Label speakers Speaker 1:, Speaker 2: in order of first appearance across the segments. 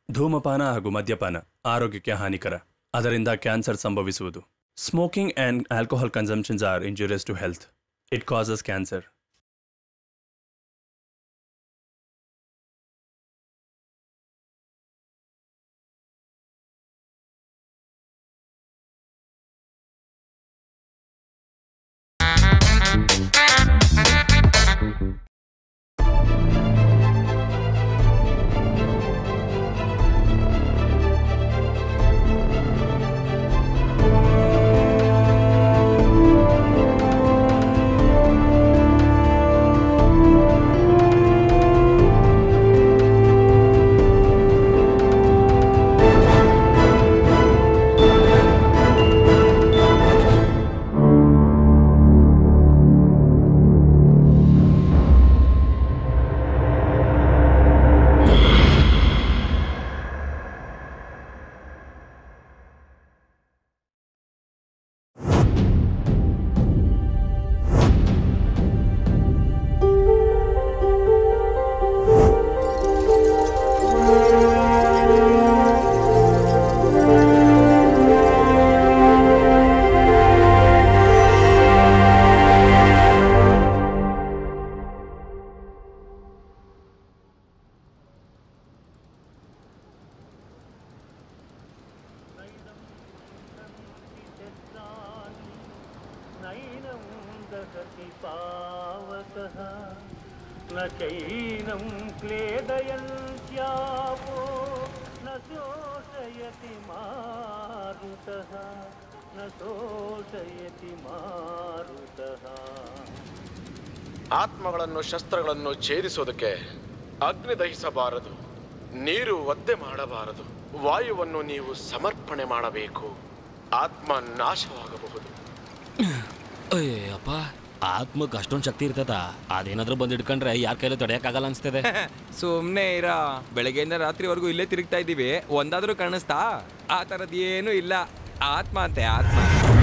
Speaker 1: ಧೂಮಪಾನ ಹಾಗೂ ಮದ್ಯಪಾನ ಆರೋಗ್ಯಕ್ಕೆ ಹಾನಿಕರ ಅದರಿಂದ ಕ್ಯಾನ್ಸರ್ ಸಂಭವಿಸುವುದು smoking and alcohol consumptions are injurious to health it causes cancer
Speaker 2: नैनं दहति पावकः न चैनं क्लेदयन्त्यापो न शोषयति मारुतः न शोषयति मारुतः
Speaker 3: ಆತ್ಮಗಳನ್ನು ಶಸ್ತ್ರಗಳನ್ನು ಛೇದಿಸೋದಕ್ಕೆ ಅಗ್ನಿ ದಹಿಸಬಾರದು ನೀರು ಒದ್ದೆ ಮಾಡಬಾರದು ವಾಯುವನ್ನು ನೀವು ಸಮರ್ಪಣೆ ಮಾಡಬೇಕು ಆತ್ಮ ನಾಶವಾಗಬಹುದು
Speaker 4: ಅಯ್ಯಪ್ಪ ಆತ್ಮಕ್ಕೆ ಅಷ್ಟೊಂದು ಶಕ್ತಿ ಇರ್ತದ ಅದೇನಾದ್ರೂ ಬಂದು ಹಿಡ್ಕೊಂಡ್ರೆ ಯಾರ ಕೈಲೂ ತಡೆಯಕ್ಕಾಗಲ್ಲ ಅನ್ಸ್ತದೆ
Speaker 5: ಸುಮ್ನೆ ಇರ ಬೆಳಗ್ಗೆಯಿಂದ ರಾತ್ರಿವರೆಗೂ ಇಲ್ಲೇ ತಿರುಗ್ತಾ ಇದ್ದೀವಿ ಒಂದಾದ್ರೂ ಕಾಣಿಸ್ತಾ ಆ ಥರದ್ದು ಏನೂ ಇಲ್ಲ ಆತ್ಮ ಅಂತೆ ಆತ್ಮ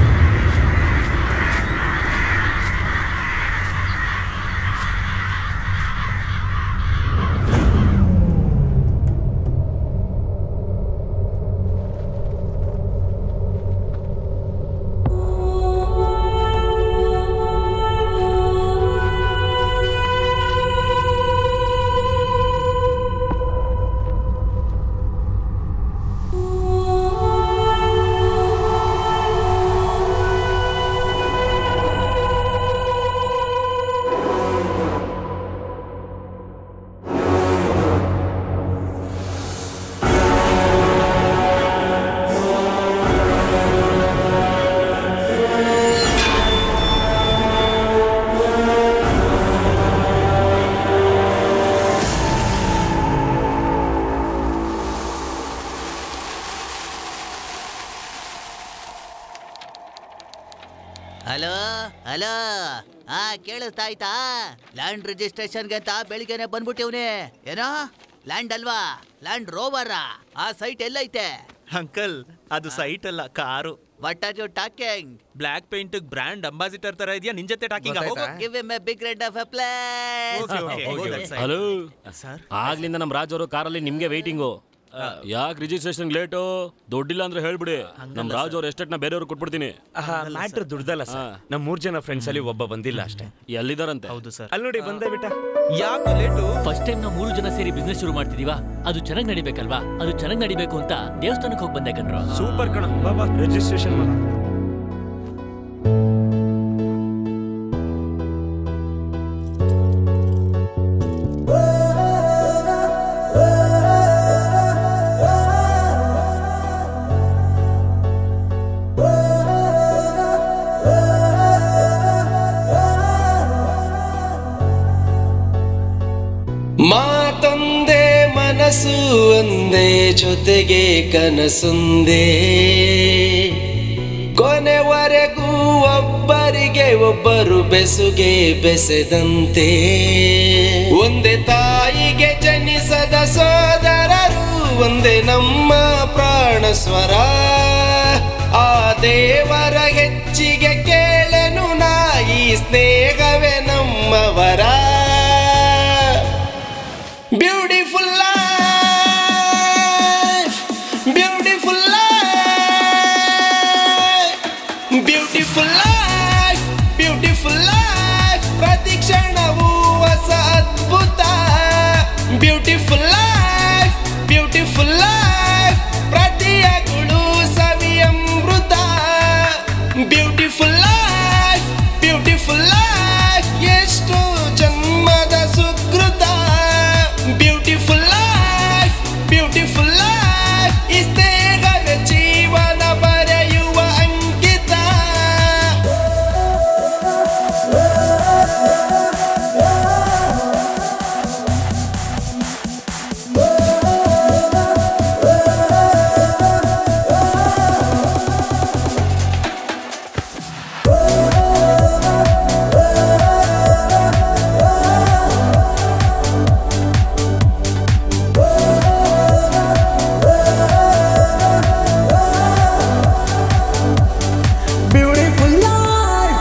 Speaker 6: ಹಲೋ ಹಲೋ ಹಾ ಕೇಳಿಸ್ತಾ ಆಯ್ತಾ ಲ್ಯಾಂಡ್ ರಿಜಿಸ್ಟ್ರೇಷನ್ಗೆ ಅಂತ ಬೆಳಿಗ್ಗೆನೆ ಬಂದ್ಬಿಟ್ಟಿವ್ನಿ ಏನೋ ಲ್ಯಾಂಡ್ ಅಲ್ವಾ ಲ್ಯಾಂಡ್ ರೋವರ ಆ ಸೈಟ್ ಎಲ್ಲೈತೆ
Speaker 7: ಅಂಕಲ್ ಅದು ಸೈಟ್ ಅಲ್ಲ car
Speaker 6: what are you talking
Speaker 7: black paint brand ambassador ತರ ಇದೆಯಾ ನಿನ್ ಜೊತೆ talking
Speaker 6: give em a big red of a place
Speaker 4: hello
Speaker 7: sir
Speaker 4: ಆಗ್ಲಿಂದ ನಮ್ಮ ರಾಜ್ ಅವರು ಕಾರಲ್ಲಿ ನಿಮ್ಗೆ ವೈಟಿಂಗು ಯಾಕೆ ರಿಜಿಸ್ಟ್ರೇಷನ್ ಲೇಟು ದುಡ್ಡಿಲ್ಲ ಅಂದ್ರೆ ಹೇಳ್ಬಿಡಿ ನಮ್ಮ ರಾಜ್ ಅವ್ರ ಎಸ್ಟೇಟ್ನ ಬೇರೆಯವ್ರಿಗೆ ಕೊಟ್ಬಿಡ್ತೀನಿ
Speaker 7: ಮ್ಯಾಟ್ರ್ ದುಡ್ದಲ್ಲ ಸರ್ ನಮ್ ಮೂರ್ ಜನ ಫ್ರೆಂಡ್ಸ್ ಅಲ್ಲಿ ಒಬ್ಬ ಬಂದಿಲ್ಲ ಅಷ್ಟೇ
Speaker 4: ಎಲ್ಲಿದಾರಂತೆ
Speaker 7: ಹೌದು ಸರ್ ಅಲ್ಲಿ ನೋಡಿ ಬಂದೇ ಬಿಟ್ಟ
Speaker 5: ಯಾಕೆ ಲೇಟು
Speaker 8: ಫಸ್ಟ್ ಟೈಮ್ ನಾವು ಮೂರು ಜನ ಸೇರಿ ಬಿಸ್ನೆಸ್ ಶುರು ಮಾಡ್ತಿದೀವಾ ಅದು ಚೆನ್ನಾಗಿ ನಡಿಬೇಕಲ್ವಾ ಅದು ಚೆನ್ನಾಗಿ ನಡಿಬೇಕು ಅಂತ ದೇವಸ್ಥಾನಕ್ಕೆ ಹೋಗಿ ಬಂದೆ ಕಣ್ರು
Speaker 7: ಸೂಪರ್ ಕಣ ಬಾಬಾ ರಿಜಿಸ್ಟ್ರೇಷನ್ ಮಾಡ
Speaker 9: ಮಾತೊಂದೇ ಮನಸ್ಸು ಒಂದೇ ಜೊತೆಗೆ ಕನಸೊಂದೇ ಕೊನೆವರೆಗೂ ಒಬ್ಬರಿಗೆ ಒಬ್ಬರು ಬೆಸುಗೆ ಬೆಸೆದಂತೆ ಒಂದೇ ತಾಯಿಗೆ ಜನಿಸದ ಸೋದರರು ಒಂದೇ ನಮ್ಮ ಪ್ರಾಣ ಸ್ವರ ಆ ದೇವರ ಹೆಚ್ಚಿಗೆ ಕೇಳೆನು ನಾಯಿ ಸ್ನೇಹವೇ ನಮ್ಮವರ ಬ್ಯೂಟಿಫುಲ್ ಬ್ಯೂಟಿಫುಲ್ ಲೈಫ್ ಪ್ರತಿಯಗಳು ಸವಿಯಮೃತ ಬ್ಯೂಟಿಫುಲ್ ಲೈಫ್ ಬ್ಯೂಟಿಫುಲ್ ಲೈಫ್ ಎಷ್ಟು ಜನ್ಮದ ಸುಕೃತ ಬ್ಯೂಟಿಫುಲ್ ಲೈಫ್ ಬ್ಯೂಟಿಫುಲ್ ಲೈಫ್ ಇಸ್ತೇಗದ ಜೀವನ ಬರೆಯುವ ಅಂಕಿತ
Speaker 10: beautiful life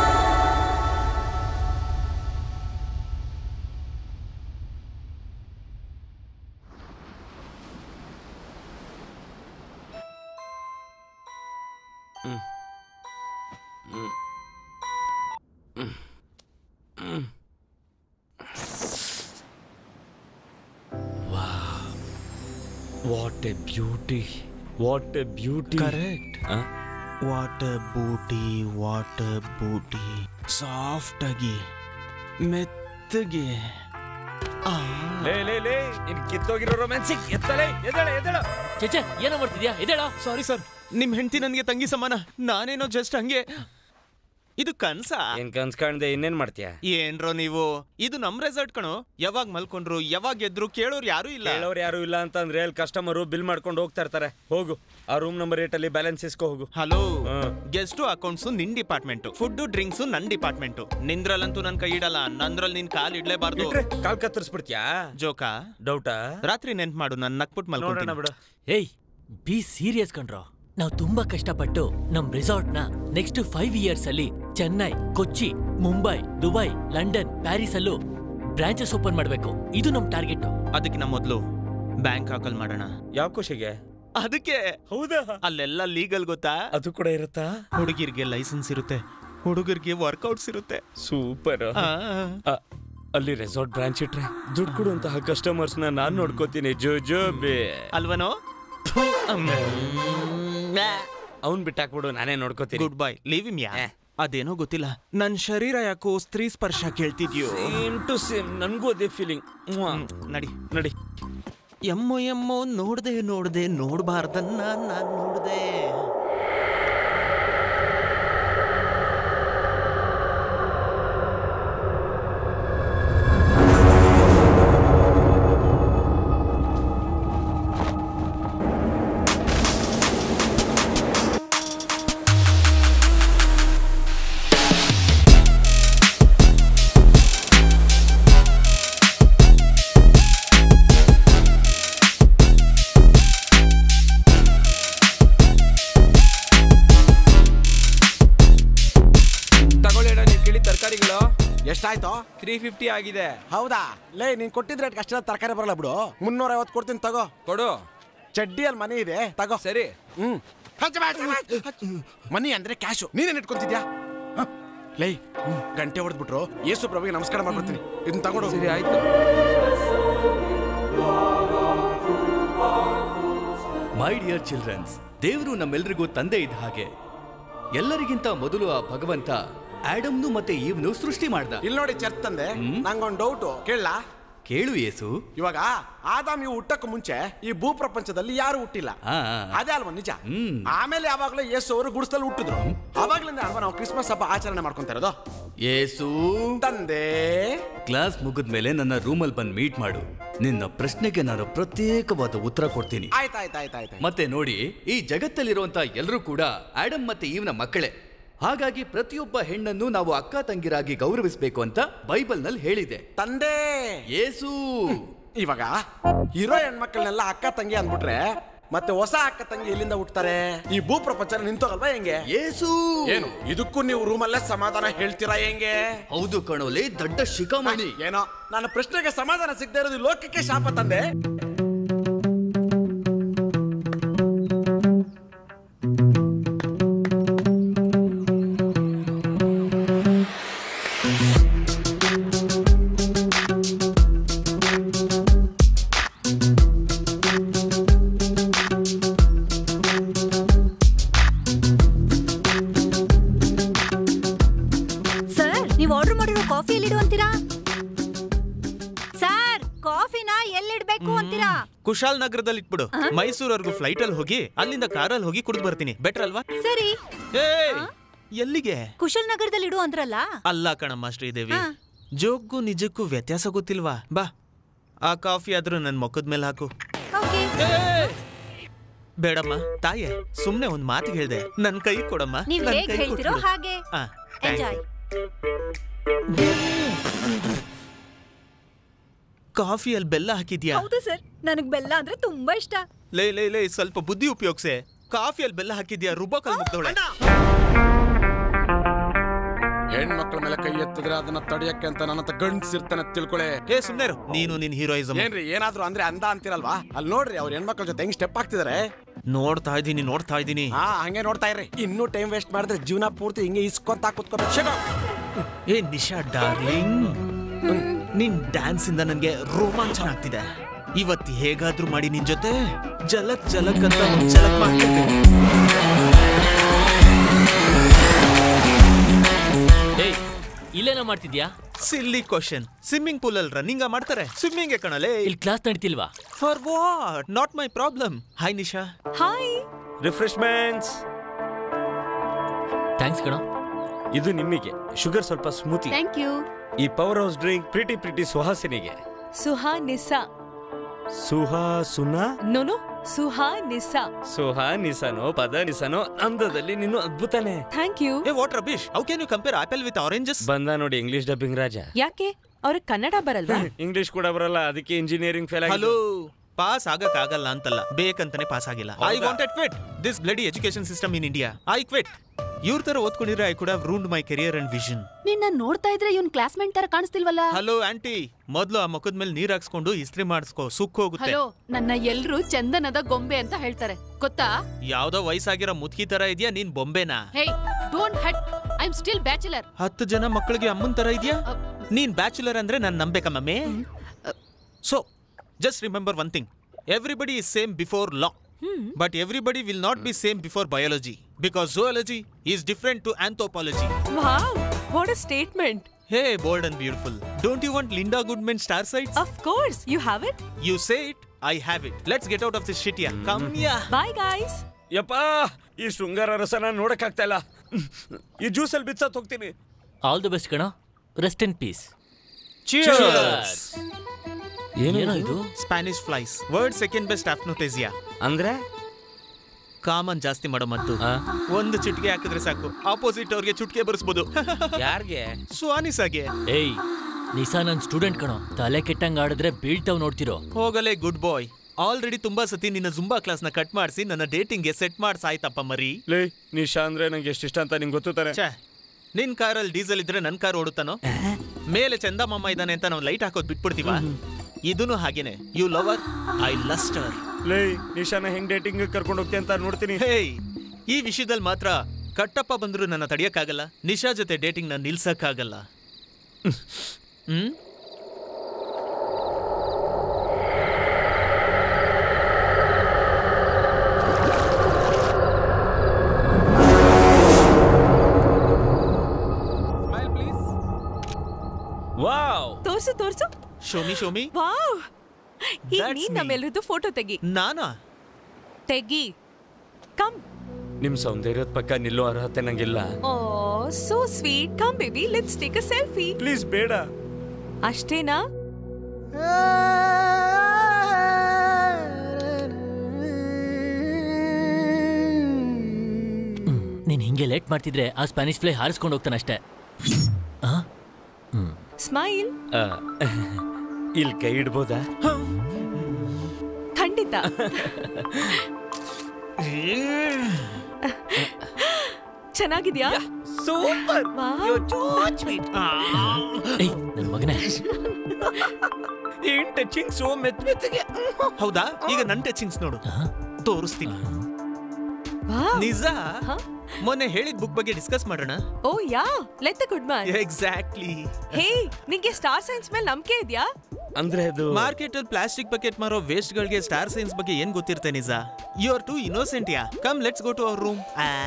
Speaker 7: what a beauty what a beauty
Speaker 11: correct what booty what booty soft ಆಗಿ ಮೆತ್ತಗೆ ಆ.
Speaker 7: ಲೇ ಲೇ ಲೇ ಇನ್ ಕಿತ್ತೋಗಿರೋ ರೊಮ್ಯಾನ್ಸಿಕ್ ಎತ್ತಲೇ ಎದಳ ಎದಳ
Speaker 8: ಚೇಚೆ ಏನೋ ಮಾಡ್ತಿದ್ಯಾ ಎದೇಳ
Speaker 11: ಸಾರಿ ಸರ್ ನಿಮ್ ಹೆಂಡತಿ ನನಗೆ ತಂಗಿ ಸಮಾನ ನಾನೇನೋ ಜಸ್ಟ್ ಹಂಗೆ ಇದು ಕನ್ಸಾ
Speaker 7: ಏನ್ ಕನ್ಸ್ ಕಾಣ್ದೆ ಇನ್ನೇನ್ ಮಾಡ್ತೀಯ
Speaker 11: ಏನ್ರೋ ನೀವು ಇದು ನಮ್ ರೆಸಾರ್ಟ್ ಕಣೋ ಯಾವಾಗ ಮಲ್ಕೊಂಡ್ರು ಯಾವಾಗ ಎದ್ರು ಕೇಳೋರು ಯಾರು ಇಲ್ಲ
Speaker 7: ಕೇಳೋರು ಯಾರು ಇಲ್ಲ ಅಂತಂದ್ರೆ ಅಲ್ಲಿ ಕಸ್ಟಮರು ಬಿಲ್ ಮಾಡ್ಕೊಂಡು ಹೋಗ್ತಾ ಇರ್ತಾರೆ ಹೋಗು ಆ ರೂಮ್ ನಂಬರ್ ಏಟ್ ಅಲ್ಲಿ ಬ್ಯಾಲೆನ್ಸ್ ಇಸ್ಕೋ ಹೋಗು
Speaker 11: ಹಲೋ
Speaker 7: ಹಾ.
Speaker 11: ಗೆಸ್ಟು ಅಕೌಂಟ್ಸ್ ನಿನ್ ಡಿಪಾರ್ಟ್ಮೆಂಟ್ ಫುಡ್ ಡ್ರಿಂಕ್ಸ್ ನನ್ ಡಿಪಾರ್ಟ್ಮೆಂಟ್ ನಿಂದ್ರಲ್ಲಂತೂ ನನ್ ಕೈ ಇಡಲ್ಲ ನಂದ್ರಲ್ಲಿ ನಿನ್ ಕಾಲ್ ಇಡ್ಲೇಬಾರ್ದು
Speaker 7: ಇಟ್ರೆ ಕಾಲ್ ಕತ್ತರಿಸ್ಬಿಡ್ತೀಯಾ
Speaker 11: ಜೋಕಾ
Speaker 7: ಡೌಟಾ
Speaker 11: ರಾತ್ರಿ ನೆನ್ಪ್ ಮಾಡು ನನ್ ನಕ್ಬಿಟ್
Speaker 7: ನೋಡೋಣ
Speaker 11: ಮಲ್ಕೊಂತೀನಿ
Speaker 7: ಬಿಡು
Speaker 8: ಏಯ್ ಬಿ ಸೀರಿಯಸ್ ಕಣ್ರೋ ನಾವು ತುಂಬಾ ಕಷ್ಟಪಟ್ಟು ನಮ್ ರೆಸಾರ್ಟ್ ನ ನೆಕ್ಸ್ಟ್ ಫೈವ್ ಇಯರ್ಸ್ ಅಲ್ಲಿ Chennai Kochi Mumbai Dubai London Paris ಅಲ್ಲೂ ಬ್ರಾಂಚಸ್ ಓಪನ್ ಮಾಡ್ಬೇಕು ಇದು ನಮ್ ಟಾರ್ಗೆಟ್
Speaker 11: ಅದಕ್ಕೆ ನಾ ಮೊದ್ಲು ಬ್ಯಾಂಕ್ ಹಾಕಲ್ ಮಾಡೋಣ
Speaker 7: ಯಾವ ಖುಷಿಗೆ
Speaker 11: ಅದಕ್ಕೆ
Speaker 7: ಹೌದಾ
Speaker 11: ಅಲ್ಲೆಲ್ಲ ಲೀಗಲ್ ಗೊತ್ತಾ
Speaker 7: ಅದು ಕೂಡ ಇರುತ್ತಾ
Speaker 11: ಹುಡುಗಿರ್ಗೆ ಲೈಸೆನ್ಸ್ ಇರುತ್ತೆ ಹುಡುಗರಿಗೆ ವರ್ಕೌಟ್ಸ್ ಇರುತ್ತೆ
Speaker 7: ಸೂಪರ್
Speaker 11: ಆ,
Speaker 7: ಅಲ್ಲಿ ರೆಸಾರ್ಟ್ ಬ್ರಾಂಚ್ ಇಟ್ರೆ ದುಡ್ಡು ಕೊಡುವಂತಹ ಕಸ್ಟಮರ್ಸ್ ನ ನಾನ್ ನೋಡ್ಕೋತೀನಿ ಜೋ ಜೋ ಬೇ
Speaker 11: ಅಲ್ವನೋ
Speaker 7: ಅವ್ನ್ ಬಿಟ್ಟಾಕ್ಬಿಡು ನಾನೇ ನೋಡ್ಕೋತೀನಿ
Speaker 11: good bye leave him yeah ಅದೇನೋ ಗೊತ್ತಿಲ್ಲ ನನ್ ಶರೀರ ಯಾಕೋ ಸ್ತ್ರೀ ಸ್ಪರ್ಶ ಕೇಳ್ತಿದ್ಯೋ
Speaker 7: ಸೇಮ್ ಟು ಸೇಮ್ ನನ್ಗೂ ಅದೇ ಫೀಲಿಂಗ್
Speaker 11: ಹ್ಮ್, ನಡಿ
Speaker 7: ನಡಿ
Speaker 11: ಎಮ್ಮೋ ಎಮ್ಮೋ ನೋಡ್ದೆ ನೋಡ್ದೆ ನೋಡ್ಬಾರ್ದನ್ನ ನಾನ್ ನೋಡ್ದೆ
Speaker 5: ತಗೊಳ್ಳಿಡ ನೀವು ಕೇಳಿ ತರಕಾರಿಗಳು
Speaker 12: ಎಷ್ಟಾಯ್ತು
Speaker 5: ತ್ರೀ ಫಿಫ್ಟಿ ಆಗಿದೆ
Speaker 12: ಹೌದಾ ಲೇ ನೀನ್ ಕೊಟ್ಟಿದ್ರೆ ಅಷ್ಟೆಲ್ಲ ತರಕಾರಿ ಬರಲ್ಲ ಬಿಡು ಮುನ್ನೂರ ಐವತ್ತು ಕೊಡ್ತೀನಿ ತಗೋ
Speaker 5: ಕೊಡು
Speaker 12: ಚಡ್ಡಿಯಲ್ಲಿ ಮನೆ ಇದೆ ತಗೋ
Speaker 5: ಸರಿ
Speaker 12: ಹ್ಮ್ ಹಚ್ಚ ಬೇಡ, ಹಚ್ಚ, ಹಚ್ಚ. ಮನಿ ಅಂದ್ರೆ ಕ್ಯಾಶು ನೀನೇನ್ ಇಟ್ಕೊಂತಿದ್ಯಾ ಹ? ಲೇ ಗಂಟೆ ಹೊಡೆದ್ಬಿಟ್ರು ಯೇಸು ಪ್ರಭುಗೆ ನಮಸ್ಕಾರ ಮಾಡ್ಬಿಡ್ತೀನಿ ಇದನ್ನ ತಗೊಂಡು ಹೋಗು.
Speaker 5: ಸರಿ ಆಯ್ತು
Speaker 1: ಮೈ ಡಿಯರ್ ಚಿಲ್ಡ್ರನ್ಸ್ ದೇವರು ನಮ್ಮೆಲ್ರಿಗೂ ತಂದೆ ಇದ್ದ ಹಾಗೆ ಎಲ್ಲರಿಗಿಂತ ಮೊದಲು ಆ ಭಗವಂತ ಆಡಮ್ನು ಮತ್ತೆ ಈವ್ನು ಸೃಷ್ಟಿ ಮಾಡ್ದ
Speaker 12: ಇಲ್ಲಿ ನೋಡಿ ಚರ್ಚ್ ತಂದೆ ನಂಗೊಂದು ಡೌಟು ಕೇಳಲಾ
Speaker 1: ಕೇಳು ಯೇಸು
Speaker 12: ಇವಾಗ ಆದಾಮ್ ಇವು ಹುಟ್ಟಕ್ಕೆ ಮುಂಚೆ ಈ ಭೂ ಪ್ರಪಂಚದಲ್ಲಿ ಯಾರು ಹುಟ್ಟಿಲ್ಲ
Speaker 1: ಆ,
Speaker 12: ಅದೇ ಅಲ್ವಾ ನಿಜ
Speaker 1: ಹ್ಮ್.
Speaker 12: ಆಮೇಲೆ ಯಾವಾಗಲೂ ಯೇಸು ಅವರು ಗುಡಿಸಲು ಹುಟ್ಟಿದ್ರು ಅವಾಗ್ಲಿಂದ ಅಲ್ವಾ ನಾವು ಕ್ರಿಸ್ಮಸ್ ಹಬ್ಬ ಆಚರಣೆ ಮಾಡ್ಕೊಂತ ಇರೋದು
Speaker 1: ಯೇಸು
Speaker 12: ತಂದೆ
Speaker 1: ಕ್ಲಾಸ್ ಮುಗಿದ್ಮೇಲೆ ನನ್ನ ರೂಮಲ್ಲಿ ಬಂದು ಮೀಟ್ ಮಾಡು ನಿನ್ನ ಪ್ರಶ್ನೆಗೆ ನಾನು ಪ್ರತ್ಯೇಕವಾದ ಉತ್ತರ ಕೊಡ್ತೀನಿ
Speaker 12: ಆಯ್ತಾಯ್ತಾಯ್ತಾಯ್ತು
Speaker 1: ಮತ್ತೆ ನೋಡಿ ಈ ಜಗತ್ತಲ್ಲಿರುವಂತ ಎಲ್ಲರೂ ಕೂಡ ಆಡಮ್ ಮತ್ತೆ ಈವ್ನ ಮಕ್ಕಳೇ ಹಾಗಾಗಿ ಪ್ರತಿಯೊಬ್ಬ ಹೆಣ್ಣನ್ನು ನಾವು ಅಕ್ಕ ತಂಗಿರಾಗಿ ಗೌರವಿಸಬೇಕು ಅಂತ ಬೈಬಲ್ನಲ್ಲಿ ಹೇಳಿದೆ
Speaker 12: ತಂದೆ
Speaker 1: ಯೇಸು
Speaker 12: ಇವಾಗ ಇರೋ ಹೆಣ್ಮಕ್ಳನ್ನೆಲ್ಲ ಅಕ್ಕ ತಂಗಿ ಅಂದ್ಬಿಟ್ರೆ ಮತ್ತೆ ಹೊಸ ಅಕ್ಕ ತಂಗಿ ಎಲ್ಲಿಂದ ಹುಟ್ತಾರೆ ಈ ಭೂ ಪ್ರಪಂಚ ನಿಂತೋಗಲ್ವಾ ಹೆಂಗೆ
Speaker 1: ಯೇಸು
Speaker 12: ಏನು ಇದಕ್ಕೂ ನೀವು ರೂಮಲ್ಲೇ ಸಮಾಧಾನ ಹೇಳ್ತೀರಾ ಹೆಂಗೆ
Speaker 1: ಹೌದು ಕಣೋಲೆ ದೊಡ್ಡ ಶಿಖಾಮಣಿ
Speaker 12: ಏನೋ ನನ್ನ ಪ್ರಶ್ನೆಗೆ ಸಮಾಧಾನ ಸಿಗದೆ ಇರೋದು ಈ ಲೋಕಕ್ಕೆ ಶಾಪ ತಂದೆ
Speaker 11: ಕುಶಾಲ್ ನಗರದಲ್ಲಿ ಇಟ್ಬಿಡು ಮೈಸೂರ್ವರೆಗೂ ಫ್ಲೈಟ್ ಅಲ್ಲಿ ಹೋಗಿ ಅಲ್ಲಿಂದ ಕಾರಲ್ಲಿ ಹೋಗಿ ಕುಡಿದು ಬರ್ತೀನಿ ಬೆಟರ್ ಅಲ್ವಾ
Speaker 13: ಸರಿ
Speaker 11: ಏಯ್ ಎಲ್ಲಿಗೆ
Speaker 13: ಕುಶಲ್ ನಗರದಲ್ಲಿ ಇಡು ಅಂದ್ರಲ್ಲ
Speaker 11: ಅಲ್ಲ ಕಣಮ್ಮ ಶ್ರೀದೇವಿ ಜೋಕ್ಗೂ ನಿಜಕ್ಕೂ ವ್ಯತ್ಯಾಸ ಗೊತ್ತಿಲ್ವಾ ಬಾ ಆ ಕಾಫಿ ಆದ್ರೂ ನನ್ನ ಮುಖದ ಮೇಲೆ ಹಾಕು ಏಯ್! ಬೇಡಮ್ಮ ತಾಯೆ ಸುಮ್ನೆ ಒಂದ್ ಮಾತಿಗೆ ಹೇಳ್ದೆ ನನ್ ಕೈ ಕೊಡಮ್ಮ
Speaker 13: ನೀವ್
Speaker 11: ನನ್
Speaker 13: ಹೇಗ್
Speaker 11: ಕೈ
Speaker 13: ಹೇಳ್ತಿರೋ
Speaker 11: ಕೊಟ್ಬಿಡು.
Speaker 13: ಹಾಗೆ
Speaker 11: ಆ, thank you.
Speaker 13: ಎಂಜಾಯ್
Speaker 11: ಕಾಫಿಯಲ್ಲಿ ಬೆಲ್ಲ ಹಾಕಿದ್ಯಾ
Speaker 13: ಹೌದು ಸರ್ ನನಗ್ ಬೆಲ್ಲ ಅಂದ್ರೆ ತುಂಬಾ ಇಷ್ಟ
Speaker 11: ಲೇ ಲೇ ಲೇ ಸ್ವಲ್ಪ ಬುದ್ಧಿ ಉಪಯೋಗಿಸೆ ಕಾಫಿಯಲ್ಲಿ ಬೆಲ್ಲ ಹಾಕಿದ್ಯಾ ರುಬ್ಬಕಲ್ ಮುಗ್ದವಳೆ
Speaker 12: ಹೆಣ್ಮಕ್ಳ ಮೇಲೆ ಕೈ ಎತ್ತಿದ್ರೆ ಅದನ್ನ ತಡೆಯಕ್ಕೆ ಅಂತ ನನ್ನ ಹತ್ರ ಗಂಡ್ಸಿರ್ತಾನೆ ತಿಳ್ಕೊಳೆ
Speaker 11: ಏ ಸುಮ್ನೆ ಇರು. ನೀನು ನಿನ್ ಹೀರೋಯಿಸಮ್
Speaker 12: ಏನ್ರಿ ಏನಾದ್ರು ಅಂದ್ರೆ ಅಂದ ಅಂತಿರಲ್ವಾ ಅಲ್ಲಿ ನೋಡ್ರಿ ಅವ್ರ ಹೆಣ್ಮಕ್ಳ ಜೊತೆ ಹೆಂಗ್ ಸ್ಟೆಪ್ ಆಗ್ತಿದಾರೆ
Speaker 11: ನೋಡ್ತಾ ಇದೀನಿ ನೋಡ್ತಾ ಇದೀನಿ
Speaker 12: ಹಾ ಹಂಗೆ ನೋಡ್ತಾ ಇರ್ರಿ ಇನ್ನೂ ಟೈಮ್ ವೇಸ್ಟ್ ಮಾಡಿದ್ರೆ ಜೀವನ ಪೂರ್ತಿ ಹಿಂಗೆ ಇಸ್ಕೊಂತ ಕೂತ್ಕೋಬೇಕು
Speaker 11: ಏ ನಿಶಾ ಡಾರ್ಲಿಂಗ್ ನಿನ್ ಡ್ಯಾನ್ಸ್ ಇಂದ ನನ್ಗೆ ರೋಮಾಂಚನ ಆಗ್ತಿದೆ ಇವತ್ತು ಹೇಗಾದ್ರೂ ಮಾಡಿ ನಿನ್ ಜೊತೆ ಜಲಕ್ ಜಲಕ್ ಅಂತ ಒಂದ್ ಜಲಕ್ ಮಾಡ್ತಿದ್ದೆ
Speaker 8: ಏಯ್ ಇಲ್ಲೇನೋ ಮಾಡ್ತಿದ್ಯಾ
Speaker 11: ಸಿಲ್ಲಿ ಕ್ವಶನ್ ಸ್ವಿಮ್ಮಿಂಗ್ ಪೂಲ್ ಅಲ್ಲಿ ರನ್ನಿಂಗ್ ಮಾಡ್ತಾರೆ ಸ್ವಿಮ್ಮಿಂಗ್ ಕಣಲೆ
Speaker 8: ಇಲ್ಲಿ ಕ್ಲಾಸ್ ನಡೀತಿಲ್ವಾ
Speaker 11: for what not my problem hi Nisha
Speaker 13: hi
Speaker 7: refreshments
Speaker 8: thanks ಕಣೋ
Speaker 7: ಇದು ನಿಮಗೆ ಶುಗರ್ ಸ್ವಲ್ಪ ಸ್ಮೂತಿ
Speaker 13: ಥ್ಯಾಂಕ್ ಯು
Speaker 7: ಈ power house drink pretty pretty ಸುಹಾಸಿನಿಗೆ
Speaker 14: ಸುಹಾ ನಿಸಾ
Speaker 7: ಸುಹಾ ಸುನಾ
Speaker 14: ನೋನು ಸುಹಾ ನಿಸಾ
Speaker 7: ಸುಹಾ ನಿಸಾನೋ ಪದ ನಿಸಾನೋ ಅಂದದಲ್ಲಿ ನೀನು ಅದ್ಭುತನೇ
Speaker 14: ಥ್ಯಾಂಕ್ ಯು
Speaker 11: ಏ what rubbish how can you compare apple with oranges
Speaker 7: ಬಂದ ನೋಡಿ ಇಂಗ್ಲಿಷ್ ಡಬ್ಬಿಂಗ್ ರಾಜ
Speaker 14: ಯಾಕೆ ಅವ್ರಿಗೆ ಕನ್ನಡ ಬರಲ್ವಾ
Speaker 7: ಇಂಗ್ಲಿಷ್ ಕೂಡ ಬರಲ್ಲ ಅದಕ್ಕೆ ಇಂಜಿನಿಯರಿಂಗ್ ಫೇಲ್
Speaker 11: ಹಲೋ ಪಾಸ್ ಆಗಕ್ ಆಗಲ್ಲ ಅಂತಲ್ಲ ಬೇಕಂತಾನೆ ಪಾಸ್ ಆಗಿಲ್ಲ I wanted quit this bloody education system in India I quit ಇವ್ರ ತರ ಓದ್ಕೊಂಡಿದ್ರೆ I could have ruined my career and vision
Speaker 13: ನಿನ್ನ ನೋಡ್ತಾ ಇದ್ರೆ ಇವ್ನ್ ಕ್ಲಾಸ್ಮೇಟ್ ತರ ಕಾಣಿಸ್ತಿಲ್ವಲ್ಲ
Speaker 11: ಹಲೋ ಆಂಟಿ ಮೊದ್ಲು ಆ ಮುಖದ ಮೇಲೆ ನೀರ್ ಹಾಕ್ಸ್ಕೊಂಡು ಇಸ್ತ್ರಿ ಮಾಡಿಸ್ಕೋ ಸುಕ್ ಹೋಗುತ್ತೆ
Speaker 13: ಹಲೋ ನನ್ನ ಎಲ್ರು ಚಂದನದ ಗೊಂಬೆ ಅಂತ ಹೇಳ್ತಾರೆ ಗೊತ್ತಾ
Speaker 11: ಯಾವ್ದೋ ವಯಸ್ಸಾಗಿರೋ ಮುದ್ಕಿ ತರ ಇದೆಯಾ ನೀನ್ ಬೊಂಬೆನಾ
Speaker 13: hey don't hurt I am still bachelor
Speaker 11: ಹತ್ತು ಜನ ಮಕ್ಕಳಿಗೆ ಅಮ್ಮನ್ ತರ ಇದೆಯಾ ನೀನ್ ಬ್ಯಾಚುಲರ್ ಅಂದ್ರೆ ನಾನ್ ನಂಬೇಕಾ mummy so just remember one thing everybody is same before law but everybody will not be same before biology because zoology is different to anthropology
Speaker 14: wow what a statement
Speaker 11: hey bold and beautiful don't you want Linda Goodman star signs
Speaker 14: of course you have it
Speaker 11: you say it I have it let's get out of this shit yeah come yeah
Speaker 14: bye guys
Speaker 7: ಯಪ್ಪ ಈ ಶೃಂಗಾರ ರಸನ ನೋಡಕ್ ಆಗ್ತಾ ಇಲ್ಲ ಈ ಜ್ಯೂಸಲ್ಲಿ ಬಿಚ್ಚತ್ ಹೋಗ್ತೀನಿ
Speaker 8: ಆಲ್ ದಿ ಬೆಸ್ಟ್ ಕಣೋ ರೆಸ್ಟ್ ಇನ್ ಪೀಸ್
Speaker 11: ಏನೋ ಇದು Spanish flies word second best ಆಫ್ನೋಥೇಸಿಯಾ
Speaker 7: ಅಂದ್ರೆ
Speaker 11: ಕಾಮನ್ ಜಾಸ್ತಿ ಮಾಡೋ ಮದ್ದು ಒಂದು ಚಿಟಿಕೆ ಹಾಕಿದ್ರೆ ಸಾಕು ಆಪೋಸಿಟ್ ಅವ್ರಿಗೆ ಚುಟ್ಕೆ ಬರ್ಸ್ಬೋದು
Speaker 7: ಯಾರಿಗೆ
Speaker 11: ಸ್ವಾನಿಸಾಗೆ
Speaker 8: ಏಯ್ ನಿಸಾ ನನ್ ಸ್ಟೂಡೆಂಟ್ ಕಣೋ ತಲೆ ಕೆಟ್ಟಂಗ್ ಆಡಿದ್ರೆ ಬೀಳ್ತಾವ್ ನೋಡ್ತಿರೋ
Speaker 11: ಹೋಗಲೇ ಗುಡ್ ಬಾಯ್ ಆಲ್ರೆಡಿ ತುಂಬಾ ಸತಿ ನಿನ್ನ ಜುಂಬಾ ಕ್ಲಾಸ್ ನ ಕಟ್ ಮಾಡಿಸಿ ನನ್ನ ಡೇಟಿಂಗ್ಗೆ ಸೆಟ್ ಮಾಡ್ಸ್ ಆಯ್ತಪ್ಪ ಮರಿ
Speaker 7: ಲೇ ನಿಶಾ ಅಂದ್ರೆ ನಂಗೆ ಎಷ್ಟಿಷ್ಟ ಅಂತ ನಿಂಗೆ ಗೊತ್ತು ತಾನೆ
Speaker 11: ಛೇ ನಿನ್ ಕಾರಲ್ಲಿ ಡೀಸೆಲ್ ಇದ್ರೆ ನನ್ ಕಾರ್ ಓಡುತ್ತಾನೋ ಮೇಲೆ ಚಂದಮಾಮ ಇದ್ದಾನೆ ಅಂತ ನಾವು ಲೈಟ್ ಹಾಕೋದ್ ಬಿಟ್ಬಿಡ್ತೀವ ಇದೂನು ಹಾಗೇನೆ ಯು ಲವರ್ ಐ ಲಸ್ಟರ್
Speaker 7: ಲೇ ನಿಶಾನ ಹೆಂಗ್ ಡೇಟಿಂಗ್ ಕರ್ಕೊಂಡು ಹೋಗ್ತೀನಿ ಅಂತ ನೋಡ್ತೀನಿ
Speaker 11: ಹೇಯ್ ಈ ವಿಷಯದಲ್ಲಿ ಮಾತ್ರ ಕಟ್ಟಪ್ಪ ಬಂದ್ರು ನನ್ನ ತಡೆಯಕ್ಕಾಗಲ್ಲ ನಿಶಾ ಜೊತೆ ಡೇಟಿಂಗ್ ನ ನಿಲ್ಸಕ್ಕಾಗಲ್ಲ ಹ್ಮ್
Speaker 7: ವಾವ್
Speaker 14: ತೋರ್ಸು ತೋರ್ಸು
Speaker 11: ಶೋಮಿ ಶೋಮಿ
Speaker 14: ವಾವ್ ಈಗ
Speaker 11: That's
Speaker 14: ನೀನ್
Speaker 11: me.
Speaker 14: ನಮ್ಮೆಲ್ಲರದ್ದು ಫೋಟೋ ತೆಗಿ
Speaker 11: ನಾನಾ
Speaker 14: ತೆಗಿ ಕಮ್
Speaker 7: ನಿಮ್ ಸೌಂದರ್ಯದ ಪಕ್ಕ ನಿಲ್ಲೋ ಅರ್ಹತೆ ನಂಗಿಲ್ಲ
Speaker 14: oh so sweet come baby let's take a selfie
Speaker 7: please ಬೇಡ
Speaker 14: ಅಷ್ಟೇನಾ
Speaker 8: ನೀನ್ ಹಿಂಗೆ ಲೇಟ್ ಮಾಡ್ತಿದ್ರೆ ಆ ಸ್ಪ್ಯಾನಿಷ್ ಫ್ಲೈ ಹಾರಿಸ್ಕೊಂಡು ಹೋಗ್ತಾನಷ್ಟೇ ಆ? ಹ್ಮ್.
Speaker 14: ಸ್ಮೈಲ್
Speaker 7: ಆ, ಇಲ್ಲಿ ಕೈ ಇಡ್ಬೋದಾ
Speaker 14: ಖಂಡಿತ ಚೆನ್ನಾಗಿದ್ಯಾ
Speaker 7: ಸೂಪರ್
Speaker 8: ಏಯ್ ನನ್ ಮಗನೇ
Speaker 7: ಏನ್ ಟಚಿಂಗ್ ಸೋ ಮೆತ್ ಮೆತ್ತಗೆ
Speaker 11: ಹೌದಾ ಈಗ ನನ್ ಟಚಿಂಗ್ಸ್ ನೋಡು ತೋರಿಸ್ತೀನಿ ನಿಜ ಮೊನ್ನೆ ಹೇಳಿದ ಬುಕ್ ಬಗ್ಗೆ ಡಿಸ್ಕಸ್ ಮಾಡೋಣ
Speaker 14: oh yeah let the good man
Speaker 11: exactly
Speaker 14: hey ನಿಂಗೆ ಸ್ಟಾರ್ ಸೈನ್ಸ್ ಮೇಲೆ ನಂಬಿಕೆ ಇದೆಯಾ
Speaker 7: ಅಂದ್ರೆ ಅದು
Speaker 11: ಮಾರ್ಕೆಟ್ ಅಲ್ಲಿ ಪ್ಲಾಸ್ಟಿಕ್ ಬಕೆಟ್ ಮಾರೋ ವೇಸ್ಟ್ ಗಳಿಗೆ ಸ್ಟಾರ್ ಸೈನ್ಸ್ ಬಗ್ಗೆ ಏನ್ ಗೊತ್ತಿರುತ್ತೆ ನಿಜ you are too innocent yeah come let's go to our room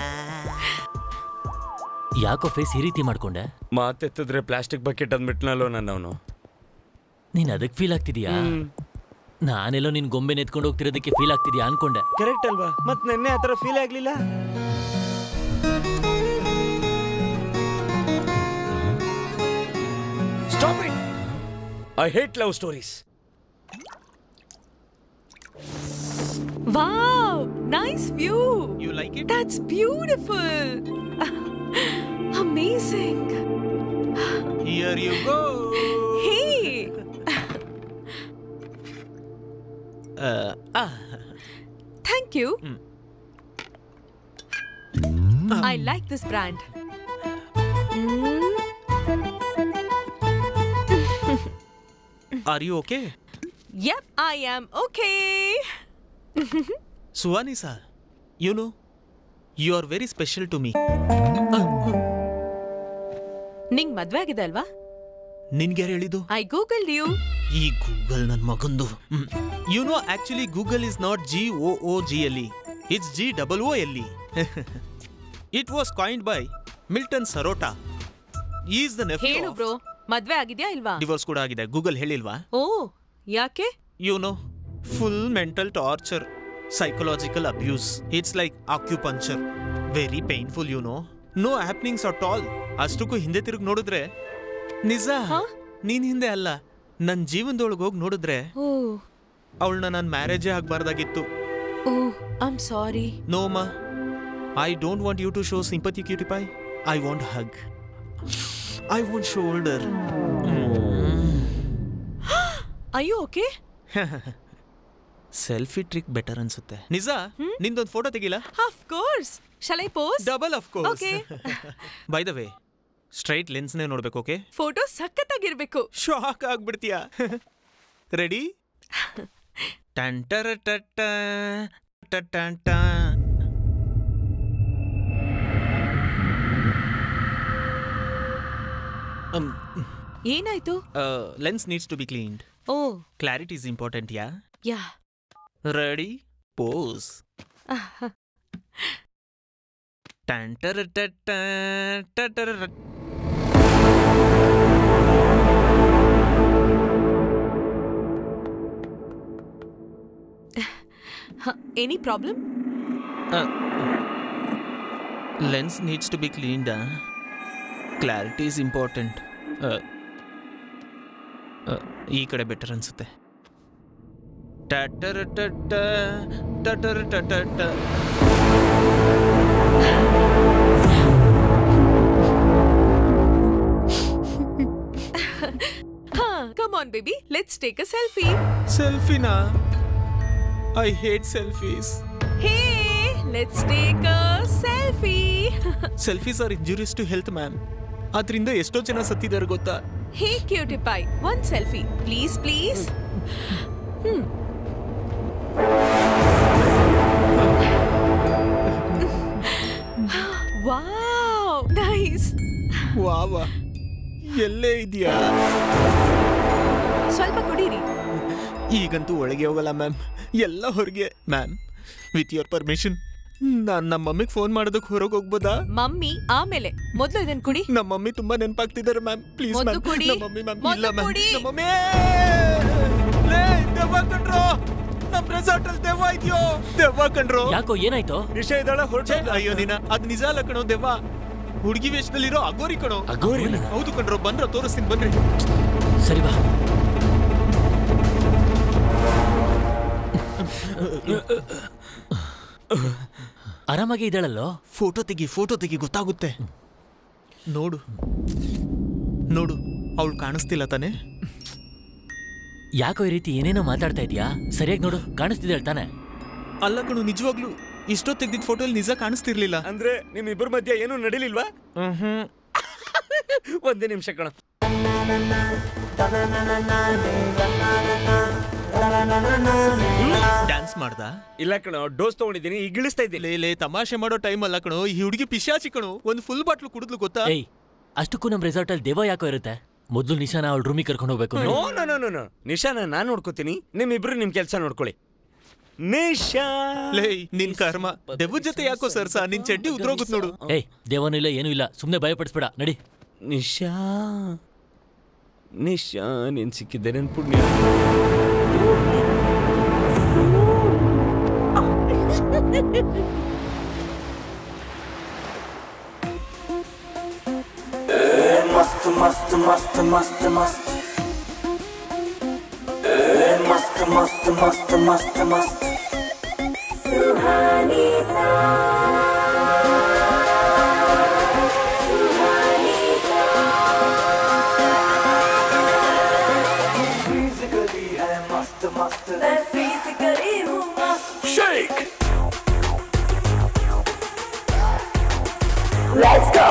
Speaker 8: ಯಾಕೋ ಫೇಸ್ ಈ ರೀತಿ ಮಾಡ್ಕೊಂಡೆ
Speaker 7: ಮಾತೆತ್ತಿದ್ರೆ ಪ್ಲಾಸ್ಟಿಕ್ ಬಕೆಟ್ ಅಂದ್ಬಿಟ್ನಲ್ಲೋ ನನ್ನವನು
Speaker 8: ನೀನ್ ಅದಕ್ ಫೀಲ್ ಆಗ್ತಿದ್ಯಾ ನಾನೆಲ್ಲೋ ನಿನ್ ಗೊಂಬೆ ನೆತ್ಕೊಂಡು ಹೋಗ್ತಿರೋದಕ್ಕೆ ಫೀಲ್ ಆಗ್ತಿದ್ಯಾ ಅನ್ಕೊಂಡೆ
Speaker 7: ಕರೆಕ್ಟ್ ಅಲ್ವಾ ಮತ್ ನೆನ್ನೆ ಆತರ ಫೀಲ್ ಆಗ್ಲಿಲ್ಲ stop it I hate love stories
Speaker 14: Wow, nice view.
Speaker 11: You like it?
Speaker 14: That's beautiful. Amazing.
Speaker 11: Here you go.
Speaker 14: Hey.
Speaker 11: Uh, ah.
Speaker 14: Thank you. I like this brand.
Speaker 11: Are you okay?
Speaker 14: Yep, I am okay.
Speaker 11: Suvanisa, you know, you are very special to me.
Speaker 14: ನಿಂಗ್ ಮದ್ವೆ ಆಗಿದೆ ಅಲ್ವಾ
Speaker 11: ನಿನ್ಗೆ ಯಾರು ಹೇಳಿದ್ದು
Speaker 14: I googled you
Speaker 11: ಈ Google ನನ್ ಮಗಂದು you know actually Google is not G O O G L E it's G double O L E it was coined by Milton Sirotta is the
Speaker 14: ಹೇಳು ಬ್ರೋ ಮದ್ವೆ ಆಗಿದ್ಯಾ ಇಲ್ವಾ
Speaker 11: divorce ಕೂಡ ಆಗಿದೆ Google ಹೇಳಿಲ್ವಾ
Speaker 14: ಓ ಯಾಕೆ
Speaker 11: you know full mental torture psychological abuse it's like acupuncture very painful you know no happenings at all ಅಷ್ಟಕ್ಕೂ ಹಿಂದೆ ತಿರುಗಿ ನೋಡಿದ್ರೆ ನಿಜ ನೀನ್ ಹಿಂದೆ ಅಲ್ಲ ನನ್ನ ಜೀವನದೊಳಗೆ ಹೋಗಿ ನೋಡಿದ್ರೆ
Speaker 14: ಓ
Speaker 11: ಅವಳನ್ನ ನಾನು ಮ್ಯಾರೇಜೇ ಆಗ್ಬಾರ್ದಾಗಿತ್ತು
Speaker 14: ಓ ಐಮ್ ಸಾರಿ
Speaker 11: ನೋಮಾ I don't want you to show sympathy cutie pie I want hug I want shoulder
Speaker 14: ಅಯ್ಯೋ ಓಕೆ
Speaker 11: ಸೆಲ್ಫಿ ಟ್ರಿಕ್ ಬೆಟರ್ ಅನ್ಸುತ್ತೆ ನಿಜ ನಿಂದೊಂದು ಫೋಟೋ ತೆಗಿಲ್ಲ
Speaker 14: of course shall I post
Speaker 11: double of course
Speaker 14: okay
Speaker 11: by the way straight ಲೆನ್ಸ್ನೇ ನೋಡ್ಬೇಕು okay
Speaker 14: photo ಸಖತ್ತಾಗಿರ್ಬೇಕು
Speaker 11: shock ಆಗ್ಬಿಡ್ತೀಯಾ ready ಟಂಟರ ಟಟ್ಟ ಟಟ್ಟ
Speaker 14: ಏನಾಯ್ತು
Speaker 11: lens needs to be cleaned
Speaker 14: oh
Speaker 11: clarity is important yeah
Speaker 14: yeah
Speaker 11: ready pose ಟಂಟರ ಟಟ್ಟ ಟಟರ
Speaker 14: any problem
Speaker 11: lens needs to be cleaned clarity is important ಈ ಕಡೆ ಬೆಟರ್ ಅನ್ಸುತ್ತೆ ಟಟರ ಟಟ್ಟ ಟಟರ ಟಟ್ಟ
Speaker 14: ಹಾ come on baby let's take a selfie
Speaker 11: ಸೆಲ್ಫಿನಾ I hate selfies
Speaker 14: hey let's take a selfie
Speaker 11: selfies are injurious to health ma'am ಅದರಿಂದ ಎಷ್ಟೋ ಜನ ಸತ್ತಿದ್ದಾರೆ ಗೊತ್ತಾ
Speaker 14: hey cutie pie one selfie please please hmm wow nice
Speaker 11: wow ಎಲ್ಲೇ ಇದೆಯಾ
Speaker 14: ಸ್ವಲ್ಪ ಕುಡೀರಿ
Speaker 11: ಈಗಂತೂ ಒಳಗೆ ಹೋಗಲ್ಲ ಮ್ಯಾಮ್ ಎಲ್ಲ ಹೊರಗೆ ಮ್ಯಾಮ್ ವಿತ್ ಯುವರ್ ಪರ್ಮಿಷನ್ ನಾನು ನಮ್ಮ ಮಮ್ಮಿಗೆ ಫೋನ್ ಮಾಡೋದಕ್ಕೆ ಹೊರಗೆ ಹೋಗ್ಬೋದಾ
Speaker 14: ಮಮ್ಮಿ ಆಮೇಲೆ ಮೊದಲು ಇದನ್ ಕುಡಿ
Speaker 11: ನಮ್ಮ ಮಮ್ಮಿ ತುಂಬಾ ನೆನಪಾಗ್ತಿದ್ದಾರೆ ಮ್ಯಾಮ್ ಪ್ಲೀಸ್
Speaker 14: ಮೊದ್ಲು
Speaker 11: ಮ್ಯಾಮ್
Speaker 14: ಕುಡಿ.
Speaker 11: ನಮ್ಮ ಮಮ್ಮಿ ಮ್ಯಾಮ್
Speaker 14: ಮೊದ್ಲು
Speaker 11: ಇಲ್ಲ ಮ್ಯಾಮ್
Speaker 14: ಕುಡಿ.
Speaker 11: ನಮ್ಮ ಮಮ್ಮಿ ಲೇ ದೆವ್ವ ಕಣ್ರೋ ನಮ್ಮ ರೆಸಾರ್ಟ್ ಅಲ್ಲಿ ದೆವ್ವ ಇದೆಯೋ ದೆವ್ವ ಕಣ್ರೋ
Speaker 8: ಯಾಕೋ ಏನಾಯ್ತು
Speaker 11: ವಿಷಯ ಇದ್ದಾಳ ಹೊರಟೆ ಅಯ್ಯೋ ದಿನ ಅದ್ ನಿಜ ಅಲ್ಲ ಕಣೋ ದೆವ್ವ ಹುಡುಗಿ ವೇಷದಲ್ಲಿರೋ ಅಗೋರಿ ಕಣೋ
Speaker 8: ಅಘೋರಿನ?
Speaker 11: ಹೌದು ಕಣ್ರೋ ಬಂದ್ರ ತೋರಿಸ್ತೀನಿ ಬನ್ರಿ
Speaker 8: ಸರಿ ಬಾ ಆರಾಮಾಗಿ ಇದ್ದಾಳಲ್ಲೋ
Speaker 11: ಫೋಟೋ ತೆಗಿ ಫೋಟೋ ತೆಗಿ ಗೊತ್ತಾಗುತ್ತೆ ನೋಡು ನೋಡು ಅವಳು ಕಾಣಿಸ್ತಿಲ್ಲ ತಾನೆ
Speaker 8: ಯಾಕೋ ಈ ರೀತಿ ಏನೇನೋ ಮಾತಾಡ್ತಾ ಇದೀಯಾ ಸರಿಯಾಗಿ ನೋಡು ಕಾಣಿಸ್ತಿದ್ದಾಳೆ ತಾನೆ
Speaker 11: ಅಲ್ಲ ಕಣು ನಿಜವಾಗ್ಲು ಇಷ್ಟೋ ತೆಗ್ದಿದ್ ಫೋಟೋಲಿ ನಿಜ ಕಾಣಿಸ್ತಿರ್ಲಿಲ್ಲ
Speaker 7: ಅಂದ್ರೆ ನಿಮ್ ಇಬ್ಬರ ಮಧ್ಯೆ ಏನೂ ನಡಿಲಿಲ್ವಾ ಒಂದೇ ನಿಮಿಷ ಕಣ
Speaker 11: ಡ್ಯಾನ್ಸ್ ಮಾಡ್ದ
Speaker 7: ಇಲ್ಲ ಕಣ ಡೋಸ್ ತಗೊಂಡಿದ್ದೀನಿ ಈಗ ಇಳಿಸ್ತಾ ಇದ್ದೀನಿ
Speaker 11: ಲೇ ಲೇ ತಮಾಷೆ ಮಾಡೋ ಟೈಮ್ ಅಲ್ಲ ಕಣೋ ಈ ಹುಡುಗಿ ಪಿಶಾಚಿ ಕಣೋ ಒಂದು ಫುಲ್ ಬಾಟ್ಲು ಕುಡಿದ್ಲು ಗೊತ್ತಾ
Speaker 8: ಏಯ್ ಅಷ್ಟಕ್ಕೂ ನಮ್ಮ ರೆಸಾರ್ಟ್ ಅಲ್ಲಿ ದೇವ ಯಾಕೋ ಇರುತ್ತೆ ಮೊದಲು ನಿಶಾನ ಅವಳು ರೂಮಿಗೆ ಕರ್ಕೊಂಡು ಹೋಗ್ಬೇಕು
Speaker 7: no no no no no ನಿಶಾನ ನಾನ್ ನೋಡ್ಕೋತೀನಿ ನಿಮ್ಮಿಬ್ರು ನಿಮ್ ಕೆಲಸ ನೋಡ್ಕೊಳ್ಳಿ ನಿಶಾ
Speaker 11: ಲೇ ನಿನ್ ಕರ್ಮ ದೆವ್ವದ ಜೊತೆ ಯಾಕೋ ಸರ್ಸ ನಿನ್ ಚಡ್ಡಿ ಉದ್ರೋಗುತ್ ನೋಡು
Speaker 8: ಏಯ್ ದೇವನೂ ಇಲ್ಲ ಏನೂ ಇಲ್ಲ ಸುಮ್ಮನೆ ಭಯಪಡಿಸ್ಬೇಡ ನಡಿ
Speaker 7: ನಿಶಾ ನಿಶಾ ನೀನ್ ಸಿಕ್ಕಿದ್ದೆ ನನ್ ಪುಣ್ಯ
Speaker 10: मस्त मस्त मस्त मस्त मस्त ए, मस्त मस्त मस्त मस्त मस्त सुहानी सा सुहानी सा फिजिकली है मस्त मस्त मैं फिजिकली हूँ मस्त शेक Let's go!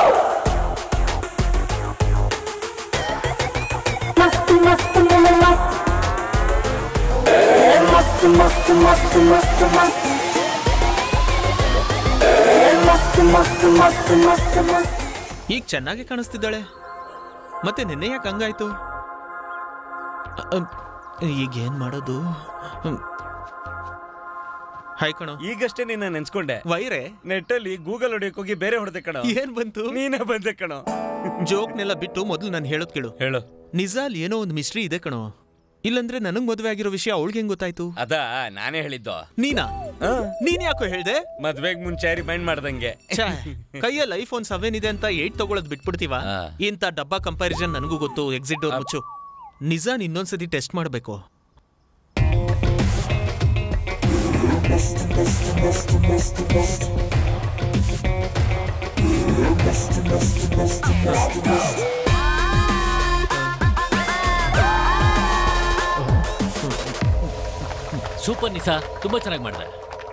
Speaker 10: मस्त मस्त मम मस्त ए, मस्त मस्त मस्त मस्त मस्त ए, मस्त मस्त मस्त मस्त मस्त
Speaker 11: ಈಗ ಚೆನ್ನಾಗಿ ಕಾಣಿಸ್ತಿದ್ದಾಳೆ ಮತ್ತೆ ನಿನ್ನೆ ಯಾಕೆ ಹಂಗಾಯ್ತು ಅ- ಅಮ್, ಈಗ ಏನ್ ಮಾಡೋದು ಹ್ಮ್. ಹಾಯ್ ಕಣೋ
Speaker 7: ಈಗಷ್ಟೇ ನಿನ್ನ ನೆನ್ಸ್ಕೊಂಡೆ
Speaker 11: ವೈರೆ
Speaker 7: ನೆಟ್ಟಲ್ಲಿ ಗೂಗಲ್ ಹೊಡಿಯಕ್ ಹೋಗಿ ಬೇರೆ ಹೊಡೆದೆ ಕಣ
Speaker 11: ಏನ್ ಬಂತು
Speaker 7: ನೀನೇ ಬಂದೆ ಕಣೋ
Speaker 11: ಜೋಕ್ನೆಲ್ಲ ಬಿಟ್ಟು ಮೊದಲು ನಾನು ಹೇಳೋದ್ ಕೇಳು
Speaker 7: ಹೇಳು
Speaker 11: ನಿಜ ಅಲ್ಲಿ ಏನೋ ಒಂದು ಮಿಸ್ಟ್ರಿ ಇದೆ ಕಣೋ ಇಲ್ಲಂದ್ರೆ ನನಗ್ ಮದುವೆ ಆಗಿರೋ ವಿಷಯ ಅವಳಿಗೆ ಹೆಂಗ್ ಗೊತ್ತಾಯ್ತು
Speaker 7: ಅದಾ ನಾನೇ ಹೇಳಿದ್ದು
Speaker 11: ನೀನಾ ನೀನ್ ಯಾಕೋ ಹೇಳ್ದೆ
Speaker 7: ಮದ್ವೆಗ್ ಮುಂಚೆ ರಿಮೈಂಡ್ ಮಾಡ್ದಂಗೆ
Speaker 11: ಛೆ, ಕೈಯಲ್ಲಿ ಐಫೋನ್ ಸೆವೆನ್ ಇದೆ ಅಂತ ಏಟ್ ತಗೊಳದ್ ಬಿಟ್ಬಿಡ್ತೀವ ಇಂಥ ಡಬ್ಬಾ ಕಂಪ್ಯಾರಿಸನ್ ನನಗೂ ಗೊತ್ತು ಎಕ್ಸಿಟ್ ಡೋರ್ ಮುಚ್ಚು ನಿಜ ಇನ್ನೊಂದ್ಸತಿ ಟೆಸ್ಟ್ ಮಾಡ್ಬೇಕು
Speaker 8: ಸೂಪರ್ ನಿಸಾ ತುಂಬಾ ಚೆನ್ನಾಗಿ ಮಾಡಿದೆ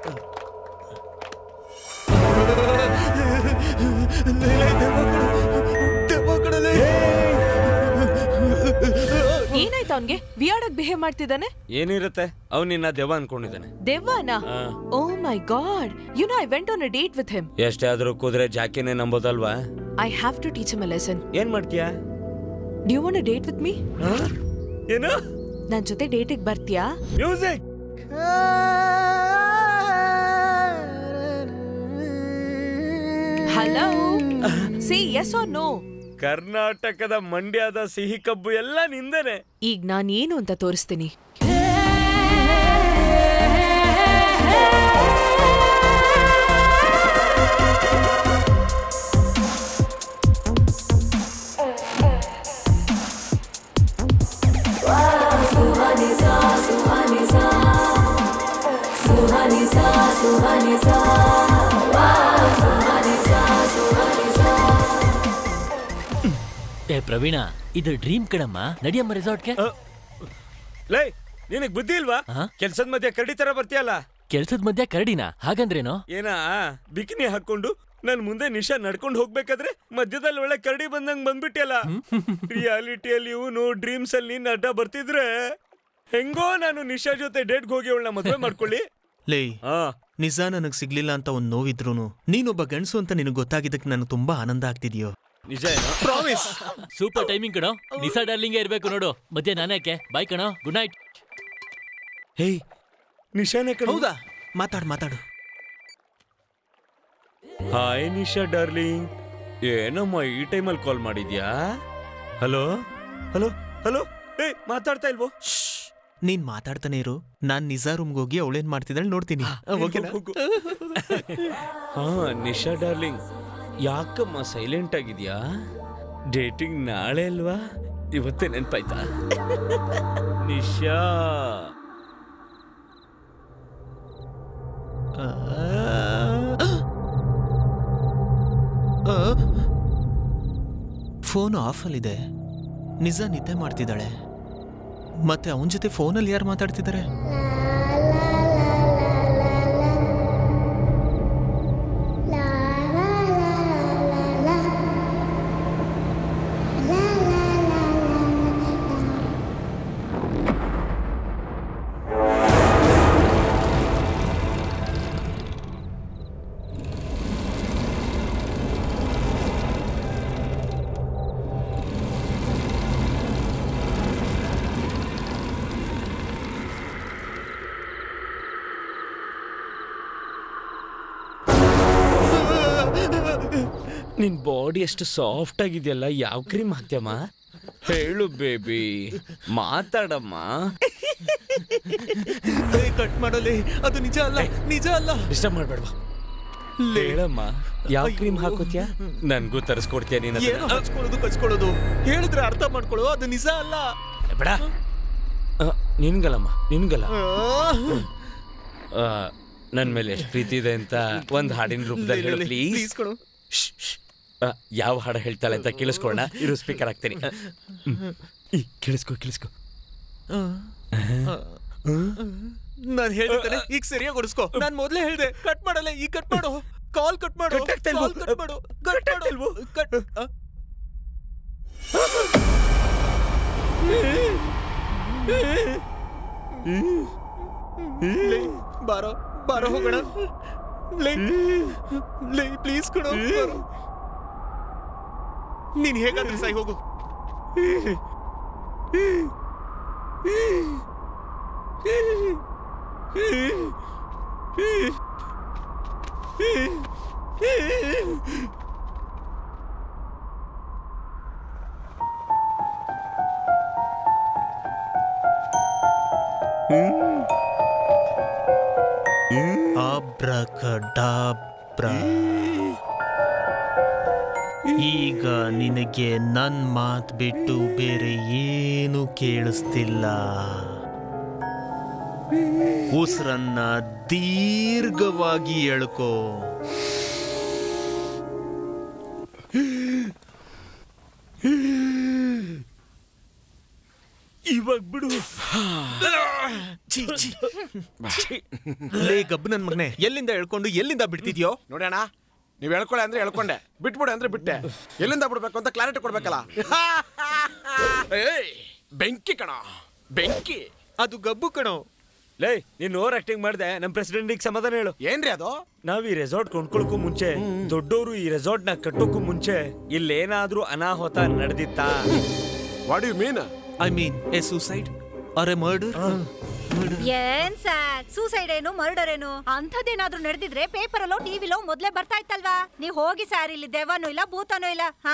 Speaker 14: ಏನಾಯ್ತು ಅವನ್ಗೆ ವಿಯಾಡಾಗಿ ಬಿಹೇವ್ ಮಾಡ್ತಿದ್ದಾನೆ
Speaker 7: ಏನಿರುತ್ತೆ ಅವ್ನು ನಿನ್ನ ದೆವ್ವ ಅನ್ಕೊಂಡಿದ್ದಾನೆ
Speaker 14: ದೆವ್ವನಾ
Speaker 7: ಆ.
Speaker 14: Oh my god you know I went on a date with him
Speaker 7: ಎಷ್ಟೇ ಆದ್ರೂ ಕುದುರೆ ಜಾಕಿನೇ ನಂಬೋದಲ್ವಾ
Speaker 14: I have to teach him a lesson
Speaker 7: ಏನ್ ಮಾಡ್ತೀಯಾ
Speaker 14: do you want date with me
Speaker 7: ಏನು
Speaker 14: ನನ್ ಜೊತೆ ಡೇಟಿಗೆ ಬರ್ತೀಯಾ
Speaker 7: music
Speaker 14: hello C S R no
Speaker 7: ಕರ್ನಾಟಕದ ಮಂಡ್ಯದ ಸಿಹಿ ಕಬ್ಬು ಎಲ್ಲ ನಿಂದನೆ
Speaker 14: ಈಗ ನಾನು ಏನು ಅಂತ ತೋರಿಸ್ತೀನಿ
Speaker 10: सुहानिसा सुहानिसा सुहानिसा सुहानिसा वाह सुहानिसा सुहानिसा
Speaker 8: ಏ ಪ್ರವೀಣ ಇದು ಡ್ರೀಮ್ ಕಣಮ್ಮ ನಡಿಯಮ್ಮ ರೆಸಾರ್ಟ್ಗೆ
Speaker 7: ಲೈ ನಿನಗ್ ಬುದ್ಧಿ ಇಲ್ವಾ ಕೆಲ್ಸದ ಮಧ್ಯೆ ಕರಡಿ ತರ ಬರ್ತೀಯಲ್ಲ
Speaker 8: ಕೆಲ್ಸದ ಮಧ್ಯ ಕರಡಿನ ಹಾಗಂದ್ರೇನು
Speaker 7: ಏನಾ ಬಿಕಿನಿ ಹಾಕೊಂಡು ನನ್ ಮುಂದೆ ನಿಶಾ ನಡ್ಕೊಂಡು ಹೋಗ್ಬೇಕಾದ್ರೆ ಮಧ್ಯದಲ್ಲಿ ಒಳ್ಳೆ ಕರಡಿ ಬಂದಂಗ್ ಬಂದ್ಬಿಟ್ಟಿಯಲ್ಲ ರಿಯಾಲಿಟಿಯಲ್ಲಿ ಇವನು ಡ್ರೀಮ್ಸ್ ಅಲ್ಲಿ ನೀನ್ ಅಡ್ಡ ಬರ್ತಿದ್ರೆ ಹೆಂಗೋ ನಾನು ನಿಶಾ ಜೊತೆ ಡೇಟ್ಗೆ ಹೋಗಿ ಅವಳನ್ನ ಮದ್ವೆ ಮಾಡ್ಕೊಳ್ಳಿ
Speaker 11: ಲೇ ನಿಜ ನನಗ್ ಸಿಗ್ಲಿಲ್ಲ ಅಂತ ಒಂದ್ ನೋವಿದ್ರೂನು ನೀನೊಬ್ಬ ಗಂಡಸು ಅಂತ ನಿನಗ್ ಗೊತ್ತಾಗಿದ್ದಕ್ಕೆ ನನಗೆ ತುಂಬಾ ಆನಂದ ಆಗ್ತಿದ್ಯೋ
Speaker 7: ನಿಜ ಏನೋ
Speaker 11: ಪ್ರಾಮಿಸ್
Speaker 8: ಸೂಪರ್ ಟೈಮಿಂಗ್ ಕಣೋ ನಿಸಾ ಡಾರ್ಲಿಂಗ್ ಇರ್ಬೇಕು ನೋಡು ಮಧ್ಯ ನಾನ್ಯಾಕೆ ಬಾಯ್ ಕಣೋ ಗುಡ್ ನೈಟ್
Speaker 7: ಹೇಯ್ ನಿಶಾನೆ ಕಣ
Speaker 11: ಹೌದಾ ಮಾತಾಡು ಮಾತಾಡು
Speaker 7: ಹಾಯ್ ನಿಶಾ ಡಾರ್ಲಿಂಗ್ ಏನಮ್ಮ ಈ ಟೈಮಲ್ಲಿ ಕಾಲ್ ಮಾಡಿದ್ಯಾ ಹಲೋ ಹಲೋ ಹಲೋ ಏಯ್ ಮಾತಾಡ್ತಾ ಇಲ್ವೋ
Speaker 11: ನೀನ್ ಮಾತಾಡ್ತಾನೆ ಇರು ನಾನ್ ನಿಜಾ ರೂಮ್ಗೆ ಹೋಗಿ ಅವಳೇನ್ ಮಾಡ್ತಿದ್ದಾಳೆ ನೋಡ್ತೀನಿ ಓಕೆನಾ
Speaker 7: ಹೋಗು. ಹಾ ನಿಶಾ ಡಾರ್ಲಿಂಗ್ ಯಾಕಮ್ಮ ಸೈಲೆಂಟ್ ಆಗಿದ್ಯಾ ಡೇಟಿಂಗ್ ನಾಳೆ ಅಲ್ವಾ ಇವತ್ತೇ ನೆನ್ಪಾಯ್ತಾ ನಿಶಾ
Speaker 11: ಫೋನ್ ಆಫಲ್ಲಿದೆ ನಿಜ ನಿದ್ದೆ ಮಾಡ್ತಿದ್ದಾಳೆ ಮತ್ತೆ ಅವನ ಜೊತೆ ಫೋನಲ್ಲಿ ಯಾರು ಮಾತಾಡ್ತಿದ್ದಾರೆ
Speaker 7: ನಿನ್ ಬಾಡಿ ಎಷ್ಟು ಸಾಫ್ಟ್ ಆಗಿದೆಯಲ್ಲ ಯಾವ ಕ್ರೀಮ್ ಹಾಕ್ಯಮ್ಮ ಹೇಳು ಬೇಬಿ ಮಾತಾಡಮ್ಮ
Speaker 11: ಕಟ್ ಮಾಡಲಿ ಅದು ನಿಜ ಅಲ್ಲ ನಿಜ ಅಲ್ಲ
Speaker 5: ಡಿಸ್ಟರ್ಬ್ ಮಾಡ್ಬೇಡ್ವಾ ಹೇಳಮ್ಮ ಯಾವ ಕ್ರೀಮ್ ಹಾಕೋತ್ಯಾ ನನ್ಗೂ ತರಿಸ್ಕೊಡ್ತೀಯ ನೀನು
Speaker 11: ಏನು ಹಚ್ಕೊಳ್ಳೋದು ಕಚ್ಕೊಳ್ಳೋದು ಹೇಳಿದ್ರೆ ಅರ್ಥ ಮಾಡ್ಕೊಳ್ಳೋ ಅದು ನಿಜ ಅಲ್ಲ
Speaker 5: ಬೇಡ ನಿನ್ಗಲ್ಲಮ್ಮ ನಿನ್ಗಲ್ಲ ನನ್ನ ಮೇಲೆ ಎಷ್ಟು ಪ್ರೀತಿ ಇದೆ ಅಂತ ಒಂದು ಹಾಡಿನ ರೂಪದಲ್ಲಿ ಹೇಳು ಪ್ಲೀಸ್
Speaker 11: ಪ್ಲೀಸ್ ಕೊಡು
Speaker 5: ಯಾವ ಹಾಡು ಹೇಳ್ತಾಳೆ ಅಂತ ಕೇಳಿಸ್ಕೊಳ್ಳೋಣ ಇರು ಸ್ಪೀಕರ್ ಹಾಕ್ತೀನಿ ಆ, ಹ್ಮ್. ಈ, ಕೇಳಿಸ್ಕೊ ಕೇಳಿಸ್ಕೊ
Speaker 11: ನಾನು ಹೇಳ್ತಾನೆ ಈಗ ಸರಿಯಾಗಿ ಹೊಡಿಸ್ಕೊ ನಾನು ಮೊದಲೇ ಹೇಳ್ದೆ ಕಟ್ ಮಾಡಲ್ಲ ಈಗ ಕಟ್ ಮಾಡು ಕಾಲ್ ಕಟ್ ಮಾಡು ಕಾಲ್ ಕಟ್ ಮಾಡು ಕಟ್ ಮಾಡು ಕಟ್ ಆ? ಲೇ, ಬಾರೋ ಬಾರೋ ಹೋಗೋಣ ಲೇ ಲೇ ಪ್ಲೀಸ್ ಕೊಡು ಬಾರೋ. ನೀನ್ ಹೇಗಾದ್ರೆ ಸಾಯಿ ಹೋಗು ಅಬ್ರಕಡಾಬ್ರ ಈಗ ನಿನಗೆ ನನ್ ಮಾತ್ ಬಿಟ್ಟು ಬೇರೆ ಏನು ಕೇಳಿಸ್ತಿಲ್ಲ ಉಸಿರನ್ನ ದೀರ್ಘವಾಗಿ ಎಳ್ಕೋ
Speaker 7: ಇವಾಗ ಬಿಡು
Speaker 11: ಛೀ, ಛೀ. ಲೇ ಗಬ್ಬು ನನ್ ಮಗನೆ ಎಲ್ಲಿಂದ ಎಳ್ಕೊಂಡು ಎಲ್ಲಿಂದ ಬಿಡ್ತಿದ್ಯೋ
Speaker 12: ನೋಡೋಣ ನೀವ್ ಹೇಳ್ಕೊಳ್ಳೆ ಅಂದ್ರೆ ಹೇಳ್ಕೊಂಡೆ ಬಿಟ್ಬಿಡೆ ಅಂದ್ರೆ ಬಿಟ್ಟೆ ಎಲ್ಲಿಂದ ಬಿಡ್ಬೇಕು ಅಂತ ಕ್ಲಾರಿಟಿ ಕೊಡ್ಬೇಕಲ್ಲ ಏಯ್, ಬೆಂಕಿ ಕಣ ಬೆಂಕಿ
Speaker 11: ಅದು ಗಬ್ಬು ಕಣೋ
Speaker 7: ಲೇ ನೀನ್ ಓವರ್ ಆಕ್ಟಿಂಗ್ ಮಾಡ್ದೆ ನಮ್ ಪ್ರೆಸಿಡೆಂಟ್ ಸಮಾಧಾನ ಹೇಳು
Speaker 12: ಏನ್ರಿ ಅದು
Speaker 7: ನಾವ್ ಈ ರೆಸಾರ್ಟ್ ಕೊಂಡ್ಕೊಳಕ್ಕೂ ಮುಂಚೆ ದೊಡ್ಡವರು ಈ ರೆಸಾರ್ಟ್ ನ ಕಟ್ಟೋಕ್ಕೂ ಮುಂಚೆ ಇಲ್ಲೇನಾದ್ರೂ ಅನಾಹುತ ನಡೆದಿತ್ತಾ
Speaker 12: what you mean
Speaker 11: I mean a suicide or a murder
Speaker 15: ಏನ್ ಸರ್ ಸೂಸೈಡ್ ಏನು ಮರ್ಡರ್ ಏನು ಅಂಥದ್ದೇನಾದ್ರೂ ನಡೆದಿದ್ರೆ ಪೇಪರ್ ಅಲ್ಲೋ ಟಿವಿಲೋ ಮೊದ್ಲೇ ಬರ್ತಾ ಇತ್ತಲ್ವಾ ನೀವ್ ಹೋಗಿ ಸರ್ ಇಲ್ಲಿ ದೆವ್ವನೂ ಇಲ್ಲ ಭೂತನೂ ಇಲ್ಲ ಹಾ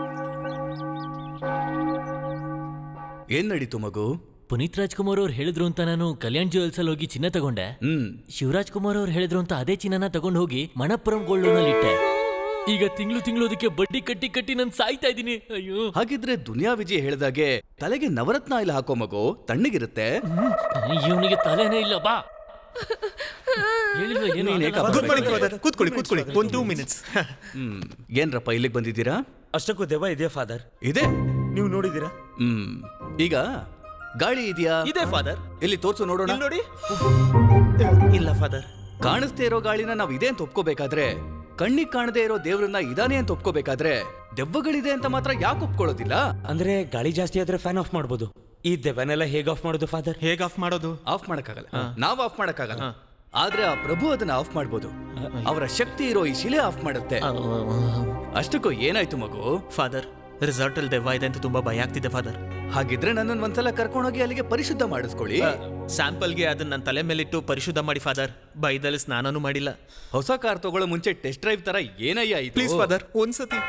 Speaker 6: ಏನ್ ನಡೀತು ಮಗು
Speaker 8: ಪುನೀತ್ ರಾಜ್ಕುಮಾರ್ ಅವ್ರು ಹೇಳಿದ್ರು ಅಂತ ನಾನು ಕಲ್ಯಾಣ್ ಜ್ಯುವೆಲ್ಸ್ ಅಲ್ಲಿ ಹೋಗಿ ಚಿನ್ನ ತಗೊಂಡೆ ಶಿವರಾಜ್ ಕುಮಾರ್ ಅವ್ರು ಹೇಳಿದ್ರು ಅಂತ ಅದೇ ಚಿನ್ನನ ತಗೊಂಡು ಹೋಗಿ ಮಣಪ್ಪುರಂ ಗೋಲ್ಡ್ ಲೋನ್ ಅಲ್ಲಿ ಇಟ್ಟೆ ಈಗ ತಿಂಗಳು ತಿಂಗಳು ಅದಕ್ಕೆ ಬಡ್ಡಿ ಕಟ್ಟಿ ಕಟ್ಟಿ ನಾನು ಸಾಯ್ತಾ ಇದ್ದೀನಿ ಅಯ್ಯೋ
Speaker 6: ಹಾಗಿದ್ರೆ ದುನಿಯಾ ವಿಜಯ್ ಹೇಳ್ದಾಗೆ ತಲೆಗೆ ನವರತ್ನ ಆಯಿಲ್ ಹಾಕೋ ಮಗು ತಣ್ಣಗಿರುತ್ತೆ
Speaker 8: ಇವನಿಗೆ ತಲೆನೇ ಇಲ್ಲ ಬಾ ಹೇಳಿಲ್ವಾ ಏನು
Speaker 6: ನೀನ್
Speaker 8: ಆಗಲ್ಲ?
Speaker 6: ಏಕ
Speaker 11: ಗುಡ್ ಮಾರ್ನಿಂಗ್ ಬ್ರದರ್ ಕೂತ್ಕೊಳ್ಳಿ ಕೂತ್ಕೊಳ್ಳಿ ಒಂದ್ ಟೂ ಮಿನಿಟ್ಸ್
Speaker 6: ಹ್ಮ್ ಏನ್ರಪ್ಪ ಇಲ್ಲಿಗೆ ಬಂದಿದ್ದೀರಾ
Speaker 7: ಅಷ್ಟಕ್ಕೂ ದೆವ್ವ ಇದೆಯಾ ಫಾದರ್
Speaker 6: ಇದೆ
Speaker 7: ನೀವು ನೋಡಿದ್ದೀರಾ
Speaker 6: ಹ್ಮ್ ಈಗ ಗಾಳಿ ಇದೆಯಾ
Speaker 11: ಇದೆ ಫಾದರ್
Speaker 6: ಇಲ್ಲಿ ತೋರ್ಸು ನೋಡೋಣ
Speaker 11: ಇಲ್ಲಿ ನೋಡಿ ಇಲ್ಲ ಫಾದರ್
Speaker 6: ಕಾಣಿಸ್ದೇ ಇರೋ ಗಾಳಿನ ನಾವ್ ಇದೆ ಅಂತ ಒಪ್ಕೋಬೇಕಾದ್ರೆ ಕಣ್ಣಿಗೆ ಕಾಣದೇ ಇರೋ ದೇವ್ರನ್ನ ಇದಾನೆ ಅಂತ ಒಪ್ಕೋಬೇಕಾದ್ರೆ ದೆವ್ವಗಳಿದೆ ಅಂತ ಮಾತ್ರ ಯಾಕೆ ಒಪ್ಕೊಳ್ಳೋದಿಲ್ಲ
Speaker 7: ಅಂದ್ರೆ ಗಾಳಿ ಜಾಸ್ತಿ ಆದ್ರೆ ಫ್ಯಾನ್ ಆಫ್ ಮಾಡ್ಬೋದು ಈ ದೆವ್ವನೆಲ್ಲ ಹೇಗೆ ಆಫ್ ಮಾಡೋದು ಫಾದರ್
Speaker 11: ಹೇಗೆ ಆಫ್ ಮಾಡೋದು
Speaker 6: ಆಫ್ ಮಾಡಕ್ಕಾಗಲ್ಲ ನಾವ್ ಆಫ್ ಮಾಡಕ್ಕಾಗಲ್ಲ ಆದ್ರೆ ಆ ಪ್ರಭು ಅದನ್ನ ಆಫ್ ಮಾಡ್ಬೋದು ಅವರ ಶಕ್ತಿ ಇರೋ ಈ ಶಿಲೆ ಆಫ್ ಮಾಡುತ್ತೆ ಅಷ್ಟಕ್ಕೂ ಏನಾಯ್ತು ಮಗು
Speaker 11: ಫಾದರ್ ರಿಸಾರ್ಟ್ ಅಲ್ಲಿ ದೆವ್ವ ಇದೆ ಅಂತ ತುಂಬಾ ಭಯ ಆಗ್ತಿದೆ ಫಾದರ್
Speaker 6: ಹಾಗಿದ್ರೆ ನನ್ನನ್ನು ಒಂದ್ಸಲ ಕರ್ಕೊಂಡೋಗಿ ಅಲ್ಲಿಗೆ ಪರಿಶುದ್ಧ ಮಾಡಿಸ್ಕೊಳ್ಳಿ
Speaker 11: ಸ್ಯಾಂಪಲ್ಗೆ ಅದನ್ನ ನನ್ನ ತಲೆ ಮೇಲಿಟ್ಟು ಪರಿಶುದ್ಧ ಮಾಡಿ ಫಾದರ್ ಬೈದಲ್ಲಿ ಸ್ನಾನನೂ ಮಾಡಿಲ್ಲ
Speaker 6: ಹೊಸ ಕಾರ್ ತಗೊಳ್ಳೋ ಮುಂಚೆ ಟೆಸ್ಟ್ ಡ್ರೈವ್ ತರ ಏನಯ್ಯ ಇದು
Speaker 11: ಪ್ಲೀಸ್ ಫಾದರ್ ಒಂದ್ಸತಿ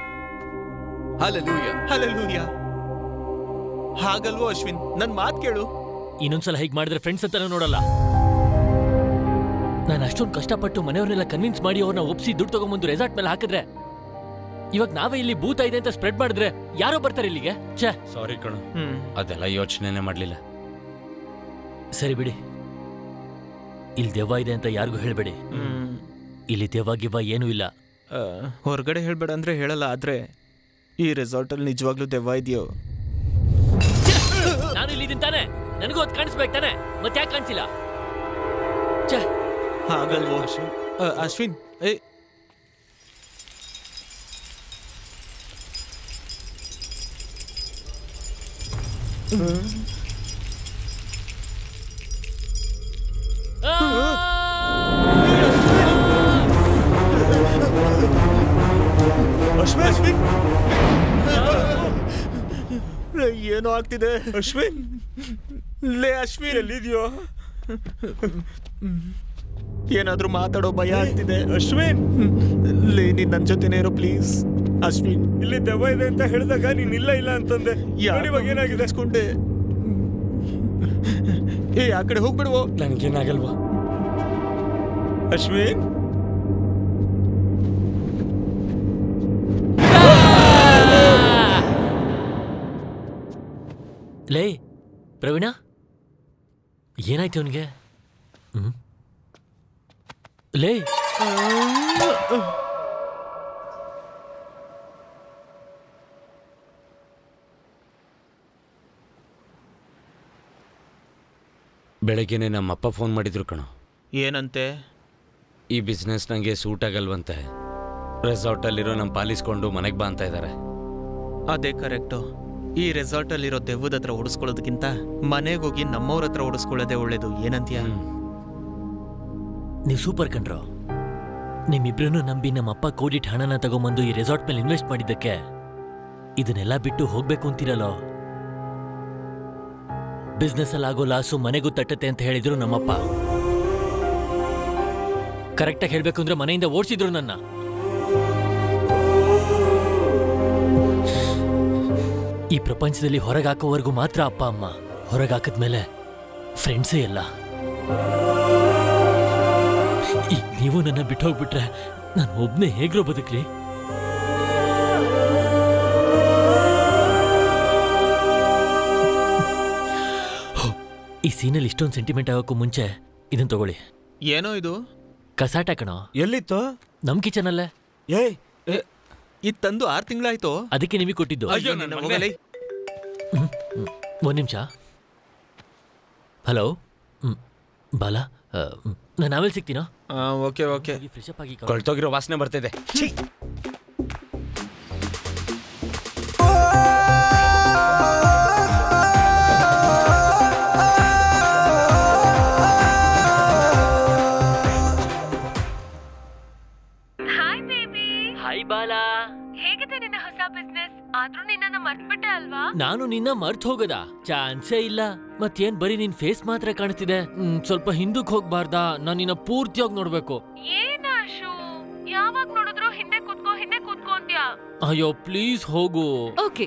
Speaker 6: ಹಲಲೂಯ
Speaker 11: ಹಲಲೂಯ ಹಾಗಲ್ವೋ ಅಶ್ವಿನ್ ನನ್ ಮಾತ್ ಕೇಳು
Speaker 8: ಇನ್ನೊಂದ್ಸಲ ಹೀಗೆ ಮಾಡಿದ್ರೆ ಫ್ರೆಂಡ್ಸ್ ಅಂತಾನೆ ನೋಡಲ್ಲ ನಾನು ಅಷ್ಟೊಂದು ಕಷ್ಟಪಟ್ಟು ಮನೆಯವ್ರನ್ನೆಲ್ಲ ಕನ್ವಿನ್ಸ್ ಮಾಡಿ ಅವ್ರನ್ನ ಒಪ್ಸಿ ದುಡ್ಡು ತಗೊಂಬಂದು ರೆಸಾರ್ಟ್ ಮೇಲೆ ಹಾಕಿದ್ರೆ ಇವಾಗ ನಾವೇ ಇಲ್ಲಿ ಭೂತ ಇದೆ ಅಂತ ಸ್ಪ್ರೆಡ್ ಮಾಡಿದ್ರೆ ಯಾರೋ ಬರ್ತಾರೆ ಇಲ್ಲಿಗೆ ಛೇ
Speaker 5: ಸಾರಿ ಕಣ ಅದೆಲ್ಲ ಯೋಚನೆನೇ ಮಾಡ್ಲಿಲ್ಲ
Speaker 8: ಸರಿ ಬಿಡಿ ಇಲ್ಲಿ ದೆವ್ವ ಇದೆ ಅಂತ ಯಾರಿಗೂ ಹೇಳ್ಬೇಡಿ ಇಲ್ಲಿ ದೆವ್ವ ಗಿವ್ವ ಏನೂ ಇಲ್ಲ
Speaker 11: ಆ, ಹೊರಗಡೆ ಹೇಳ್ಬೇಡ ಅಂದ್ರೆ ಹೇಳಲ್ಲ ಆದ್ರೆ ಈ ರೆಸಾರ್ಟ್ ಅಲ್ಲಿ ನಿಜವಾಗ್ಲೂ ದೆವ್ವ ಇದೆಯೋ
Speaker 8: ನಾನು ಇಲ್ಲಿದ್ದೀನಿ ತಾನೆ ನನಗೂ ಅದು ಕಾಣಿಸ್ಬೇಕು ತಾನೆ ಮತ್ತೆ ಯಾಕೆ ಕಾಣಿಸಿಲ್ಲ ಛೇ
Speaker 11: ಹಾಗಲ್ವೋ ಅಶ್ವಿನ್ ಆ, ಅಶ್ವಿನ್ ಏ
Speaker 7: ಅಶ್ವಿನ್ ಅಶ್ವಿನ್
Speaker 11: ಏನೋ ಆಗ್ತಿದೆ
Speaker 7: ಅಶ್ವಿನ್
Speaker 11: ಲೇ ಅಶ್ವಿನ್
Speaker 7: ಎಲ್ಲಿದ್ಯೋ
Speaker 11: ಏನಾದ್ರೂ ಮಾತಾಡೋ ಭಯ ಆಗ್ತಿದೆ
Speaker 7: ಅಶ್ವಿನ್
Speaker 11: ಲೇ ನೀನ್ ನನ್ ಜೊತೆನೇ ಇರೋ ಪ್ಲೀಸ್ ಅಶ್ವಿನ್
Speaker 7: ಇಲ್ಲಿ ದೆವ್ವ ಇದೆ ಅಂತ ಹೇಳಿದಾಗ ನೀನ್ ಇಲ್ಲ ಇಲ್ಲ ಅಂತಂದೆ ನೋಡಿ ಇವಾಗ ಏನಾಗಿದೆ
Speaker 11: ಇಸ್ಕೊಂಡೆ ಏ ಆ ಕಡೆ ಹೋಗ್ಬಿಡುವೋ
Speaker 7: ನನಗೇನಾಗಲ್ವಾ ಅಶ್ವಿನ್
Speaker 8: ಲೇ ಪ್ರವೀಣ ಏನಾಯ್ತು ಅವನಿಗೆ ಲೇ
Speaker 16: ಬೆಳಗ್ಗೆನೆ ನಮ್ಮಪ್ಪ ಫೋನ್ ಮಾಡಿದ್ರು ಕಣೋ
Speaker 11: ಏನಂತೆ
Speaker 16: ಈ ಬಿಸ್ನೆಸ್ ನನಗೆ ಸೂಟ್ ಆಗಲ್ವಂತೆ ರೆಸಾರ್ಟಲ್ಲಿರೋ ನಮ್ಮ ಪಾಲಿಸ್ಕೊಂಡು ಮನೆಗೆ ಬಾ ಅಂತ ಇದ್ದಾರೆ
Speaker 11: ಅದೇ ಕರೆಕ್ಟು ಈ ರೆಸಾರ್ಟ್ ಅಲ್ಲಿರೋ ದೆವ್ವದ ಹತ್ರ ಓಡಿಸ್ಕೊಳ್ಳೋದಕ್ಕಿಂತ ಮನೆಗೆ ಹೋಗಿ ನಮ್ಮವ್ರ ಹತ್ರ ಓಡಿಸ್ಕೊಳ್ಳೋದೇ ಒಳ್ಳೇದು ಏನಂತೀಯ
Speaker 8: ನೀವು ಸೂಪರ್ ಕಣ್ರೋ ನಿಮ್ಮಿಬ್ರನ್ನು ನಂಬಿ ನಮ್ಮಪ್ಪ ಕೋಡಿಟ್ ಹಣನ ತಗೊಂಬಂದು ಈ ರೆಸಾರ್ಟ್ ಮೇಲೆ ಇನ್ವೆಸ್ಟ್ ಮಾಡಿದ್ದಕ್ಕೆ ಇದನ್ನೆಲ್ಲ ಬಿಟ್ಟು ಹೋಗ್ಬೇಕು ಅಂತೀರಲ್ಲೋ ಬಿಸ್ನೆಸ್ ಅಲ್ಲಿ ಆಗೋ ಲಾಸು ಮನೆಗೂ ತಟ್ಟತ್ತೆ ಅಂತ ಹೇಳಿದ್ರು ನಮ್ಮಪ್ಪ ಕರೆಕ್ಟಾಗಿ ಹೇಳ್ಬೇಕು ಅಂದ್ರೆ ಮನೆಯಿಂದ ಓಡಿಸಿದ್ರು ನನ್ನ ಈ ಪ್ರಪಂಚದಲ್ಲಿ ಹೊರಗಾಕೋವರೆಗೂ ಮಾತ್ರ ಅಪ್ಪ ಅಮ್ಮ ಹೊರಗಾಕದ್ಮೇಲೆ ಫ್ರೆಂಡ್ಸೇ ಎಲ್ಲ ಈಗ ನೀವು ನನ್ನ ಬಿಟ್ಟು ಹೋಗ್ಬಿಟ್ರೆ ನಾನು ಒಬ್ನೇ ಹೇಗ್ರೋ ಬದುಕ್ಲಿ ಹೋ, ಈ ಸೀನಲ್ಲಿ ಇಷ್ಟೊಂದು ಸೆಂಟಿಮೆಂಟ್ ಆಗೋಕ್ಕೂ ಮುಂಚೆ ಇದನ್ನ ತಗೊಳ್ಳಿ
Speaker 11: ಏನೋ ಇದು
Speaker 8: ಕಸಾಟ ಕಣೋ
Speaker 11: ಎಲ್ಲಿತ್ತು
Speaker 8: ನಮ್ ಕಿಚನ್ ಅಲ್ಲೇ
Speaker 11: ಏಯ್ ಇದು ತಂದು ಆರು ತಿಂಗಳಾಯ್ತು
Speaker 8: ಅದಕ್ಕೆ ನಿಮಗೆ ಕೊಟ್ಟಿದ್ದು
Speaker 11: ಅಯ್ಯೋ ನಿನ್ನ ಹೋಗಲೇ
Speaker 8: ಹ್ಮ್, ಹ್ಮ್. ಒಂದ್ ನಿಮಿಷ ಹಲೋ ಹ್ಮ್, ಬಾಲ ಆ, ಹ್ಮ್. ನಾನು ಆಮೇಲೆ ಸಿಗ್ತೀನೋ
Speaker 11: ಓಕೆ ಓಕೆ
Speaker 8: ಫ್ರೆಶ್ ಅಪ್ ಆಗಿ
Speaker 16: ಕೊಳ್ತೋಗಿರೋ ವಾಸನೆ ಬರ್ತಿದೆ
Speaker 14: ಹಾಯ್ ಬೇಬಿ
Speaker 8: ಹಾಯ್ ಬಾಲಾ
Speaker 14: ಹೇಗಿದೆ ನಿನ್ನ ಹೊಸ ಬಿಸ್ನೆಸ್ ಆದ್ರೂ ನಿನ್ನನ್ನ ಮರ್ತ್ಬಿಟ್ಟೆ ಅಲ್ವಾ
Speaker 8: ನಾನು ನಿನ್ನ ಮರ್ತ್ ಹೋಗದ ಚಾನ್ಸೇ ಇಲ್ಲ ಮತ್ತೇನ್ ಬರೀ ನಿನ್ ಫೇಸ್ ಮಾತ್ರ ಕಾಣಿಸ್ತಿದೆ ಹ್ಮ್, ಸ್ವಲ್ಪ ಹಿಂದಕ್ ಹೋಗ್ಬಾರ್ದಾ ನಾನು ನಿನ್ನ ಪೂರ್ತಿಯಾಗಿ ನೋಡ್ಬೇಕು
Speaker 14: ಏನ ಶೂ ಯಾವಾಗ ನೋಡಿದ್ರು ಹಿಂದೆ ಕೂತ್ಕೋ ಹಿಂದೆ ಕೂತ್ಕೋ ಅಂತ್ಯಾ
Speaker 8: ಅಯ್ಯೋ ಪ್ಲೀಸ್ ಹೋಗು
Speaker 14: ಓಕೆ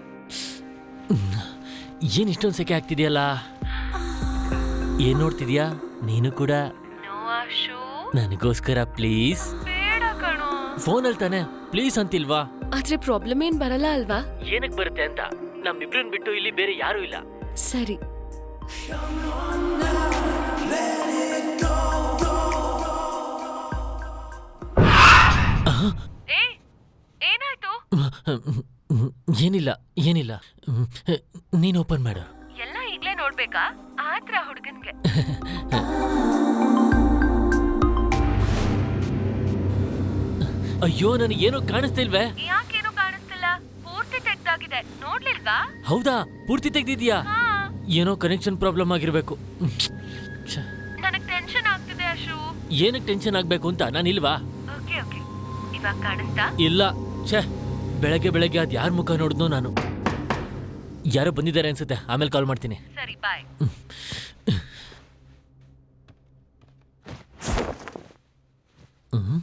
Speaker 8: ಏನ್ ಇಷ್ಟೊಂದ್ ಸೆಕೆ ಆಗ್ತಿದ್ಯಲ್ಲ ಏನ್ ನೋಡ್ತಿದ್ಯಾ ನೀನು ಕೂಡ
Speaker 14: ನೋ ಆಶು
Speaker 8: ನನಗೋಸ್ಕರ ಪ್ಲೀಸ್
Speaker 14: ಬೇಡ ಕಣೋ
Speaker 8: ಫೋನಲ್ಲಿ ತಾನೆ ಪ್ಲೀಸ್ ಅಂತಿಲ್ವಾ
Speaker 14: ಆದ್ರೆ ಪ್ರಾಬ್ಲಮ್ ಏನ್ ಬರಲ್ಲ ಅಲ್ವಾ
Speaker 8: ಏನಕ್ ಬರುತ್ತೆ ಅಂತ ನಮ್ಮಿಬ್ರನ್ ಬಿಟ್ಟು ಇಲ್ಲಿ ಬೇರೆ ಯಾರು ಇಲ್ಲ
Speaker 14: ಸರಿ ಏ ಏನಾಯ್ತು
Speaker 8: ಏನಿಲ್ಲ ಏನಿಲ್ಲ ಹ್ಮ್, ನೀನ್ ಓಪನ್ ಮಾಡು
Speaker 14: ಎಲ್ಲ ಈಗ್ಲೇ ನೋಡ್ಬೇಕಾ ಆತ್ರ ಹುಡ್ಗನ್ಗೆ
Speaker 8: ಅಯ್ಯೋ ನನಗೇನು ಕಾಣಿಸ್ತಾ ಇಲ್ವೇ
Speaker 14: ಯಾಕೇನು ಕಾಣಿಸ್ತಿಲ್ಲ ಪೂರ್ತಿ ತೆಗ್ದಾಗಿದೆ ನೋಡ್ಲಿಲ್ವಾ
Speaker 8: ಹೌದಾ ಪೂರ್ತಿ ತೆಗ್ದಿದ್ಯಾ ಏನೋ ಕನೆಕ್ಷನ್ ಪ್ರಾಬ್ಲಮ್ ಆಗಿರ್ಬೇಕು ಹ್ಮ್. ಛೆ,
Speaker 14: ನನಗ್ ಟೆನ್ಷನ್ ಆಗ್ತಿದೆ ಅಶು
Speaker 8: ಏನಕ್ಕೆ ಟೆನ್ಷನ್ ಆಗ್ಬೇಕು ಅಂತ ನಾನು ಇಲ್ವಾ
Speaker 14: ಓಕೆ ಓಕೆ ಇವಾಗ ಕಾಣಿಸ್ತಾ
Speaker 8: ಇಲ್ಲ ಛೇ ಬೆಳಗ್ಗೆ ಬೆಳಗ್ಗೆ ಅದ್ ಯಾರ ಮುಖ ನೋಡಿದ್ನೋ ನಾನು ಯಾರೋ ಬಂದಿದ್ದಾರೆ ಅನ್ಸುತ್ತೆ ಆಮೇಲೆ ಕಾಲ್ ಮಾಡ್ತೀನಿ
Speaker 14: ಸರಿ ಬಾಯ್
Speaker 8: ಹ್ಮ್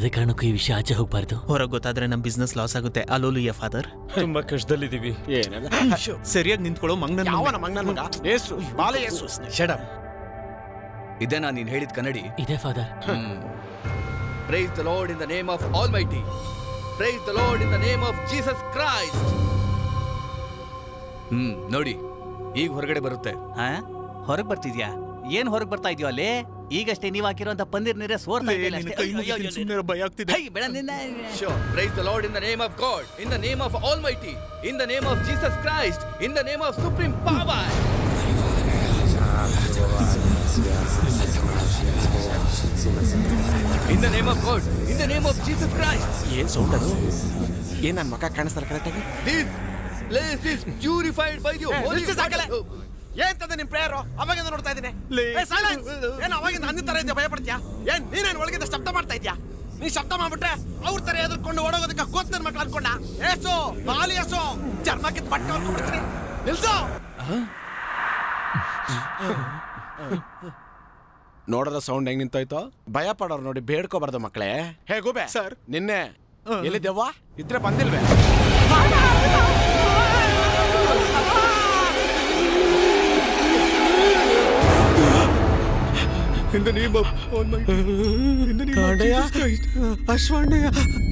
Speaker 8: ಯಾವುದೇ ಕಾರಣಕ್ಕೂ ಈ ವಿಷಯ ಆಚೆ ಹೋಗ್ಬಾರ್ದು
Speaker 11: ಹೊರಗೆ ಗೊತ್ತಾದ್ರೆ ನಮ್ ಬಿಸ್ನೆಸ್ ಲಾಸ್ ಆಗುತ್ತೆ ಅಲೋಲಿಯ ಫಾದರ್
Speaker 7: ತುಂಬಾ ಕಷ್ಟದಲ್ಲಿದ್ದೀವಿ
Speaker 11: ಸರಿಯಾಗಿ ನಿಂತ್ಕೊಳ್ಳೋ ಮಂಗ್ನ
Speaker 12: ಯಾವನ ಮಂಗನ ಮಗ ಏಸು ಬಾಲ ಏಸು
Speaker 17: ಶಡಪ್ ಇದೇನಾ ನೀನ್ ಹೇಳಿದ ಕನ್ನಡಿ
Speaker 8: ಇದೆ father
Speaker 17: praise the lord in the name of almighty praise the lord in the name of Jesus Christ hmm ನೋಡಿ ಈಗ ಹೊರಗಡೆ ಬರುತ್ತೆ
Speaker 6: ಹಾ ಹೊರಗ್ ಬರ್ತಿದ್ಯಾ ಏನ್ ಹೊರಗ್ ಬರ್ತಾ ಇದೆಯೋ ಅಲ್ಲಿ ಈಗಷ್ಟೇ ನೀವ್ ಹಾಕಿರುವಂತ ಪಂದಿರ್ ನೀರೇ ಸೋರ್ತಾ ಇದೆಯಲ್ಲ ಅಷ್ಟೇ. ಅಯ್ಯೋ, ಅಯ್ಯೋ, ಅಯ್ಯೋ.
Speaker 11: ಭಯ ಆಗ್ತಿದೆ
Speaker 6: ಹೈ, ಬೇಡ ನಿನ್ನ
Speaker 17: Sure. Praise the Lord in the name of God, in the name of Almighty, in the name of Jesus Christ, in the name of supreme power. In the name of God, in the name of Jesus Christ.
Speaker 12: ಏನ್ sound ಅದು ಏನ್ ನನ್ ಮಕ್ಕ ಕಾಣಿಸ್ತಾರ ಕರೆಕ್ಟಾಗಿ
Speaker 17: This place is purified by the holy
Speaker 12: ಸಾಕಲೆ
Speaker 17: water.
Speaker 12: ಏನ್ ತಂದೆ ನಿಮ್ prayer ಅವಾಗಿಂದ ನೋಡ್ತಾ ಇದ್ದೀನಿ ಏ, silence! ಏನ್ ಅವಾಗಿಂದ ಅಂದಿನ ತರ ಇದ್ಯಾ ಭಯ ಪಡ್ತೀಯಾ ಏನ್ ನೀನೇನ್ ಒಳಗಿಂದ ಶಬ್ದ ಮಾಡ್ತಾ ಇದ್ಯಾ ನೀ ಶಬ್ದ ಮಾಡ್ಬಿಟ್ರೆ ಅವ್ರ ತರ ಎದುರ್ಕೊಂಡು ಓಡೋಗೋದಕ್ಕೆ ಕೋತ್ ನನ್ ಮಕ್ಳು ಅನ್ಕೊಂಡ ಏಸು ಬಾಲಿ ಏಸು ಚರ್ಮಕ್ಕೆ ಬಟ್ಟೆ ಹೊಲ್ಕೊಂಡ್ಬಿಡ್ತೀನಿ ನಿಲ್ಸು ನೋಡೋದ ಸೌಂಡ್ ಹೆಂಗ್ ನಿಂತೋಯ್ತು ಭಯ ಪಡೋರು ನೋಡಿ ಬೇಡ್ಕೋಬಾರ್ದು ಮಕ್ಕಳೇ ಹೇ ಗೋಬೆ ಸರ್ ನಿನ್ನೆ ಎಲ್ಲಿದ್ದೆವ್ವ ಇದ್ರೆ ಬಂದಿಲ್ವೇ
Speaker 7: In the name of Almighty. In the name of Jesus Christ.
Speaker 12: ಅಶ್ವಣ್ಣಯ್ಯ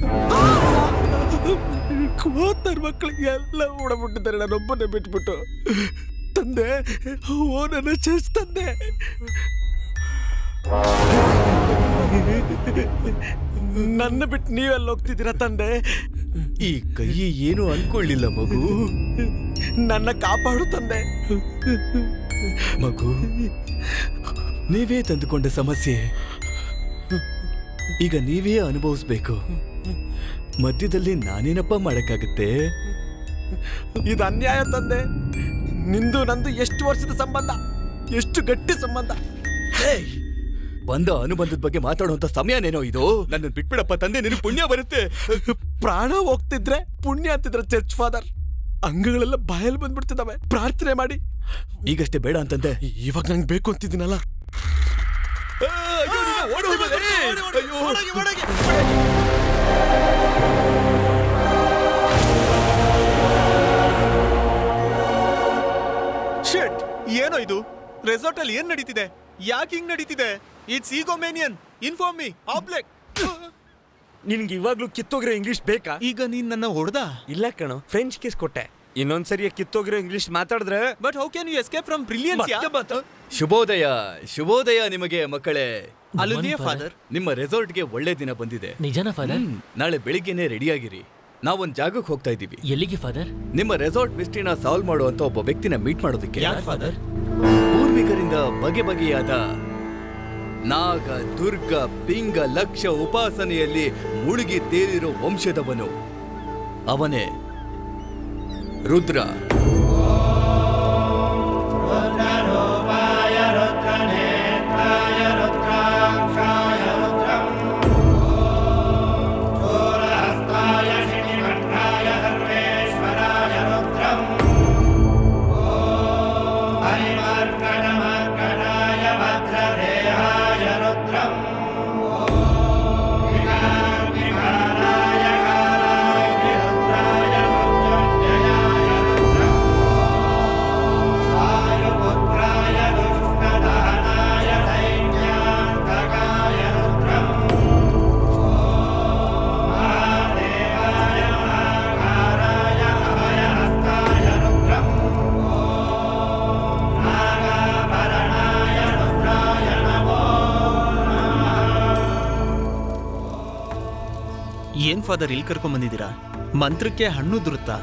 Speaker 7: ಕೋತರ್ ಮಕ್ಕಳಿಗೆ ಎಲ್ಲ ಓಡಬಿಟ್ಟಿದ್ದಾರೆ ನಾನೊಬ್ಬನೇ ಬಿಟ್ಬಿಟ್ಟು ತಂದೆ ಓ ನನ್ನ ಚೆಸ್ ತಂದೆ ನನ್ನ ಬಿಟ್ಟು ನೀವೆಲ್ಲ ಹೋಗ್ತಿದ್ದೀರಾ ತಂದೆ ಈ ಕೈ ಏನು ಅನ್ಕೊಳ್ಳಿಲ್ಲ ಮಗು ನನ್ನ ಕಾಪಾಡು ತಂದೆ ಮಗು ನೀವೇ ತಂದುಕೊಂಡ ಸಮಸ್ಯೆ ಈಗ ನೀವೇ ಅನುಭವಿಸ್ಬೇಕು ಮಧ್ಯದಲ್ಲಿ ನಾನೇನಪ್ಪ ಮಾಡಕ್ಕಾಗತ್ತೆ ಇದು ಅನ್ಯಾಯ ತಂದೆ ನಿಂದು ನಂದು ಎಷ್ಟು ವರ್ಷದ ಸಂಬಂಧ ಎಷ್ಟು ಗಟ್ಟಿ ಸಂಬಂಧ
Speaker 17: ಏಯ್! ಬಂದ ಅನುಬಂಧದ ಬಗ್ಗೆ ಮಾತಾಡುವಂತ ಸಮಯನೇನೋ ಇದು ನನ್ನ ಬಿಟ್ಬಿಡಪ್ಪ ತಂದೆ ನಿನ್ ಪುಣ್ಯ ಬರುತ್ತೆ
Speaker 7: ಪ್ರಾಣ ಹೋಗ್ತಿದ್ರೆ ಪುಣ್ಯ ಅಂತಿದ್ರೆ ಚರ್ಚ್ ಫಾದರ್ ಅಂಗಗಳೆಲ್ಲ ಬಾಯಲ್ಲಿ ಬಂದ್ಬಿಡ್ತಿದ್ದಾವೆ ಪ್ರಾರ್ಥನೆ ಮಾಡಿ
Speaker 17: ಈಗಷ್ಟೇ ಬೇಡ ಅಂತಂದೆ
Speaker 7: ಇವಾಗ ನಂಗೆ ಬೇಕು ಅಂತಿದ್ದೀನಲ್ಲ
Speaker 11: ಶೆಟ್ ಏನೋ ಇದು ರೆಸಾರ್ಟ್ ಅಲ್ಲಿ ಏನ್ ನಡೀತಿದೆ ಯಾಕೆ ಹಿಂಗ್ ನಡೀತಿದೆ ಇಟ್ಸ್ ಈಗೋಮೇನಿಯನ್ ಇನ್ಫಾರ್ಮ್ ಮಿ ಆಬ್ಲೆಕ್
Speaker 7: ನಿನ್ಗೆ ಇವಾಗ್ಲೂ ಕಿತ್ತೋಗಿರೋ ಇಂಗ್ಲಿಷ್ ಬೇಕಾ
Speaker 11: ಈಗ ನೀನ್ ನನ್ನ ಹೊಡೆದ
Speaker 7: ಇಲ್ಲ ಕಣೋ ಫ್ರೆಂಚ್ ಕಿಸ್ ಕೊಟ್ಟೆ ಇನ್ನೊಂದ್ಸರಿ ಕಿತ್ತೋಗಿರೋ ಇಂಗ್ಲಿಷ್ ಮಾತಾಡಿದ್ರೆ
Speaker 11: but how can you escape from brilliance
Speaker 17: ಶುಭೋದಯ ಶುಭೋದಯ ನಿಮಗೆ ಮಕ್ಕಳೇ
Speaker 11: Hallelujah, Father.
Speaker 17: ನಿಮ್ಮ ರೆಸಾರ್ಟ್ಗೆ ಒಳ್ಳೆ ದಿನ ಬಂದಿದೆ
Speaker 8: ನಿಜನಾ ಫಾದರ್
Speaker 17: ಹ್ಮ್, ನಾಳೆ ಬೆಳಿಗ್ಗೆನೆ ರೆಡಿಯಾಗಿರಿ ನಾವೊಂದ್ ಜಾಗಕ್ಕೆ ಹೋಗ್ತಾ ಇದ್ದೀವಿ
Speaker 8: ಎಲ್ಲಿಗೆ ಫಾದರ್
Speaker 17: ನಿಮ್ಮ ರೆಸಾರ್ಟ್ ಮಿಸ್ಟ್ರಿನ ಸಾಲ್ವ್ ಮಾಡುವಂತ ಒಬ್ಬ ವ್ಯಕ್ತಿನ ಮೀಟ್ ಮಾಡೋದಕ್ಕೆ
Speaker 8: ಯಾರ್ ಫಾದರ್
Speaker 17: ಪೂರ್ವಿಕರಿಂದ ಬಗೆ ಬಗೆಯಾದ ನಾಗ ದುರ್ಗ ಪಿಂಗ ಲಕ್ಷ ಉಪಾಸನೆಯಲ್ಲಿ ಮುಳುಗಿ ತೇಲಿರೋ ವಂಶದವನು ಅವನೇ ರುದ್ರ
Speaker 11: ಏನ್ ಫಾದರ್ ಇಲ್ಲಿ ಕರ್ಕೊಂಡ್ ಬಂದಿದ್ದೀರಾ ಮಂತ್ರಕ್ಕೆ ಹಣ್ಣು ದುರುತ್ತಾ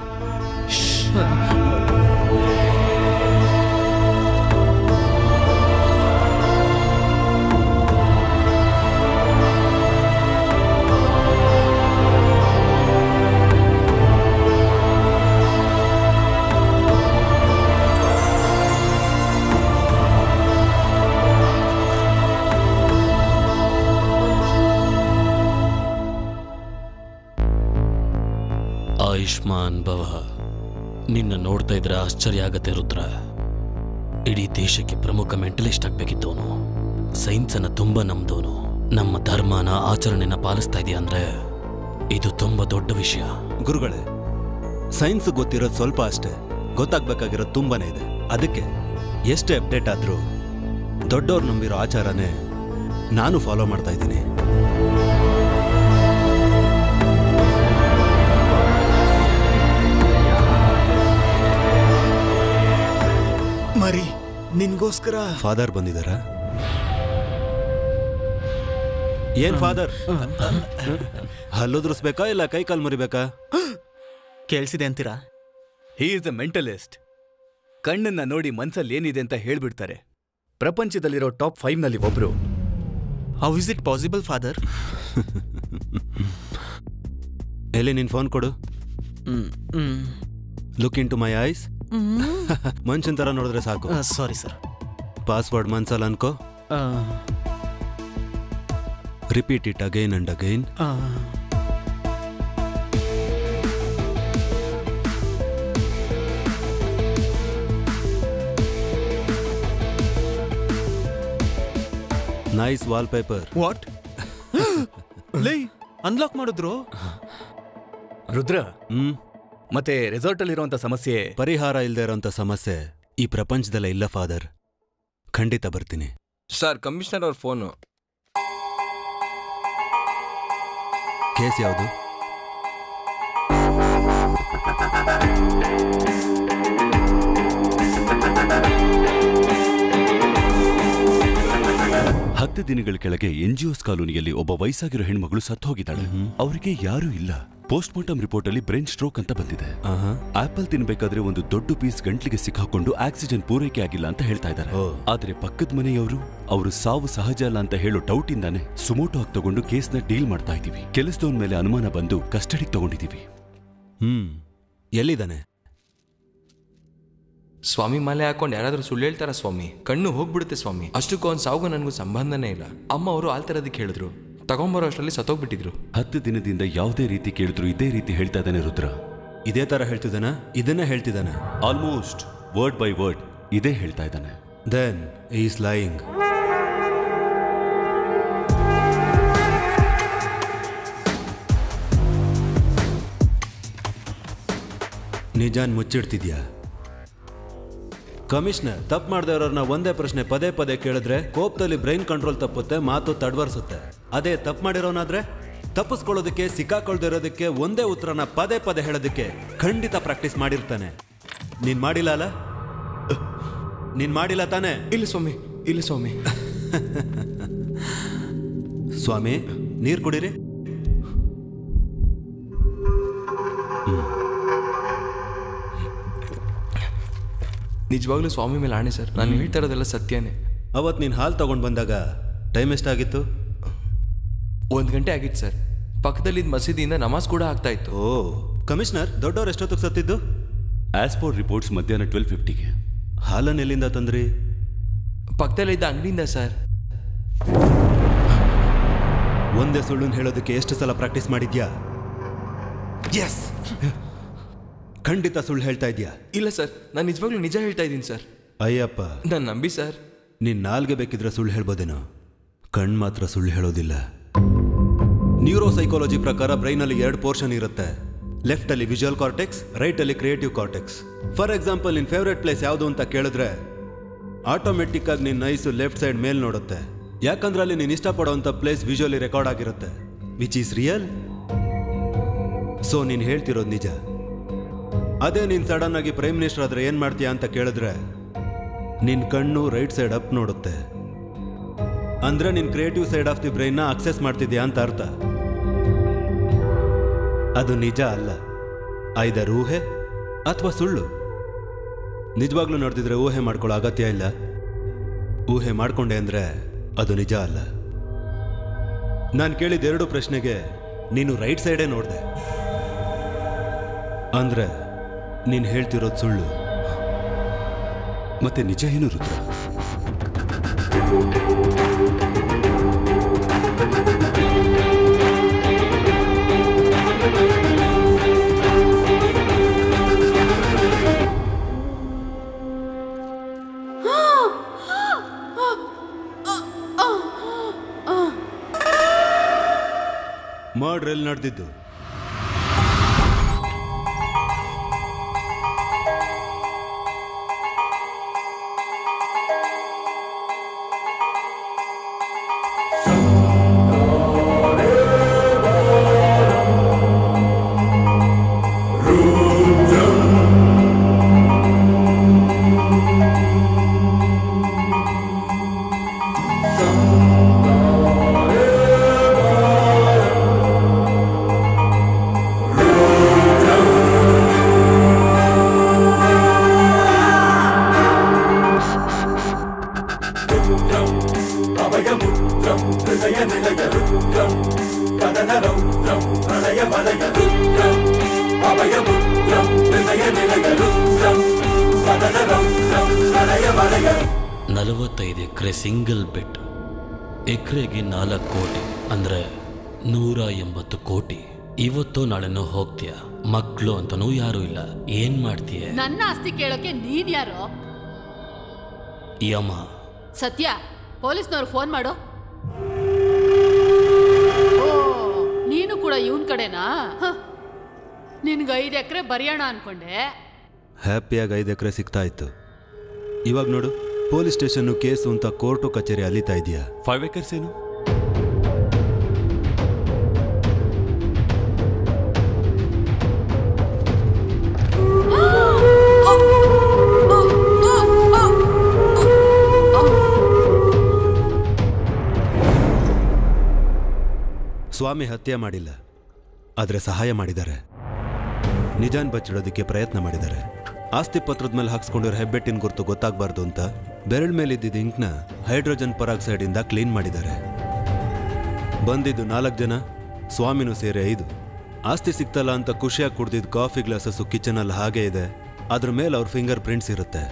Speaker 4: ಆಯುಷ್ಮಾನ್ ಭವ ನಿನ್ನ ನೋಡ್ತಾ ಇದ್ರೆ ಆಶ್ಚರ್ಯ ಆಗತ್ತೆ ರುದ್ರ ಇಡೀ ದೇಶಕ್ಕೆ ಪ್ರಮುಖ ಮೆಂಟಲಿಸ್ಟ್ ಆಗ್ಬೇಕಿದ್ದವನು ಸೈನ್ಸ್ ಅನ್ನ ತುಂಬಾ ನಂಬ್ದವನು ನಮ್ಮ ಧರ್ಮನ ಆಚರಣೆನ ಪಾಲಿಸ್ತಾ ಇದೆಯಾ ಅಂದ್ರೆ ಇದು ತುಂಬಾ ದೊಡ್ಡ ವಿಷಯ
Speaker 18: ಗುರುಗಳೇ ಸೈನ್ಸ್ ಗೊತ್ತಿರೋದು ಸ್ವಲ್ಪ ಅಷ್ಟೇ ಗೊತ್ತಾಗ್ಬೇಕಾಗಿರೋದು ತುಂಬಾನೇ ಇದೆ ಅದಕ್ಕೆ ಎಷ್ಟೇ ಅಪ್ಡೇಟ್ ಆದ್ರೂ ದೊಡ್ಡವ್ರು ನಂಬಿರೋ ಆಚಾರನೇ ನಾನು ಫಾಲೋ ಮಾಡ್ತಾ ಇದ್ದೀನಿ
Speaker 19: ಮರಿ ನಿನ್ಗೋಸ್ಕರ
Speaker 18: ಫಾದರ್ ಬಂದಿದಾರ ಏನ್ ಫಾದರ್ ಹಲ್ಲುದ್ರಿಸ್ಬೇಕಾ ಇಲ್ಲ ಕೈ ಕಾಲು ಮುರಿಬೇಕಾ
Speaker 19: ಕೇಳಿಸಿದೆ ಅಂತೀರಾ
Speaker 17: ಹಿ ಇಸ್ ಅ ಮೆಂಟಲಿಸ್ಟ್ ಕಣ್ಣನ್ನ ನೋಡಿ ಮನ್ಸಲ್ಲಿ ಏನಿದೆ ಅಂತ ಹೇಳ್ಬಿಡ್ತಾರೆ ಪ್ರಪಂಚದಲ್ಲಿರೋ ಟಾಪ್ ಫೈವ್ ನಲ್ಲಿ ಒಬ್ರು
Speaker 19: how is it possible father
Speaker 18: ಎಲ್ಲಿ ನಿನ್ ಫೋನ್ ಕೊಡು look into my eyes mansion ತರ ನೋಡಿದ್ರೆ ಸಾಕು
Speaker 19: ಸಾರಿ ಸರ್
Speaker 18: ಪಾಸ್ವರ್ಡ್ ಮನ್ಸಲ್ಲ ಅನ್ಕೋ repeat it again and again nice wallpaper
Speaker 19: what lie unlock ಮಾಡಿದ್ರು
Speaker 17: ರುದ್ರ ಮತ್ತೆ ರೆಸಾರ್ಟ್ ಅಲ್ಲಿರುವಂತ ಸಮಸ್ಯೆ
Speaker 18: ಪರಿಹಾರ ಇಲ್ಲದೆ ಇರೋಂಥ ಸಮಸ್ಯೆ ಈ ಪ್ರಪಂಚದಲ್ಲೇ ಇಲ್ಲ ಫಾದರ್ ಖಂಡಿತ ಬರ್ತೀನಿ
Speaker 5: ಸರ್ ಕಮಿಷನರ್ ಅವ್ರ ಫೋನು
Speaker 18: ಕೇಸ್ ಯಾವುದು
Speaker 20: ಹತ್ತು ದಿನಗಳ ಕೆಳಗೆ ಎನ್ಜಿಒಸ್ ಕಾಲೋನಿಯಲ್ಲಿ ಒಬ್ಬ ವಯಸ್ಸಾಗಿರೋ ಹೆಣ್ಮಗಳು ಸತ್ತು ಹೋಗಿದ್ದಾಳೆ ಅವರಿಗೆ ಯಾರೂ ಇಲ್ಲ ಪೋಸ್ಟ್ ಮಾರ್ಟಮ್ ರಿಪೋರ್ಟ್ ಅಲ್ಲಿ ಬ್ರೈನ್ ಸ್ಟ್ರೋಕ್ ಅಂತ ಬಂದಿದೆ ಆಪಲ್ ತಿನ್ಬೇಕಾದ್ರೆ ಒಂದು ದೊಡ್ಡ ಪೀಸ್ ಗಂಟ್ಲಿಗೆ ಸಿಕ್ಕಾಕೊಂಡು ಆಕ್ಸಿಜನ್ ಪೂರೈಕೆ ಆಗಿಲ್ಲ ಅಂತ ಹೇಳ್ತಾ ಇದ್ದಾರೆ ಆದ್ರೆ ಪಕ್ಕದ ಮನೆಯವರು ಅವರು ಸಾವು ಸಹಜ ಅಲ್ಲ ಅಂತ ಹೇಳೋ ಡೌಟ್ ಇಂದಾನೆ ಸುಮೋಟೋ ಆಗಿ ತಗೊಂಡು ಕೇಸ್ನ ಡೀಲ್ ಮಾಡ್ತಾ ಇದೀವಿ ಕೆಲಸದವನ್ ಮೇಲೆ ಅನುಮಾನ ಬಂದು ಕಸ್ಟಡಿಗೆ ತಗೊಂಡಿದೀವಿ
Speaker 18: ಹ್ಮ್ ಎಲ್ಲಿದ್ದಾನೆ
Speaker 5: ಸ್ವಾಮಿ ಮಾಲೆ ಹಾಕೊಂಡು ಯಾರಾದ್ರೂ ಸುಳ್ಳು ಹೇಳ್ತಾರ ಸ್ವಾಮಿ ಕಣ್ಣು ಹೋಗ್ಬಿಡುತ್ತೆ ಸ್ವಾಮಿ ಅಷ್ಟಕ್ಕೂ ಅವ್ನ ಸಾವುಗೂ ನನಗೂ ಸಂಬಂಧನೇ ಇಲ್ಲ ಅಮ್ಮ ಅವರು ಆಲ್ ತರದಕ್ಕೆ ಹೇಳಿದ್ರು ತಗೊಂಬರೋ ಅಷ್ಟರಲ್ಲಿ ಸತ್ತೋಗ್ಬಿಟ್ಟಿದ್ರು
Speaker 20: ಹತ್ತು ದಿನದಿಂದ ಯಾವುದೇ ರೀತಿ ಕೇಳಿದ್ರು ಇದೇ ರೀತಿ ಹೇಳ್ತಾ ಇದ್ದಾನೆ ರುದ್ರ
Speaker 18: ಇದೇ ತರ ಹೇಳ್ತಿದ್ದಾನ ಇದನ್ನೇ ಹೇಳ್ತಿದ್ದಾನೆ
Speaker 20: ಆಲ್ಮೋಸ್ಟ್ ವರ್ಡ್ ಬೈ ವರ್ಡ್ ಇದೇ ಹೇಳ್ತಾ ಇದ್ದಾನೆ
Speaker 18: ದೆನ್ ಈಸ್ ಲೈಯಿಂಗ್ ನಿಜಾನ್ ಮುಚ್ಚಿಡ್ತಿದ್ಯಾ ಕಮಿಷನರ್ ತಪ್ಪು ಮಾಡದೇ ಇರೋರ್ನ ಒಂದೇ ಪ್ರಶ್ನೆ ಪದೇ ಪದೇ ಕೇಳಿದ್ರೆ ಕೋಪದಲ್ಲಿ ಬ್ರೈನ್ ಕಂಟ್ರೋಲ್ ತಪ್ಪುತ್ತೆ ಮಾತು ತಡ್ವರ್ಸುತ್ತೆ ಅದೇ ತಪ್ಪು ಮಾಡಿರೋನಾದ್ರೆ ತಪ್ಪಿಸ್ಕೊಳ್ಳೋದಕ್ಕೆ ಸಿಕ್ಕಾಕೊಳ್ದೇ ಇರೋದಕ್ಕೆ ಒಂದೇ ಉತ್ತರನ ಪದೇ ಪದೇ ಹೇಳೋದಕ್ಕೆ ಖಂಡಿತ ಪ್ರಾಕ್ಟೀಸ್ ಮಾಡಿರ್ತಾನೆ ನೀನ್ ಮಾಡಿಲ್ಲ ಅಲ್ಲ ನೀನ್ ಮಾಡಿಲ್ಲ ತಾನೇ
Speaker 5: ಇಲ್ಲ ಸ್ವಾಮಿ ಇಲ್ಲ ಸ್ವಾಮಿ
Speaker 18: ಸ್ವಾಮಿ ನೀರು ಕುಡೀರಿ
Speaker 5: ನಿಜವಾಗ್ಲೂ ಸ್ವಾಮಿ ಮೇಲೆ ಆಣೆ ಸರ್ ನಾನು ಹೇಳ್ತಾ ಇರೋದೆಲ್ಲ ಸತ್ಯನೇ
Speaker 18: ಅವತ್ ನೀನ್ ಹಾಲು ತಗೊಂಡ್ ಬಂದಾಗ ಟೈಮ್ ಎಷ್ಟಾಗಿತ್ತು
Speaker 5: ಒಂದ್ ಗಂಟೆ ಆಗಿತ್ತು ಸರ್ ಪಕ್ಕದಲ್ಲಿದ್ದ ಮಸೀದಿಯಿಂದ ನಮಾಜ್ ಕೂಡ ಆಗ್ತಾ ಇತ್ತು
Speaker 18: ಓ ಕಮಿಷನರ್ ದೊಡ್ಡವ್ರು ಎಷ್ಟೊತ್ತಿಗೆ ಸತ್ತಿದ್ದು
Speaker 20: ಆಸ್ ಪರ್ ರಿಪೋರ್ಟ್ಸ್ ಮಧ್ಯಾಹ್ನ ಟ್ವೆಲ್ ಫಿಫ್ಟಿಗೆ
Speaker 18: ಹಾಲನ್ನು ಎಲ್ಲಿಂದ ತಂದ್ರಿ
Speaker 5: ಪಕ್ಕದಲ್ಲಿದ್ದ ಅಂಗಡಿಯಿಂದ ಸರ್
Speaker 18: ಒಂದೇ ಸುಳ್ಳುನ್ ಹೇಳೋದಕ್ಕೆ ಎಷ್ಟು ಸಲ ಪ್ರಾಕ್ಟೀಸ್ ಮಾಡಿದ್ಯಾ ಎಸ್ ಖಂಡಿತ ಸುಳ್ಳು ಹೇಳ್ತಾ ಇದ್ಯಾ
Speaker 5: ಇಲ್ಲ ಸರ್ ನಾನು ನಿಜವಾಗ್ಲೂ ನಿಜ ಹೇಳ್ತಾ ಇದ್ದೀನಿ ಸರ್
Speaker 18: ಅಯ್ಯಪ್ಪ
Speaker 5: ನಾನು ನಂಬಿ ಸರ್
Speaker 18: ನೀನ್ ನಾಲ್ಗೆ ಬೇಕಿದ್ರೆ ಸುಳ್ಳು ಹೇಳ್ಬೋದೇನೋ ಕಣ್ ಮಾತ್ರ ಸುಳ್ಳು ಹೇಳೋದಿಲ್ಲ ನ್ಯೂರೋ ಸೈಕಾಲಜಿ ಪ್ರಕಾರ ಬ್ರೈನಲ್ಲಿ ಎರಡು ಪೋರ್ಷನ್ ಇರುತ್ತೆ ಲೆಫ್ಟ್ ಅಲ್ಲಿ ವಿಜುವಲ್ ಕಾರ್ಟೆಕ್ಸ್ ರೈಟ್ ಅಲ್ಲಿ ಕ್ರಿಯೇಟಿವ್ ಕಾರ್ಟೆಕ್ಸ್ ಫಾರ್ ಎಕ್ಸಾಂಪಲ್ ನಿನ್ ಫೇವ್ರೆಟ್ ಪ್ಲೇಸ್ ಯಾವುದು ಅಂತ ಕೇಳಿದ್ರೆ ಆಟೋಮೆಟಿಕ್ ಆಗಿ ನಿನ್ನ ನೈಸು ಲೆಫ್ಟ್ ಸೈಡ್ ಮೇಲ್ ನೋಡುತ್ತೆ ಯಾಕಂದ್ರೆ ಅಲ್ಲಿ ನೀನು ಇಷ್ಟಪಡೋಂಥ ಪ್ಲೇಸ್ ವಿಜುವಲಿ ರೆಕಾರ್ಡ್ ಆಗಿರುತ್ತೆ ವಿಚ್ ಈಸ್ ರಿಯಲ್ ಸೊ ನೀನು ಹೇಳ್ತಿರೋದು ನಿಜ ಅದೇ ನೀನು ಸಡನ್ ಆಗಿ ಪ್ರೈಮ್ ಮಿನಿಸ್ಟರ್ ಆದ್ರೆ ಏನು ಮಾಡ್ತೀಯಾ ಅಂತ ಕೇಳಿದ್ರೆ ನಿನ್ನ ಕಣ್ಣು ರೈಟ್ ಸೈಡ್ ಅಪ್ ನೋಡುತ್ತೆ ಅಂದ್ರೆ ನಿನ್ ಕ್ರಿಯೇಟಿವ್ ಸೈಡ್ ಆಫ್ ದಿ ಬ್ರೈನ್ನ ಅಕ್ಸೆಸ್ ಮಾಡ್ತಿದ್ಯಾ ಅಂತ ಅರ್ಥ ಅದು ನಿಜ ಅಲ್ಲ ಐದರ್ ಊಹೆ ಅಥವಾ ಸುಳ್ಳು ನಿಜವಾಗ್ಲೂ ನೋಡ್ತಿದ್ರೆ ಊಹೆ ಮಾಡ್ಕೊಳ್ಳೋ ಅಗತ್ಯ ಇಲ್ಲ ಊಹೆ ಮಾಡ್ಕೊಂಡೆ ಅಂದ್ರೆ ಅದು ನಿಜ ಅಲ್ಲ ನಾನು ಕೇಳಿದ ಎರಡು ಪ್ರಶ್ನೆಗೆ ನೀನು ರೈಟ್ ಸೈಡೇ ನೋಡ್ದೆ ಅಂದ್ರೆ ನೀನು ಹೇಳ್ತಿರೋದು ಸುಳ್ಳು
Speaker 20: ಮತ್ತೆ ನಿಜ ಏನು ರುದ್ರ
Speaker 18: ಮರ್ಡ್ರ್ ಎಲ್ಲಿ ನಡೆದಿದ್ದು
Speaker 4: ನಲವತ್ತೈದು ಎಕರೆ ಸಿಂಗಲ್ ಬೆಟ್ ಎಕರೆಗೆ ನಾಲ್ಕು ಕೋಟಿ ಅಂದ್ರೆ ನೂರ ಎಂಬತ್ತು ಕೋಟಿ ಇವತ್ತು ನಾಳೆನೋ ಹೋಗ್ತೀಯ ಮಕ್ಕಳು ಅಂತನೂ ಯಾರೂ ಇಲ್ಲ ಏನ್ ಮಾಡ್ತೀಯ
Speaker 13: ನನ್ನ ಆಸ್ತಿ ಕೇಳೋಕೆ ನೀನ್ ಯಾರೋ
Speaker 4: ಯಮ
Speaker 13: ಸತ್ಯ ಪೊಲೀಸ್ನವ್ರು ಫೋನ್ ಮಾಡು ಓ ನೀನು ಕೂಡ ಇವನ್ ಕಡೆನಾ ಹ. ನಿನ್ಗೆ ಐದು ಎಕರೆ ಬರೆಯೋಣ ಅನ್ಕೊಂಡೆ
Speaker 18: ಹ್ಯಾಪಿಯಾಗಿ ಐದು ಎಕರೆ ಸಿಗ್ತಾ ಇತ್ತು ಇವಾಗ ನೋಡು ಪೊಲೀಸ್ ಸ್ಟೇಷನ್ನು ಕೇಸು ಅಂತ ಕೋರ್ಟು ಕಚೇರಿ ಅಲಿತಾ ಇದೆಯಾ
Speaker 20: ಫೈವ್ ಏಕರ್ಸ್ ಏನು
Speaker 18: ಸ್ವಾಮಿ ಹತ್ಯೆ ಮಾಡಿಲ್ಲ ಆದರೆ ಸಹಾಯ ಮಾಡಿದ್ದಾರೆ ನಿಜಾನ್ ಬಚ್ಚಿಡೋದಕ್ಕೆ ಪ್ರಯತ್ನ ಮಾಡಿದ್ದಾರೆ ಆಸ್ತಿ ಪತ್ರದ ಮೇಲೆ ಹಾಕ್ಸ್ಕೊಂಡಿರೋ ಹೆಬ್ಬೆಟ್ಟಿನ ಗುರುತು ಗೊತ್ತಾಗಬಾರ್ದು ಅಂತ ಬೆರಳ ಮೇಲಿದ್ದಿದ್ದ ಇಂಕ್ನ ಹೈಡ್ರೋಜನ್ ಪರಾಕ್ಸೈಡಿಂದ ಕ್ಲೀನ್ ಮಾಡಿದ್ದಾರೆ ಬಂದಿದ್ದು ನಾಲ್ಕು ಜನ ಸ್ವಾಮಿನೂ ಸೇರಿ ಐದು ಆಸ್ತಿ ಸಿಕ್ತಲ್ಲ ಅಂತ ಖುಷಿಯಾಗಿ ಕುಡ್ದಿದ್ದ ಕಾಫಿ ಗ್ಲಾಸಸ್ಸು ಕಿಚನಲ್ಲಿ ಹಾಗೇ ಇದೆ ಅದ್ರ ಮೇಲೆ ಅವ್ರ ಫಿಂಗರ್ ಪ್ರಿಂಟ್ಸ್ ಇರುತ್ತೆ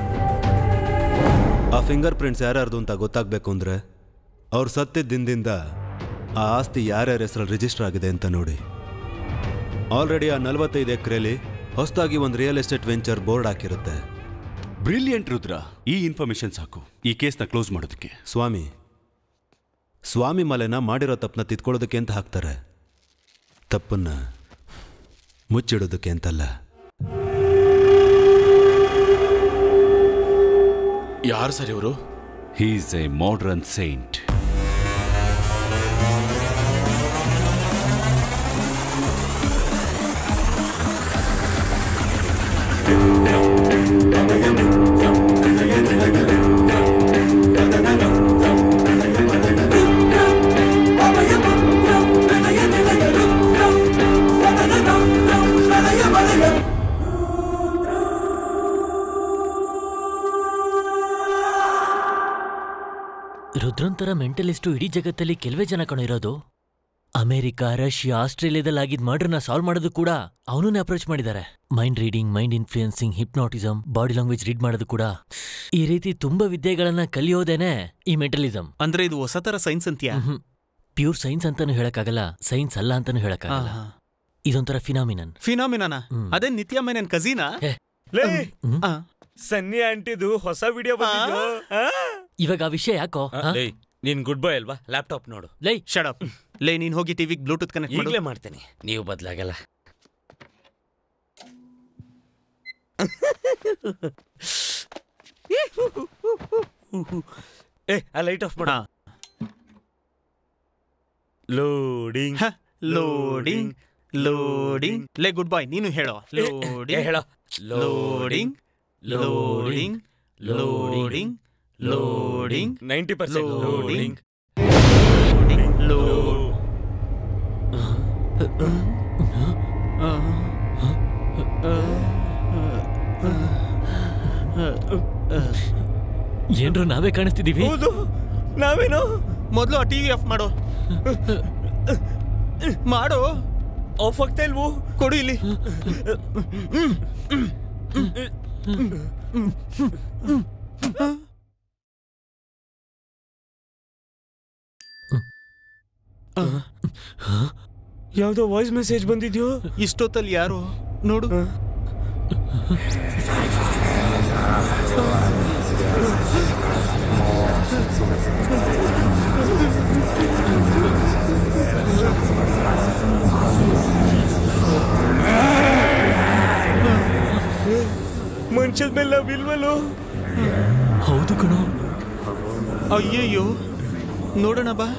Speaker 18: ಆ ಫಿಂಗರ್ ಪ್ರಿಂಟ್ಸ್ ಯಾರ್ಯಾರ್ದು ಅಂತ ಗೊತ್ತಾಗಬೇಕು ಅಂದರೆ ಅವ್ರು ಸತ್ತಿದ್ದ ದಿನದಿಂದ ಆ ಆಸ್ತಿ ಯಾರ್ಯಾರ ಹೆಸರಲ್ಲಿ ರಿಜಿಸ್ಟರ್ ಆಗಿದೆ ಅಂತ ನೋಡಿ ಆಲ್ರೆಡಿ ಆ ನಲವತ್ತೈದು ಎಕರೆಲಿ ಹೊಸದಾಗಿ ಒಂದು ರಿಯಲ್ ಎಸ್ಟೇಟ್ ವೆಂಚರ್ ಬೋರ್ಡ್ ಹಾಕಿರುತ್ತೆ
Speaker 20: ಬ್ರಿಲಿಯಂಟ್ ರುದ್ರ ಈ ಇನ್ಫಾರ್ಮೇಶನ್ ಸಾಕು ಈ ಕೇಸ್ನ ಕ್ಲೋಸ್ ಮಾಡೋದಕ್ಕೆ
Speaker 18: ಸ್ವಾಮಿ ಸ್ವಾಮಿ ಮಲೆನ ಮಾಡಿರೋ ತಪ್ಪನ್ನ ತಿದ್ಕೊಳ್ಳೋದಕ್ಕೆ ಅಂತ ಹಾಕ್ತಾರೆ ತಪ್ಪನ್ನ ಮುಚ್ಚಿಡೋದಕ್ಕೆ ಅಂತಲ್ಲ
Speaker 3: ಯಾರು ಸರ್ ಇವರು
Speaker 20: ಹೀಸ್ ಎ ಮಾಡರ್ನ್ ಸೈಂಟ್
Speaker 8: ರುದ್ರಂತರ ಮೆಂಟಲಿಸ್ಟು ಇಡೀ ಜಗತ್ತಲ್ಲಿ ಕೆಲವೇ ಜನ ಕಣೋ ಇರೋದು ಅಮೆರಿಕ ರಷ್ಯಾ ಆಸ್ಟ್ರೇಲಿಯಾದಲ್ಲಿ ಆಗಿದ್ದ ಮರ್ಡರ್ನ ಸಾಲ್ವ್ ಮಾಡೋದು ಕೂಡ ಅವನನ್ನೇ ಅಪ್ರೋಚ್ ಮಾಡಿದ್ದಾರೆ mind reading mind influencing hypnotism body language read ಮಾಡೋದು ಕೂಡ ಈ ರೀತಿ ತುಂಬಾ ವಿದ್ಯೆಗಳನ್ನ ಕಲಿಯೋದೇನೆ ಈ ಮೆಂಟಲಿಸಮ್
Speaker 19: ಅಂದ್ರೆ ಇದು ಹೊಸ ತರ ಸೈನ್ಸ್ ಅಂತೀಯಾ
Speaker 8: ಪ್ಯೂರ್ ಸೈನ್ಸ್ ಅಂತಾನು ಹೇಳಕ್ಕಾಗಲ್ಲ ಸೈನ್ಸ್ ಅಲ್ಲ ಅಂತಾನು ಹೇಳಕ್ಕಾಗಲ್ಲ
Speaker 19: ಆಹಾ.
Speaker 8: ಇದೊಂಥರ ಫಿನಾಮಿನನ್
Speaker 19: ಫಿನಾಮಿನಾನ ಅದೇ ನಿತ್ಯ ಮೇನನ್ ಕಝಿನಾ
Speaker 7: ಲೇ ಸನ್ನಿ ಆಂಟಿದು ಹೊಸ ವಿಡಿಯೋ ಬಂದಿದ್ದು ಆ?
Speaker 8: ಇವಾಗ ಆ ವಿಷಯ ಯಾಕೋ ಆ?
Speaker 16: ನೀನ್ ಗುಡ್ ಬಾಯ್ ಅಲ್ವಾ ಲ್ಯಾಪ್ಟಾಪ್ ನೋಡು
Speaker 8: ಲೈ
Speaker 19: ಶಡಪ್ ಲೇ ನೀನ್ ಹೋಗಿ ಟಿವಿಗೆ ಬ್ಲೂಟೂತ್ ಕನೆಕ್ಟ್ ಮಾಡು
Speaker 16: ಈಗಲೇ ಮಾಡ್ತೀನಿ ನೀವು ಬದಲಾಗಲ್ಲ
Speaker 7: ಏ ಆ ಲೈಟ್ ಆಫ್ ಮಾಡ ಲೋಡಿಂಗ್
Speaker 19: ಲೋಡಿಂಗ್ ಲೋಡಿಂಗ್ ಲೇ ಗುಡ್ ಬಾಯ್ ನೀನು ಹೇಳೋ
Speaker 16: ಏ,
Speaker 19: ಲೋಡಿಂಗ್
Speaker 16: ಹೇಳೋ.
Speaker 19: Loading loading loading loading
Speaker 7: ninety percent
Speaker 19: loading
Speaker 7: loading
Speaker 19: ಲೋ
Speaker 8: ಏನ್ರು ನಾವೇ ಕಾಣಿಸ್ತಿದೀವಿ
Speaker 7: ಹೌದು ನಾವೇನೋ
Speaker 19: ಮೊದಲು ಆ ಟಿವಿ ಆಫ್ ಮಾಡು ಮಾಡು
Speaker 7: ಆಫ್ ಆಗ್ತಾ ಇಲ್ವೋ
Speaker 19: ಕೊಡು ಇಲ್ಲಿ
Speaker 7: ಯಾವ್ದೋ ವಾಯ್ಸ್ ಮೆಸೇಜ್ ಬಂದಿದ್ಯೋ
Speaker 19: ಇಷ್ಟೊತ್ತಲ್ಲಿ ಯಾರು ನೋಡು
Speaker 7: ಮನುಷ್ಯದ ಮೇಲೆ ನಾವಿಲ್ವಲ್ಲೋ
Speaker 8: ಹೌದು ಕಣೋ
Speaker 11: ಅಯ್ಯಯ್ಯೋ ನೋಡೋಣ ಬಾ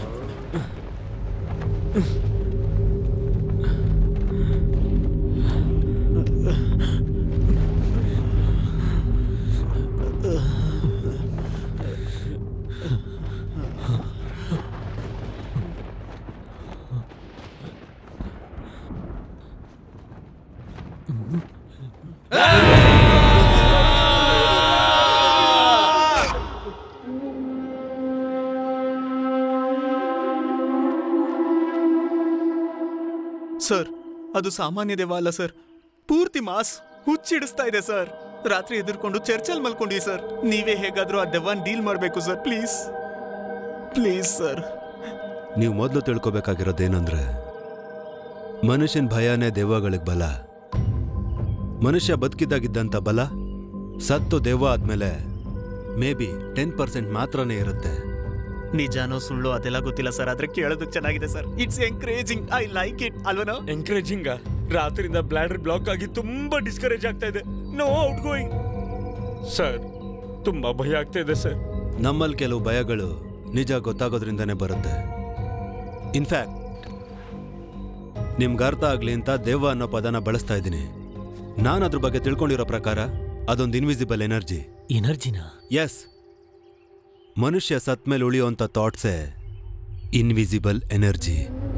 Speaker 11: ಸರ್ ಅದು ಸಾಮಾನ್ಯ ದೆವ್ವ ಅಲ್ಲ ಸರ್ ಪೂರ್ತಿ ಮಾಸ್ ಹುಚ್ಚಿಡಿಸ್ತಾ ಇದೆ ಸರ್ ರಾತ್ರಿ ಎದುರ್ಕೊಂಡು ಚರ್ಚಲ್ ಮಲ್ಕೊಂಡ್ವಿ ಸರ್ ನೀವೇ ಹೇಗಾದ್ರೂ ಆ ದೆವ್ವನ್ ಡೀಲ್ ಮಾಡಬೇಕು ಸರ್ ಪ್ಲೀಸ್ ಪ್ಲೀಸ್ ಸರ್
Speaker 18: ನೀವು ಮೊದಲು ತಿಳ್ಕೊಬೇಕಾಗಿರೋದೇನಂದ್ರೆ ಮನುಷ್ಯನ ಭಯನೇ ದೆವ್ವಗಳಿಗೆ ಬಲ ಮನುಷ್ಯ ಬದುಕಿದ್ದಾಗಿದ್ದಂಥ ಬಲ ಸತ್ತು ದೆವ್ವ ಆದ್ಮೇಲೆ ಮೇ ಬಿ ಟೆನ್ ಪರ್ಸೆಂಟ್ ಮಾತ್ರನೇ ಇರುತ್ತೆ
Speaker 11: ನಿಜಾನೋ ಸುಳ್ಳು ಅದೆಲ್ಲ ಗೊತ್ತಿಲ್ಲ ಸರ್ ಆದ್ರೆ ಕೇಳೋದಕ್ಕೆ ಚೆನ್ನಾಗಿದೆ sir it's encouraging I like it ಅಲ್ವನೋ
Speaker 7: ಎಂಕರೇಜಿಂಗ್ ರಾತ್ರಿಯಿಂದ ಬ್ಲಾಡರ್ ಬ್ಲಾಕ್ ಆಗಿ ತುಂಬಾ ಡಿಸ್ಕರೇಜ್ ಆಗ್ತಾ ಇದೆ ನೋ ಔಟ್ ಗೋಯಿಂಗ್ ಸರ್ ತುಂಬಾ ಭಯ ಆಗ್ತಾ ಇದೆ ಸರ್
Speaker 18: ನಮ್ಮಲ್ಲಿ ಕೆಲವು ಭಯಗಳು ನಿಜ ಗೊತ್ತಾಗೋದ್ರಿಂದನೇ ಬರುತ್ತೆ ಇನ್ಫ್ಯಾಕ್ಟ್ ನಿಮ್ಗೆ ಅರ್ಥ ಆಗ್ಲಿ ಅಂತ ದೆವ್ವ ಅನ್ನೋ ಪದನ ಬಳಸ್ತಾ ಇದ್ದೀನಿ ನಾನು ಅದ್ರ ಬಗ್ಗೆ ತಿಳ್ಕೊಂಡಿರೋ ಪ್ರಕಾರ ಅದೊಂದು ಇನ್ವಿಸಿಬಲ್ ಎನರ್ಜಿ
Speaker 8: ಎನರ್ಜಿನ
Speaker 18: ಎಸ್ ಮನುಷ್ಯ ಸತ್ ಮೇಲೆ ಉಳಿಯುವಂಥ ಥಾಟ್ಸೇ ಇನ್ವಿಸಿಬಲ್ ಎನರ್ಜಿ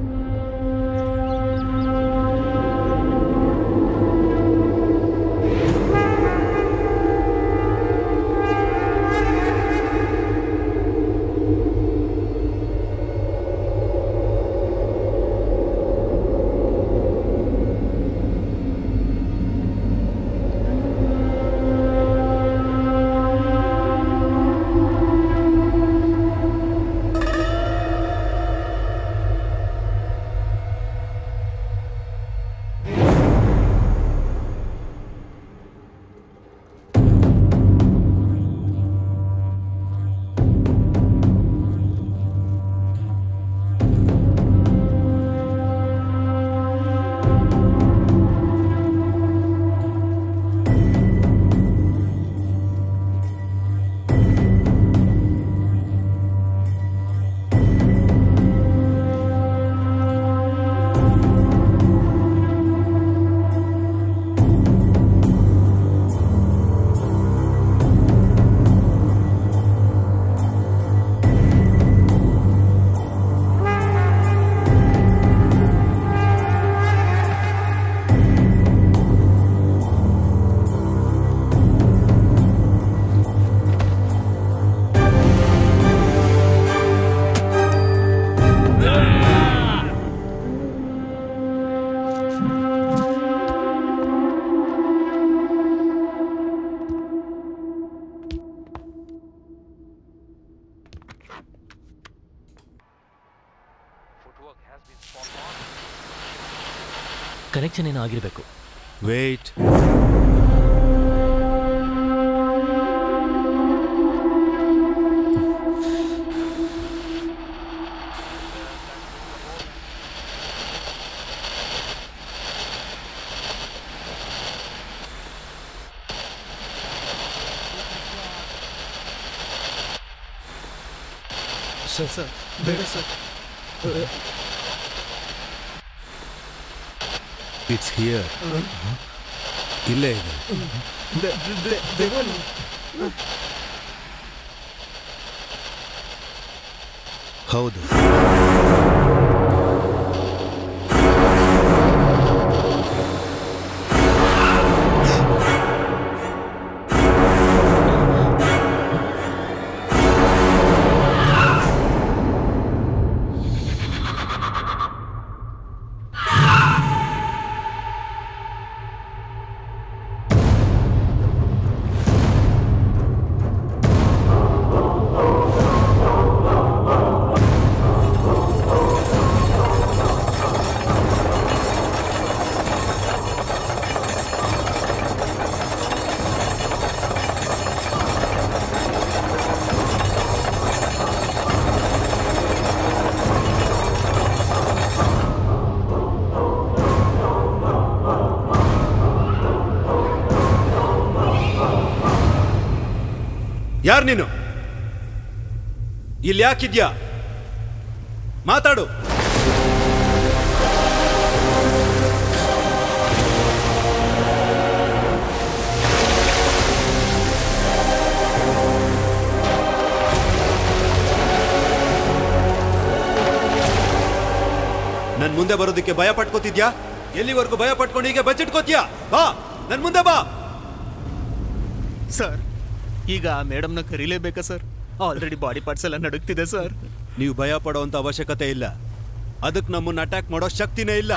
Speaker 8: ಕನೆಕ್ಷನ್ ಏನೋ ಆಗಿರ್ಬೇಕು
Speaker 18: ವೇಟ್
Speaker 11: ಸರ್ ಸರ್ ಬೇಡ ಸರ್
Speaker 18: ಇಟ್ಸ್ ಹಿಯರ್ ಇಲ್ಲೇ ಇದೆ ಹೌದು
Speaker 10: Oh
Speaker 18: ಯಾರು ನೀನು ಇಲ್ಲಿ ಯಾಕಿದ್ಯಾ ಮಾತಾಡು ನನ್ ಮುಂದೆ ಬರೋದಕ್ಕೆ ಭಯ ಪಟ್ಕೋತಿದ್ಯಾ ಎಲ್ಲಿವರೆಗೂ ಭಯ ಪಟ್ಕೊಂಡು ಹೀಗೆ ಬಚ್ಚಿಟ್ಕೋತೀಯಾ ಬಾ ನನ್ ಮುಂದೆ ಬಾ
Speaker 11: ಸರ್ ಈಗ ಆ ಮೇಡಮ್ನ ಕರೀಲೇಬೇಕಾ ಸರ್ ಆಲ್ರೆಡಿ ಬಾಡಿ ಪಾರ್ಟ್ಸ್ ಎಲ್ಲ ನಡುಗ್ತಿದೆ ಸರ್
Speaker 18: ನೀವು ಭಯ ಪಡೋಂತ ಅವಶ್ಯಕತೆ ಇಲ್ಲ ಅದಕ್ಕೆ ನಮ್ಮನ್ನ ಅಟ್ಯಾಕ್ ಮಾಡೋ ಶಕ್ತಿನೇ ಇಲ್ಲ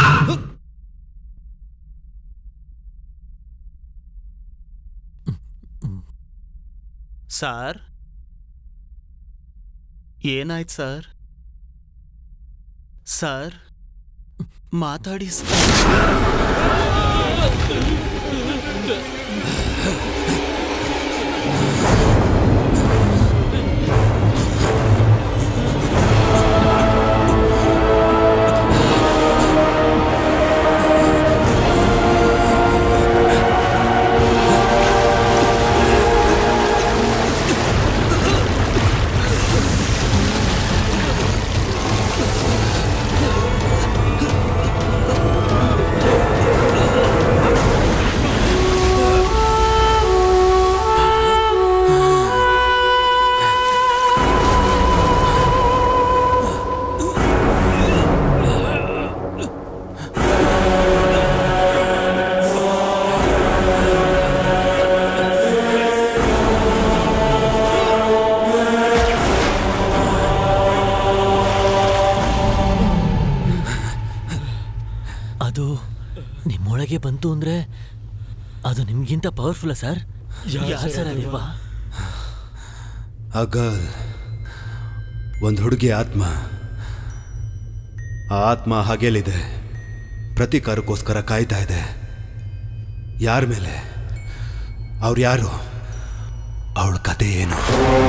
Speaker 11: ಸರ್ ಏನಾಯ್ತು ಸರ್ ಸರ್ ಮಾತಾಡಿ
Speaker 8: ಅದು ನಿಮ್ಮೊಳಗೆ ಬಂತು ಅಂದ್ರೆ ಅದು ನಿಮ್ಗಿಂತ ಪವರ್ಫುಲ್ಲ ಸರ್ ಯಾರ್ ಸರ್ ಅದಿಲ್ವಾ
Speaker 18: ಆಗ ಒಂದು ಹುಡುಗಿ ಆತ್ಮ ಆ ಆತ್ಮ ಹಾಗೇಲಿದೆ ಪ್ರತೀಕಾರಕ್ಕೋಸ್ಕರ ಕಾಯ್ತಾ ಇದೆ ಯಾರ ಮೇಲೆ ಅವ್ರು ಯಾರು ಅವಳ ಕತೆ ಏನು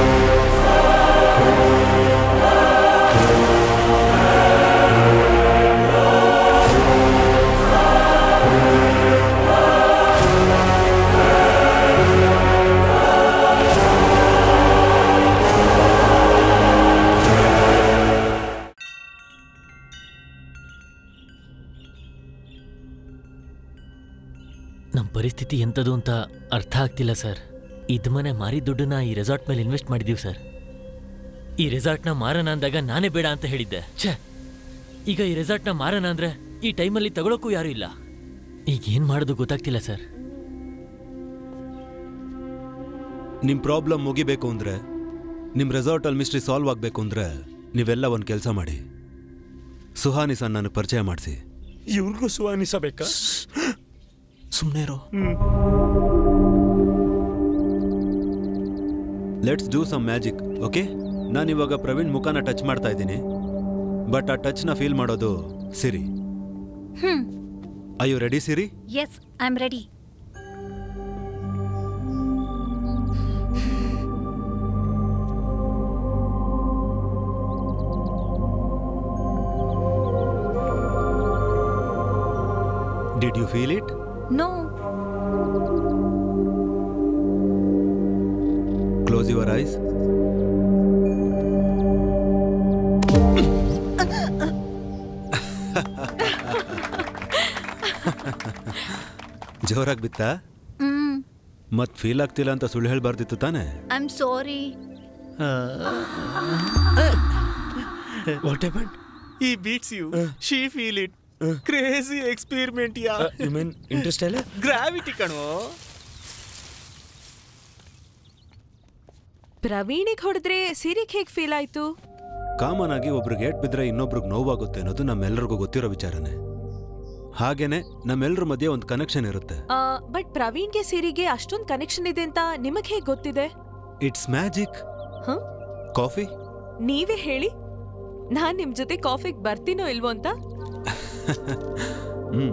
Speaker 8: ನಮ್ಮ ಪರಿಸ್ಥಿತಿ ಎಂಥದ್ದು ಅಂತ ಅರ್ಥ ಆಗ್ತಿಲ್ಲ ಸರ್ ಇದ್ ಮನೆ ಮಾರಿ ದುಡ್ಡನ್ನ ಈ ರೆಸಾರ್ಟ್ ಮೇಲೆ ಇನ್ವೆಸ್ಟ್ ಮಾಡಿದೀವಿ ಸರ್ ಈ ರೆಸಾರ್ಟ್ನ ಮಾರಣ ಅಂದಾಗ ನಾನೇ ಬೇಡ ಅಂತ ಹೇಳಿದ್ದೆ ಛೇ ಈಗ ಈ ರೆಸಾರ್ಟ್ನ ಮಾರಣ ಅಂದ್ರೆ ಈ ಟೈಮಲ್ಲಿ ತಗೊಳಕ್ಕೂ ಯಾರೂ ಇಲ್ಲ ಈಗ ಏನು ಮಾಡೋದು ಗೊತ್ತಾಗ್ತಿಲ್ಲ ಸರ್
Speaker 18: ನಿಮ್ಮ ಪ್ರಾಬ್ಲಮ್ ಮುಗಿಬೇಕು ಅಂದ್ರೆ ನಿಮ್ಮ ರೆಸಾರ್ಟಲ್ಲಿ ಮಿಸ್ಟ್ರಿ ಸಾಲ್ವ್ ಆಗಬೇಕು ಅಂದ್ರೆ ನೀವೆಲ್ಲ ಒಂದು ಕೆಲಸ ಮಾಡಿ ಸುಹಾನಿ ಸರ್ ನನಗೆ ಪರಿಚಯ ಮಾಡಿಸಿ
Speaker 7: ಇವ್ರಿಗೂ ಸುವಾನಿಸಬೇಕಾ
Speaker 11: ಸುಮ್ಮನೆ ಇರೋ
Speaker 18: let's do some magic okay ನಾನು ಇವಾಗ ಪ್ರವೀಣ್ ಮುಖನ ಟಚ್ ಮಾಡ್ತಾ ಇದ್ದೀನಿ ಬಟ್ ಆ ಟಚ್ನ ಫೀಲ್ ಮಾಡೋದು Siri
Speaker 15: hmm
Speaker 18: I you ready Siri
Speaker 15: yes I am ready
Speaker 18: did you feel it
Speaker 15: no
Speaker 18: close your eyes ಜೋರಾಗಿ ಬಿತ್ತಾ
Speaker 15: ಹ್ಮ್
Speaker 18: ಮತ್ ಫೀಲ್ ಆಗ್ತಿಲ್ಲ ಅಂತ ಸುಳ್ಳು ಹೇಳ್ಬಾರ್ದಿತ್ತು ತಾನೆ
Speaker 15: I am sorry
Speaker 11: what happen ಈ beats you she feel it crazy experiment yeah
Speaker 7: you mean interest ಅಲ್ಲ
Speaker 11: ಗ್ರಾವಿಟಿ ಕಣೋ
Speaker 14: ಪ್ರವೀಣಿಗೆ ಹೊಡೆದ್ರೆ ಸಿರಿಗೆ ಹೇಗೆ ಫೀಲ್ ಆಯ್ತು
Speaker 18: ಕಾಮನ್ ಆಗಿ ಒಬ್ರಿಗೆ ಏಟ್ ಬಿದ್ರೆ ಇನ್ನೊಬ್ರಿಗೆ ನೋವಾಗುತ್ತೆ ಅನ್ನೋದು ನಮ್ಮೆಲ್ಲರಿಗೂ ಗೊತ್ತಿರೋ ವಿಚಾರನೆ ಹಾಗೇನೆ ನಮ್ಮೆಲ್ಲರ ಮಧ್ಯೆ ಒಂದು ಕನೆಕ್ಷನ್ ಇರುತ್ತೆ
Speaker 14: ಬಟ್ ಪ್ರವೀಣ್ಗೆ ಸಿರಿಗೆ ಅಷ್ಟೊಂದು ಕನೆಕ್ಷನ್ ಇದೆ ಅಂತ ನಿಮಗೆ ಹೇಗೆ ಗೊತ್ತಿದೆ
Speaker 18: ಇಟ್ಸ್ ಮ್ಯಾಜಿಕ್
Speaker 14: ಹ?
Speaker 18: ಕಾಫಿ
Speaker 14: ನೀವೇ ಹೇಳಿ ನಾನ್ ನಿಮ್ ಜೊತೆ ಕಾಫಿಗೆ ಬರ್ತೀನೋ ಇಲ್ವೋ ಅಂತ
Speaker 18: hmm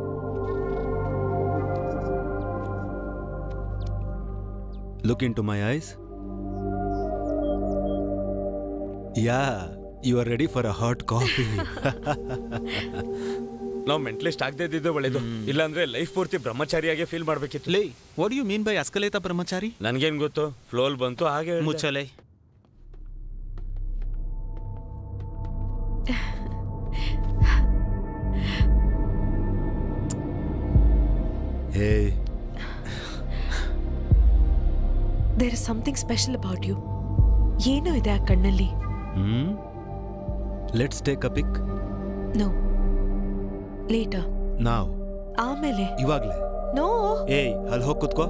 Speaker 18: look into my eyes yeah you are ready for a hot coffee
Speaker 7: ನಾವು ಮೆಂಟ್ಲಿಸ್ಟ್ ಆಗದೆ ಇದ್ದಿದ್ದು ಒಳ್ಳೇದು ಇಲ್ಲಾಂದ್ರೆ ಲೈಫ್ ಪೂರ್ತಿ ಬ್ರಹ್ಮಚಾರಿಯಾಗೆ ಫೀಲ್ ಮಾಡ್ಬೇಕಿತ್ತು
Speaker 11: ಲೇ ವಾಟ್ ಯು ಮೀನ್ ಬೈ ಅಸ್ಕಲೇತ ಬ್ರಹ್ಮಚಾರಿ
Speaker 7: ನನ್ಗೇನ್ ಗೊತ್ತು ಫ್ಲೋಲ್ ಬಂತು ಹಾಗೆ
Speaker 11: ಮುಚ್ಚಲೆ
Speaker 18: hey
Speaker 14: there is something special about you ಏನೋ ಇದೆ ಆ ಕಣ್ಣಲ್ಲಿ
Speaker 18: hmm let's take a pic
Speaker 14: no later
Speaker 18: ನಾವ್
Speaker 14: ಆಮೇಲೆ
Speaker 18: ಇವಾಗ್ಲೇ
Speaker 14: ನೋ
Speaker 18: ಏಯ್ ಅಲ್ಲಿ ಹೋಗಿ ಕುತ್ಕೋ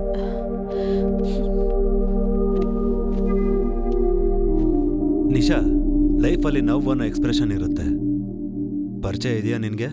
Speaker 18: ನಿಶಾ ಲೈಫಲ್ಲಿ ನವ್ ಅನ್ನೋ ಎಕ್ಸ್ಪ್ರೆಷನ್ ಇರುತ್ತೆ ಪರಿಚಯ ಇದೆಯಾ ನಿನ್ಗೆ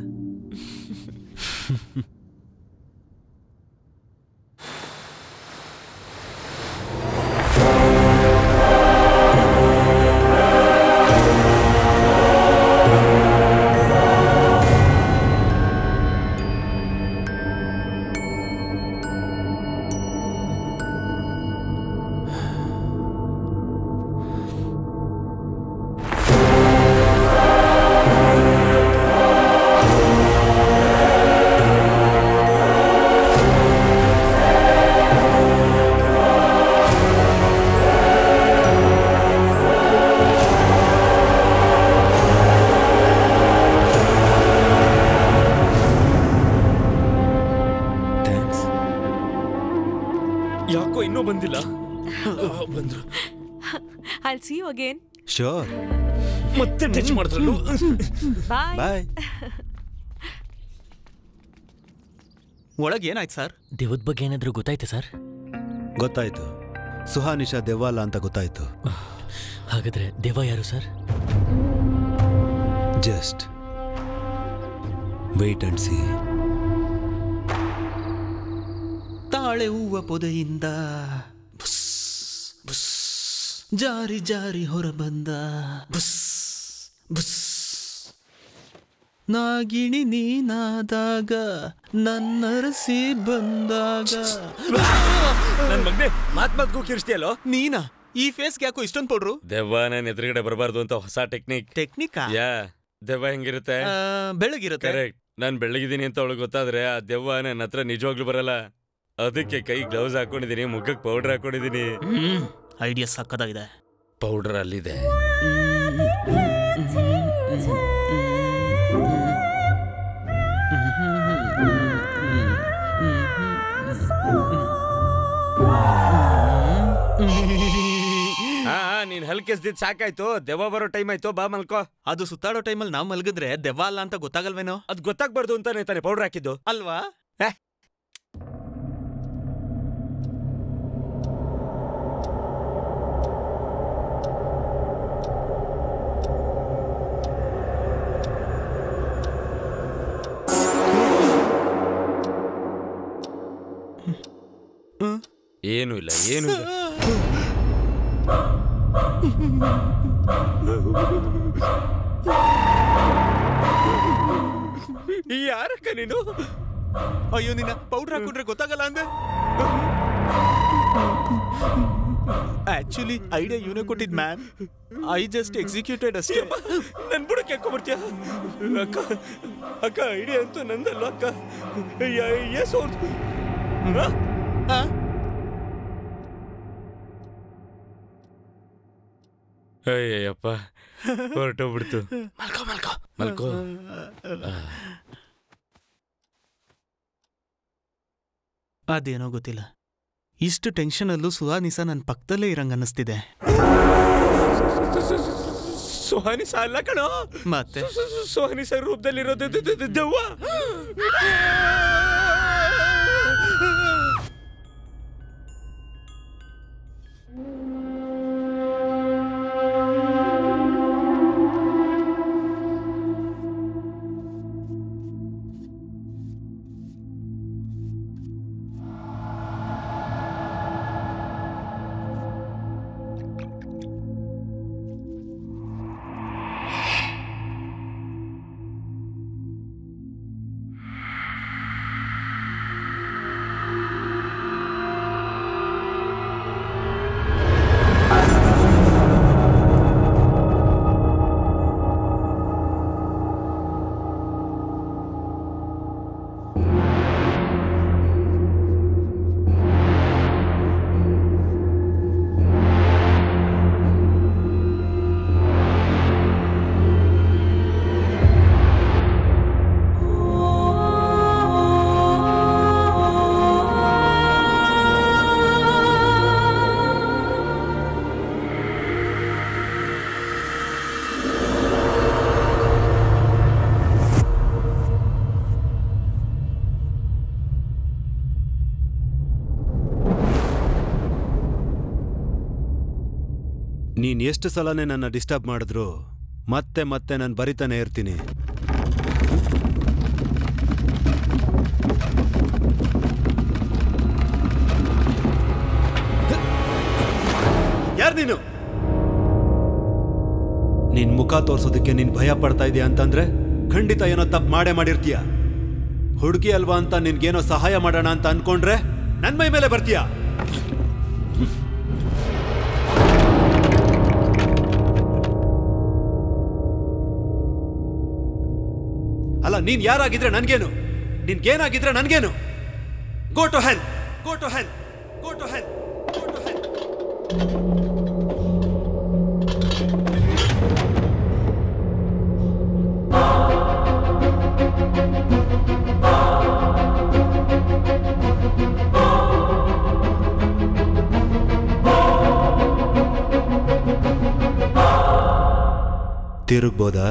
Speaker 7: ಯಾಕೋ ಇನ್ನೂ ಬಂದಿಲ್ಲ ಬಂದ್ರು
Speaker 14: I see you again
Speaker 18: sure
Speaker 7: ಮತ್ತೆ ಟಚ್ ಮಾಡಿದ್ರಲ್ಲು
Speaker 14: ಬಾಯ್
Speaker 18: ಬಾಯ್
Speaker 11: ಒಳಗೆ ಏನಾಯ್ತು ಸರ್
Speaker 8: ದೇವದ ಬಗ್ಗೆ ಏನಾದರೂ ಗೊತ್ತಾಯ್ತಾ ಸರ್
Speaker 18: ಗೊತ್ತಾಯ್ತು ಸುಹಾನಿಶಾ ದೆವ್ವಾಲ ಅಂತ ಗೊತ್ತಾಯ್ತು
Speaker 8: ಹಾಗಾದ್ರೆ ದೇವ ಯಾರು sir
Speaker 18: just wait and see
Speaker 11: ತಾಳೆ ಹೂವ ಪೊದೆಯಿಂದ ಬುಸ್ ಬುಸ್ ಜಾರಿ ಜಾರಿ ಹೊರ ಬಂದ ಬುಸ್ ಬುಸ್ ನಾಗಿಣಿ ನೀನಾದಾಗ ನನ್ನರಸಿ ಬಂದಾಗ
Speaker 7: ನನ್ ಮಗ್ನೆ ಮಾತ್ ಮಾತ್ಗೂ ಕಿರ್ಸ್ತಿಯಲ್ಲೋ
Speaker 11: ನೀನಾ ಈ ಫೇಸ್ಗೆ ಯಾಕೋ ಇಷ್ಟೊಂದು ಪೌಡ್ರು
Speaker 7: ದೆವ್ವ ನನ್ ಎದುರುಗಡೆ ಬರಬಾರ್ದು ಅಂತ ಹೊಸ ಟೆಕ್ನಿಕ್
Speaker 11: ಟೆಕ್ನಿಕಾ
Speaker 7: ಯಾ ದೆವ್ವ ಹೆಂಗಿರುತ್ತೆ
Speaker 11: ಬೆಳಗಿರುತ್ತೆ
Speaker 7: ಕರೆಕ್ಟ್ ನಾನ್ ಬೆಳಗಿದ್ದೀನಿ ಅಂತ ಅವಳಿಗೆ ಗೊತ್ತಾದ್ರೆ ಆ ದೆವ್ವ ನನ್ನ ಹತ್ರ ನಿಜವಾಗ್ಲೂ ಬರಲ್ಲ ಅದಕ್ಕೆ ಕೈ ಗ್ಲೌಸ್ ಹಾಕೊಂಡಿದೀನಿ ಮುಖಕ್ಕೆ ಪೌಡರ್ ಹಾಕೊಂಡಿದೀನಿ
Speaker 11: ಐಡಿಯಾ ಸಕ್ಕದಾಗಿದೆ
Speaker 7: ಪೌಡರ್ ಅಲ್ಲಿದೆ ಹಾ ನೀನ್ ಹಲ್ಕೆಸ್ದಿದ್ ಸಾಕಾಯ್ತು ದೆವ್ವ ಬರೋ ಟೈಮ್ ಆಯ್ತು ಬಾ ಮಲ್ಕೋ
Speaker 11: ಅದು ಸುತ್ತಾಡೋ ಟೈಮಲ್ಲಿ ನಾವು ಮಲಗಿದ್ರೆ ದೆವ್ವ ಅಲ್ಲ ಅಂತ ಗೊತ್ತಾಗಲ್ವೇನೋ
Speaker 7: ಅದ್ ಗೊತ್ತಾಗ್ಬಾರ್ದು ಅಂತಾನೆ ತಾನೆ ಪೌಡರ್ ಹಾಕಿದ್ದು
Speaker 11: ಅಲ್ವಾ
Speaker 7: ಏನು ಇಲ್ಲ ಏನು ಇಲ್ಲ ಯಾರಕ್ಕ ನೀನು
Speaker 11: ಅಯ್ಯೋ ನಿನ್ನ ಪೌಡರ್ ಹಾಕೊಂಡ್ರೆ ಗೊತ್ತಾಗಲ್ಲ ಅಂದೆ ಆಕ್ಚುಲಿ ಐಡಿಯಾ ಇವನೇ ಕೊಟ್ಟಿದ್ ಮ್ಯಾಮ್ ಐ ಜಸ್ಟ್ ಎಕ್ಸಿಕ್ಯೂಟೆಡ್ ಅಷ್ಟೇ
Speaker 7: ನನ್ ಬುಡಕ್ಕೆ ಹಾಕೊಂಡ್ಬರ್ತೀಯ ಅಕ್ಕ ಅಕ್ಕ ಐಡಿಯಾ ಅಂತೂ ನಂದಲ್ವ ಅಕ್ಕ ಎಸ್ ಅವ್ರದ್ದು ಅಯ್ಯಪ್ಪ ಹೊರಟೋಗ್ಬಿಡ್ತು
Speaker 11: ಮಲ್ಕೋ ಮಲ್ಕೋ
Speaker 7: ಮಲ್ಕೋ
Speaker 11: ಅದೇನೋ ಗೊತ್ತಿಲ್ಲ ಇಷ್ಟು ಟೆನ್ಷನಲ್ಲೂ ಸುಹಾನಿಸ ನನ್ನ ಪಕ್ಕದಲ್ಲೇ ಇರಂಗ್ ಅನ್ನಿಸ್ತಿದೆ
Speaker 7: ಸುಹಾನಿ ಸಾಲ ಕಣೋ
Speaker 11: ಮತ್ತೆ
Speaker 7: ಸುಹಾನಿ ಸರ್ ರೂಪದಲ್ಲಿರೋದು ದ- ದ- ದ- ದೆವ್ವ
Speaker 18: ನೀನ್ ಎಷ್ಟು ಸಲನೇ ನನ್ನ ಡಿಸ್ಟರ್ಬ್ ಮಾಡಿದ್ರು ಮತ್ತೆ ಮತ್ತೆ ನಾನು ಬರಿತಾನೆ ಇರ್ತೀನಿ ಯಾರು ನೀನು ನಿನ್ ಮುಖ ತೋರ್ಸೋದಕ್ಕೆ ನೀನ್ ಭಯ ಪಡ್ತಾ ಇದೀಯ ಅಂತಂದ್ರೆ ಖಂಡಿತ ಏನೋ ತಪ್ಪು ಮಾಡೇ ಮಾಡಿರ್ತೀಯ ಹುಡುಗಿ ಅಲ್ವಾ ಅಂತ ನಿನ್ಗೇನೋ ಸಹಾಯ ಮಾಡೋಣ ಅಂತ ಅನ್ಕೊಂಡ್ರೆ ನನ್ ಮೈ ಮೇಲೆ ಬರ್ತೀಯ ಅಲ್ಲ ನೀನ್ ಯಾರಾಗಿದ್ರೆ ನನ್ಗೇನು ನಿನ್ಗೇನಾಗಿದ್ರೆ ನನ್ಗೇನು go to hell go to hell go to hell ತಿರುಗ್ಬೋದಾ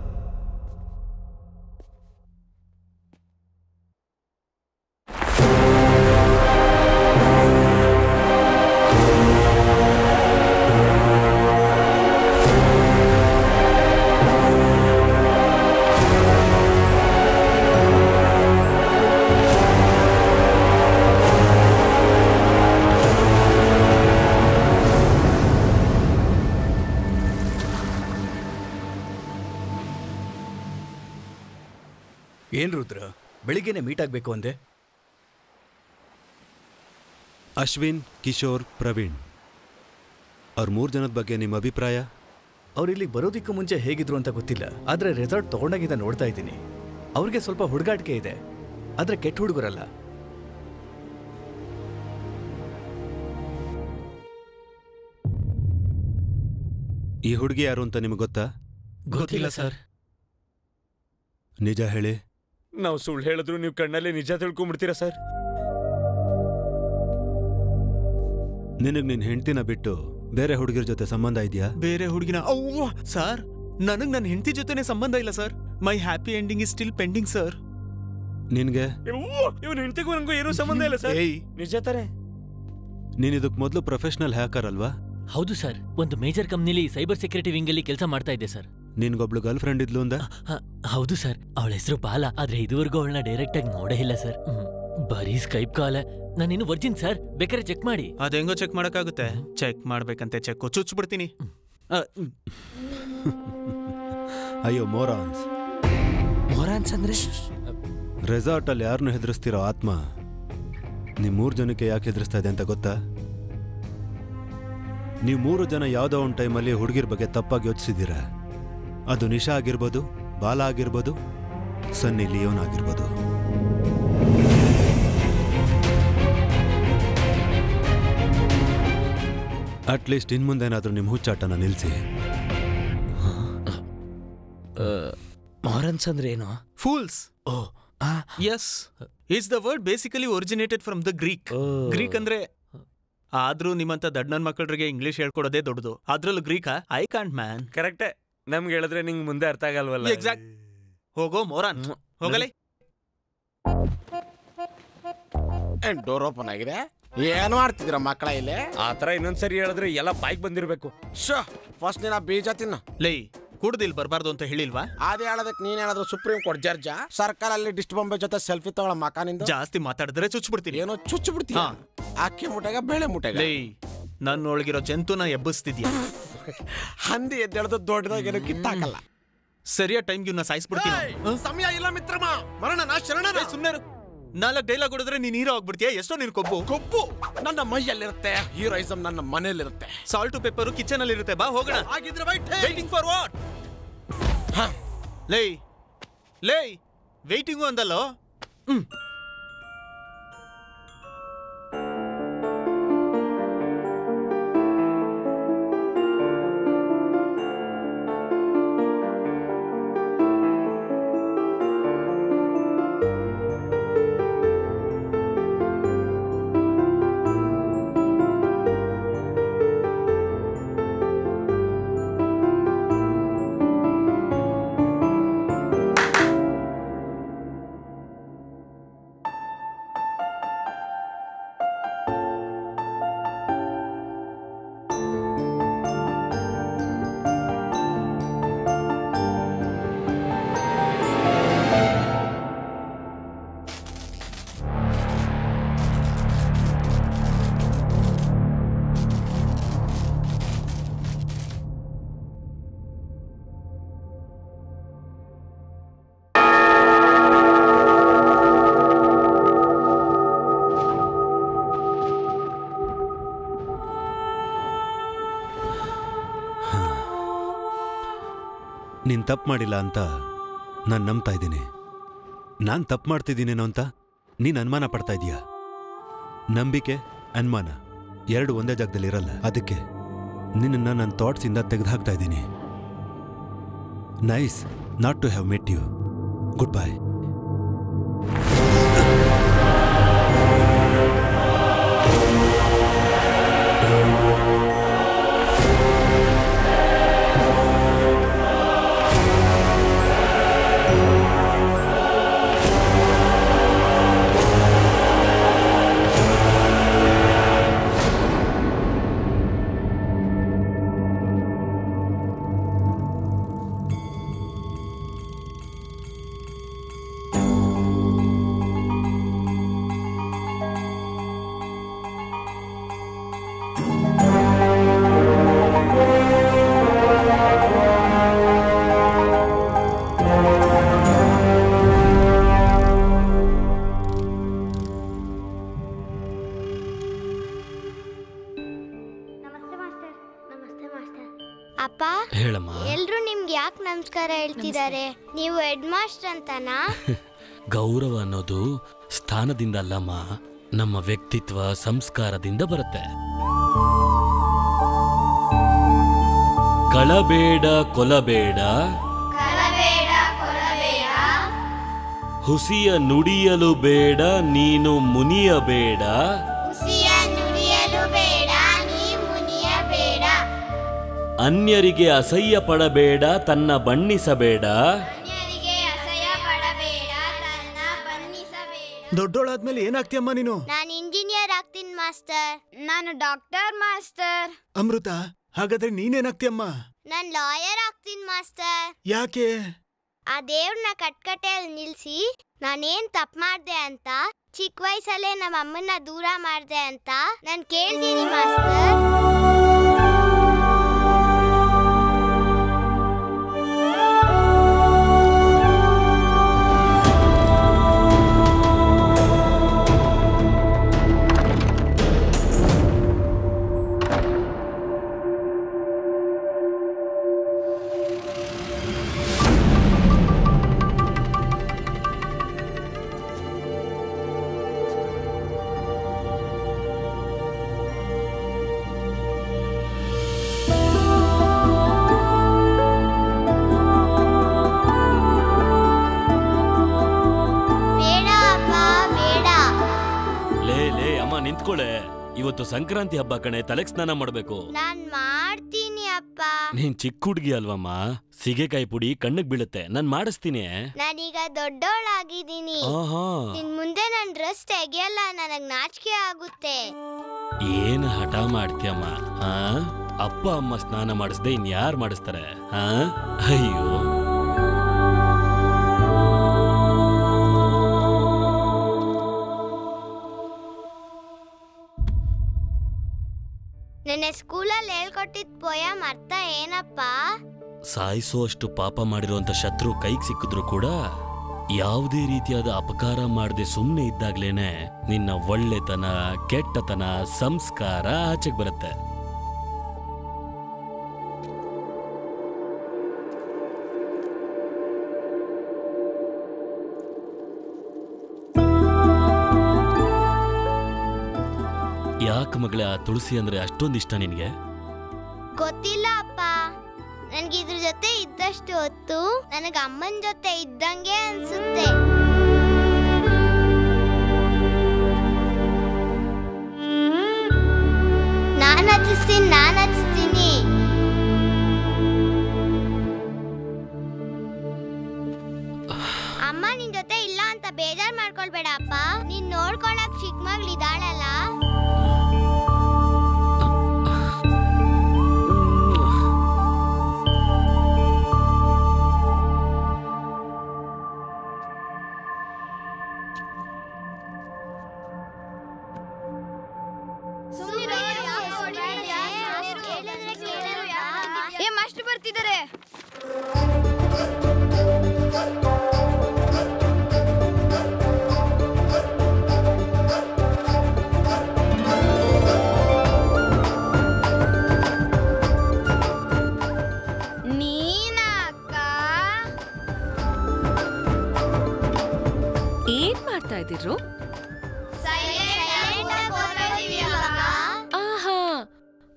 Speaker 17: ಏನ್ ರುದ್ರ ಬೆಳಿಗ್ಗೆನೆ ಮೀಟ್ ಆಗ್ಬೇಕು ಅಂದೆ
Speaker 18: ಅಶ್ವಿನ್ ಕಿಶೋರ್ ಪ್ರವೀಣ್ ಅವ್ರ ಮೂರು ಜನದ ಬಗ್ಗೆ ನಿಮ್ಮ ಅಭಿಪ್ರಾಯ
Speaker 17: ಅವ್ರು ಇಲ್ಲಿಗೆ ಬರೋದಕ್ಕೂ ಮುಂಚೆ ಹೇಗಿದ್ರು ಅಂತ ಗೊತ್ತಿಲ್ಲ ಆದ್ರೆ ರೆಸಾರ್ಟ್ ತಗೊಂಡಾಗಿಂದ ನೋಡ್ತಾ ಇದ್ದೀನಿ ಅವ್ರಿಗೆ ಸ್ವಲ್ಪ ಹುಡುಗಾಟಿಕೆ ಇದೆ ಆದ್ರೆ ಕೆಟ್ಟ ಹುಡುಗರಲ್ಲ
Speaker 18: ಈ ಹುಡುಗಿ ಯಾರು ಅಂತ ನಿಮಗೆ ಗೊತ್ತಾ
Speaker 8: ಗೊತ್ತಿಲ್ಲ ಸರ್
Speaker 18: ನಿಜ ಹೇಳಿ
Speaker 7: ನಾವು ಸುಳ್ಳು ಹೇಳಿದ್ರು ನೀವು ಕಣ್ಣಲ್ಲಿ ನಿಜ ತಿಳ್ಕೊಂಡ್ಬಿಡ್ತೀರಾ ಸರ್
Speaker 18: ನಿನಗ್ ನಿನ್ ಹೆಂಡ್ತಿನ ಬಿಟ್ಟು ಬೇರೆ ಹುಡುಗಿರ ಜೊತೆ ಸಂಬಂಧ ಇದೆಯಾ
Speaker 11: ಬೇರೆ ಹುಡುಗಿನ ಅವ್ವ ಸರ್ ನನಗ್ ನನ್ನ ಹೆಂಡತಿ ಜೊತೆನೆ ಸಂಬಂಧ ಇಲ್ಲ sir my happy ending is still pending sir
Speaker 18: ನಿನ್ಗೆ
Speaker 7: ಇವನ್ ಹೆಂಡತಿಗೂ ನನಗೂ ಏನೂ ಸಂಬಂಧ ಇಲ್ಲ ಸರ್
Speaker 11: ಏಯ್.
Speaker 7: ನಿಜ ತಾನೆ
Speaker 18: ನೀನ್ ಇದಕ್ ಮೊದಲು ಪ್ರೊಫೆಷನಲ್ ಹ್ಯಾಕರ್ ಅಲ್ವಾ
Speaker 8: ಹೌದು ಸರ್ ಒಂದು ಮೇಜರ್ ಕಂಪ್ನಿಲಿ ಸೈಬರ್ ಸೆಕ್ಯೂರಿಟಿ ವಿಂಗ್ ಅಲ್ಲಿ ಕೆಲಸ ಮಾಡ್ತಾ ಇದ್ದೆ ಸರ್
Speaker 18: ನಿನ್ಗೊಬ್ಳು ಗರ್ಲ್ ಫ್ರೆಂಡ್ ಇದ್ಲು ಅಂದ
Speaker 8: ಹ, ಹೌದು ಸರ್ ಅವಳ ಹೆಸರು ಬಾಲ ಆದ್ರೆ ಇದುವರೆಗೂ ಅವಳನ್ನ ಡೈರೆಕ್ಟ್ ಆಗಿ ನೋಡೇ ಇಲ್ಲ ಸರ್ ಹ್ಮ್. ಬರೀ ಸ್ಕೈಪ್ ಕಾಲ್ ನಾನಿನ್ನು ವರ್ಜಿನ್ ಸರ್ ಬೇಕಾದ್ರೆ ಚೆಕ್ ಮಾಡಿ
Speaker 11: ಅದೆಂಗೋ ಚೆಕ್ ಮಾಡಕ್ಕಾಗುತ್ತೆ ಚೆಕ್ ಮಾಡ್ಬೇಕಂತೆ ಚೆಕ್ ಚುಚ್ಬಿಡ್ತೀನಿ ಆ, ಹ್ಮ್.
Speaker 18: ಅಯ್ಯೋ ಮೋರಾನ್ಸ್
Speaker 11: ಮೊರಾನ್ಸ್ ಅಂದ್ರೆ
Speaker 18: ರೆಸಾರ್ಟ್ ಅಲ್ಲಿ ಯಾರನ್ನು ಹೆದರಿಸ್ತಿರೋ ಆತ್ಮ ನಿಮ್ ಮೂರು ಜನಕ್ಕೆ ಯಾಕೆ ಹೆದರಿಸ್ತಾ ಇದೆ ಅಂತ ಗೊತ್ತಾ ನೀವು ಮೂರು ಜನ ಯಾವುದೋ ಒಂದು ಟೈಮಲ್ಲಿ ಹುಡುಗಿರ ಬಗ್ಗೆ ತಪ್ಪಾಗಿ ಯೋಚಿಸಿದ್ದೀರಾ ಅದು ನಿಶಾ ಆಗಿರ್ಬೋದು ಬಾಲ ಆಗಿರ್ಬೋದು ಸನ್ನಿ ಲಿಯೋನ್ ಆಗಿರ್ಬೋದು ಅಟ್ಲೀಸ್ಟ್ ಇನ್ಮುಂದೇನಾದ್ರೂ ನಿಮ್ಮ ಹುಚ್ಚಾಟನ ನಿಲ್ಲಿಸಿ
Speaker 11: ಮಾರನ್ಸ್ ಅಂದ್ರೆ ಏನು fools oh yes it's the word basically originated from the Greek Greek ಅಂದ್ರೆ ಆದ್ರೂ ನಿಮ್ಮಂತ ದಡ್ ನನ್ ಮಕ್ಕಳಿಗೆ ಇಂಗ್ಲಿಷ್ ಹೇಳ್ಕೊಡೋದೇ ದೊಡ್ಡದು ಅದ್ರಲ್ಲೂ ಗ್ರೀಕ ಐ ಕಾಂಟ್ ಮ್ಯಾನ್
Speaker 7: ಕರೆಕ್ಟೇ ನಮ್ಗೆ ಹೇಳಿದ್ರೆ ನಿಂಗೆ ಮುಂದೆ ಅರ್ಥ ಆಗಲ್ವಲ್ಲ
Speaker 11: ಎಕ್ಸಾಕ್ಟ್ ಹೋಗೋ ಮೋರಾನ್ ಹೋಗಲೇ
Speaker 12: ಏನ್ ಡೋರ್ ಓಪನ್ ಆಗಿದೆ ಏನ್ ಮಾಡ್ತಿದ್ದೀರ ಮಕ್ಕಳ ಇಲ್ಲಿ
Speaker 7: ಆ ಥರ ಇನ್ನೊಂದ್ಸರಿ ಹೇಳಿದ್ರೆ ಎಲ್ಲ ಬಾಯ್ಗೆ ಬಂದಿರಬೇಕು
Speaker 12: ಶೋ ಫಸ್ಟ್ ದಿನ ಬೀಜ ತಿನ್ನು
Speaker 11: ಲೈ ಕುಡ್ದಿಲ್ ಬರಬಾರ್ದು ಅಂತ ಹೇಳಿಲ್ವಾ
Speaker 12: ಅದೇ ಹೇಳೋದಕ್ಕೆ ನೀನ್ ಹೇಳೋದು ಸುಪ್ರೀಂ ಕೋರ್ಟ್ ಜಡ್ಜ ಸರ್ಕಾರಲ್ಲಿ ಡಿಸ್ಟ್ ಬೊಂಬೆ ಜೊತೆ ಸೆಲ್ಫಿ ತಗೊಳ ಮಕಾನಿಂದ
Speaker 11: ಜಾಸ್ತಿ ಮಾತಾಡಿದ್ರೆ ಚುಚ್ಬಿಡ್ತೀನಿ
Speaker 12: ಏನೋ ಚುಚ್ಚು ಬಿಡ್ತೀಯ ಅಕ್ಕಿ ಮುಟೆಗ ಬೇಳೆ ಮುಟೆಗ
Speaker 11: ಲೈ ನನ್ನ ಒಳಗಿರೋ ಜಂತುನ ಎಬ್ಬಿಸ್ತಿದ್ಯಾ
Speaker 12: ಹಂದಿ ಎದ್ದೇಳದು ದೊಡ್ಡದಾಗ ಏನೋ ಕಿತ್ತಾಕಲ್ಲ
Speaker 11: ಸರಿಯಾದ ಟೈಮ್ಗೆ ಇವ್ನ ಸಾಯಿಸ್ಬಿಡ್ತೀನಿ
Speaker 12: ಏಯ್, ಸಮಯ ಇಲ್ಲ ಮಿತ್ರಮ ಮರಣ ನಾ ಶರಣ
Speaker 11: ಸುಮ್ಮನೆ ನಾಲ್ಕು ಡೈಲಾಗ್ ಹೊಡೆದ್ರೆ ನೀನ್ ಹೀರೋ ಆಗ್ಬಿಡ್ತೀಯ ಎಷ್ಟೋ ನೀನ್ ಕೊಬ್ಬು
Speaker 12: ಕೊಬ್ಬು ನನ್ನ ಮೈಯಲ್ಲಿರುತ್ತೆ ಹೀರೋಯಿಸಮ್ ನನ್ನ ಮನೆಯಲ್ಲಿರುತ್ತೆ
Speaker 11: ಸಾಲ್ಟು ಪೆಪ್ಪರು ಕಿಚನ್ ಅಲ್ಲಿ ಇರುತ್ತೆ ಬಾ ಹೋಗೋಣ
Speaker 12: ಹಾಗಿದ್ರೆ ವೈಟ್
Speaker 11: ವೇಟಿಂಗ್ ಫಾರ್ ವಾಟ್ ಲೇ ಲೇ ವೇಟಿಂಗು ಅಂದಲ್ಲೋ ಹ್ಮ್
Speaker 18: ನೀನು ತಪ್ಪು ಮಾಡಿಲ್ಲ ಅಂತ ನಾನು ನಂಬ್ತಾ ಇದ್ದೀನಿ ನಾನು ತಪ್ಪು ಮಾಡ್ತಿದ್ದೀನೇನೋ ಅಂತ ನೀನು ಅನುಮಾನ ಪಡ್ತಾ ಇದೀಯಾ ನಂಬಿಕೆ ಅನುಮಾನ ಎರಡು ಒಂದೇ ಜಾಗದಲ್ಲಿ ಇರಲ್ಲ ಅದಕ್ಕೆ ನಿನ್ನನ್ನು ನನ್ನ ಥಾಟ್ಸಿಂದ ತೆಗೆದುಹಾಕ್ತಾ ಇದ್ದೀನಿ nice not to have met you good bye
Speaker 21: ಅಪ್ಪ
Speaker 4: ಹೇಳಮ್ಮ
Speaker 21: ಎಲ್ರು ನಿಮ್ಗೆ ಯಾಕೆ ನಮಸ್ಕಾರ ಹೇಳ್ತಿದ್ದಾರೆ ನೀವು ಹೆಡ್ ಮಾಸ್ಟರ್ ಅಂತನಾ
Speaker 4: ಗೌರವ ಅನ್ನೋದು ಸ್ಥಾನದಿಂದ ಅಲ್ಲಮ್ಮ ನಮ್ಮ ವ್ಯಕ್ತಿತ್ವ ಸಂಸ್ಕಾರದಿಂದ ಬರುತ್ತೆ ಕಳಬೇಡ ಕೊಲಬೇಡ ಹುಸಿಯ ನುಡಿಯಲು ಬೇಡ ನೀನು ಮುನಿಯಬೇಡ
Speaker 21: ಹುಸಿಯ ನುಡಿಯಲು ಬೇಡ ನೀ ಮುನಿಯಬೇಡ
Speaker 4: ಅನ್ಯರಿಗೆ ಅಸಹ್ಯ ಪಡಬೇಡ ತನ್ನ ಬಣ್ಣಿಸಬೇಡ
Speaker 21: ಅನ್ಯರಿಗೆ ಅಸಹ್ಯ ಪಡಬೇಡ ತನ್ನ ಬನ್ನಿಸಬೇಡ
Speaker 22: ದೊಡ್ಡೋಳಾದ್ಮೇಲೆ ಏನಾಗ್ತೀಯಮ್ಮ ನೀನು
Speaker 21: ನಾನು ಇಂಜಿನಿಯರ್ ಆಗ್ತೀನಿ ಮಾಸ್ಟರ್ ನಾನು ಡಾಕ್ಟರ್ ಮಾಸ್ಟರ್
Speaker 22: ಅಮೃತ ಹಾಗಾದ್ರೆ ನೀನೇನಾಗ್ತೀಯಮ್ಮ
Speaker 21: ನಾನು ಲಾಯರ್ ಆಗ್ತೀನಿ ಮಾಸ್ಟರ್
Speaker 22: ಯಾಕೆ
Speaker 21: ಆ ದೇವ್ರನ್ನ ಕಟ್ಕಟೆಯಲ್ಲಿ ನಿಲ್ಸಿ ನಾನೇನ್ ತಪ್ಪು ಮಾಡ್ದೆ ಅಂತ ಚಿಕ್ಕ ವಯಸ್ಸಲ್ಲೇ ನಮ್ಮ ಅಮ್ಮನ್ನ ದೂರ ಮಾಡ್ದೆ ಅಂತ ನಾನು ಕೇಳ್ತೀನಿ ಮಾಸ್ಟರ್ ಬೇಡ ಅಪ್ಪ ಬೇಡ
Speaker 4: ಲೇ ಲೇ ಅಮ್ಮ ನಿಂತ್ಕೊಳೆ ಇವತ್ತು ಸಂಕ್ರಾಂತಿ ಹಬ್ಬ ಕಣೆ ತಲೆಗೆ ಸ್ನಾನ ಮಾಡ್ಬೇಕು
Speaker 21: ನಾನ್ ಮಾಡ್ತೀನಿ ಅಪ್ಪ
Speaker 4: ನೀನ್ ಚಿಕ್ಕ ಹುಡ್ಗಿ ಅಲ್ವಮ್ಮ ಸಿಗೆಕಾಯಿ ಪುಡಿ ಕಣ್ಣಿಗೆ ಬೀಳುತ್ತೆ ನಾನ್ ಮಾಡಿಸ್ತೀನಿ
Speaker 21: ನಾನೀಗ ದೊಡ್ಡೋಳಾಗಿದ್ದೀನಿ
Speaker 4: ಆಹಾ.
Speaker 21: ಇನ್ ಮುಂದೆ ನನ್ ಡ್ರೆಸ್ ತೆಗಿಯಲ್ಲ ನನಗ್ ನಾಚಿಕೆ ಆಗುತ್ತೆ
Speaker 4: ಏನ್ ಹಠ ಮಾಡ್ತೀಯಮ್ಮ ಆ? ಅಪ್ಪ ಅಮ್ಮ ಸ್ನಾನ ಮಾಡಿಸ್ದೆ ಇನ್ ಯಾರು ಮಾಡಿಸ್ತಾರೆ ಆ? ಅಯ್ಯೋ
Speaker 21: ನೆನ್ನೆ ಸ್ಕೂಲಲ್ಲಿ ಹೇಳ್ಕೊಟ್ಟಿದ್ ಪೋಯಮ್ ಅರ್ಥ ಏನಪ್ಪ
Speaker 4: ಸಾಯಿಸೋ ಅಷ್ಟು ಪಾಪ ಮಾಡಿರುವಂತ ಶತ್ರು ಕೈಗೆ ಸಿಕ್ಕಿದ್ರು ಕೂಡ ಯಾವುದೇ ರೀತಿಯಾದ ಅಪಕಾರ ಮಾಡದೆ ಸುಮ್ಮನೆ ಇದ್ದಾಗ್ಲೇನೆ ನಿನ್ನ ಒಳ್ಳೆತನ ಕೆಟ್ಟತನ ಸಂಸ್ಕಾರ ಆಚೆಗೆ ಬರುತ್ತೆ ಯಾಕೆ ಮಗಳೇ ಆ ತುಳಸಿ ಅಂದ್ರೆ ಅಷ್ಟೊಂದು ಇಷ್ಟ ನಿನ್ಗೆ
Speaker 21: ಗೊತ್ತಿಲ್ಲ ಅಪ್ಪ ನನ್ಗೆ ಇದ್ರ ಜೊತೆ ಇದ್ದಷ್ಟು ಹೊತ್ತು ನನಗೆ ಅಮ್ಮನ ಜೊತೆ ಇದ್ದಂಗೆ ಅನ್ಸುತ್ತೆ ನಾನ್ ಹಚ್ಚಿಸ್ತೀನಿ ನಾನ್ ಹಚ್ಚಿಸ್ತೀನಿ ಅಮ್ಮ ನಿನ್ ಜೊತೆ ಇಲ್ಲ ಅಂತ ಬೇಜಾರ್ ಮಾಡ್ಕೊಳ್ಬೇಡ ಅಪ್ಪ ನೀನ್ ನೋಡ್ಕೊಳಕ್ ಚಿಕ್ಕ ಮಗಳಿದಾಳಲ್ಲ
Speaker 23: ಏ ಮಾಸ್ಟರ್ ಬರ್ತಿದ್ದಾರೆ
Speaker 21: ನೀನಾ ಅಕ್ಕ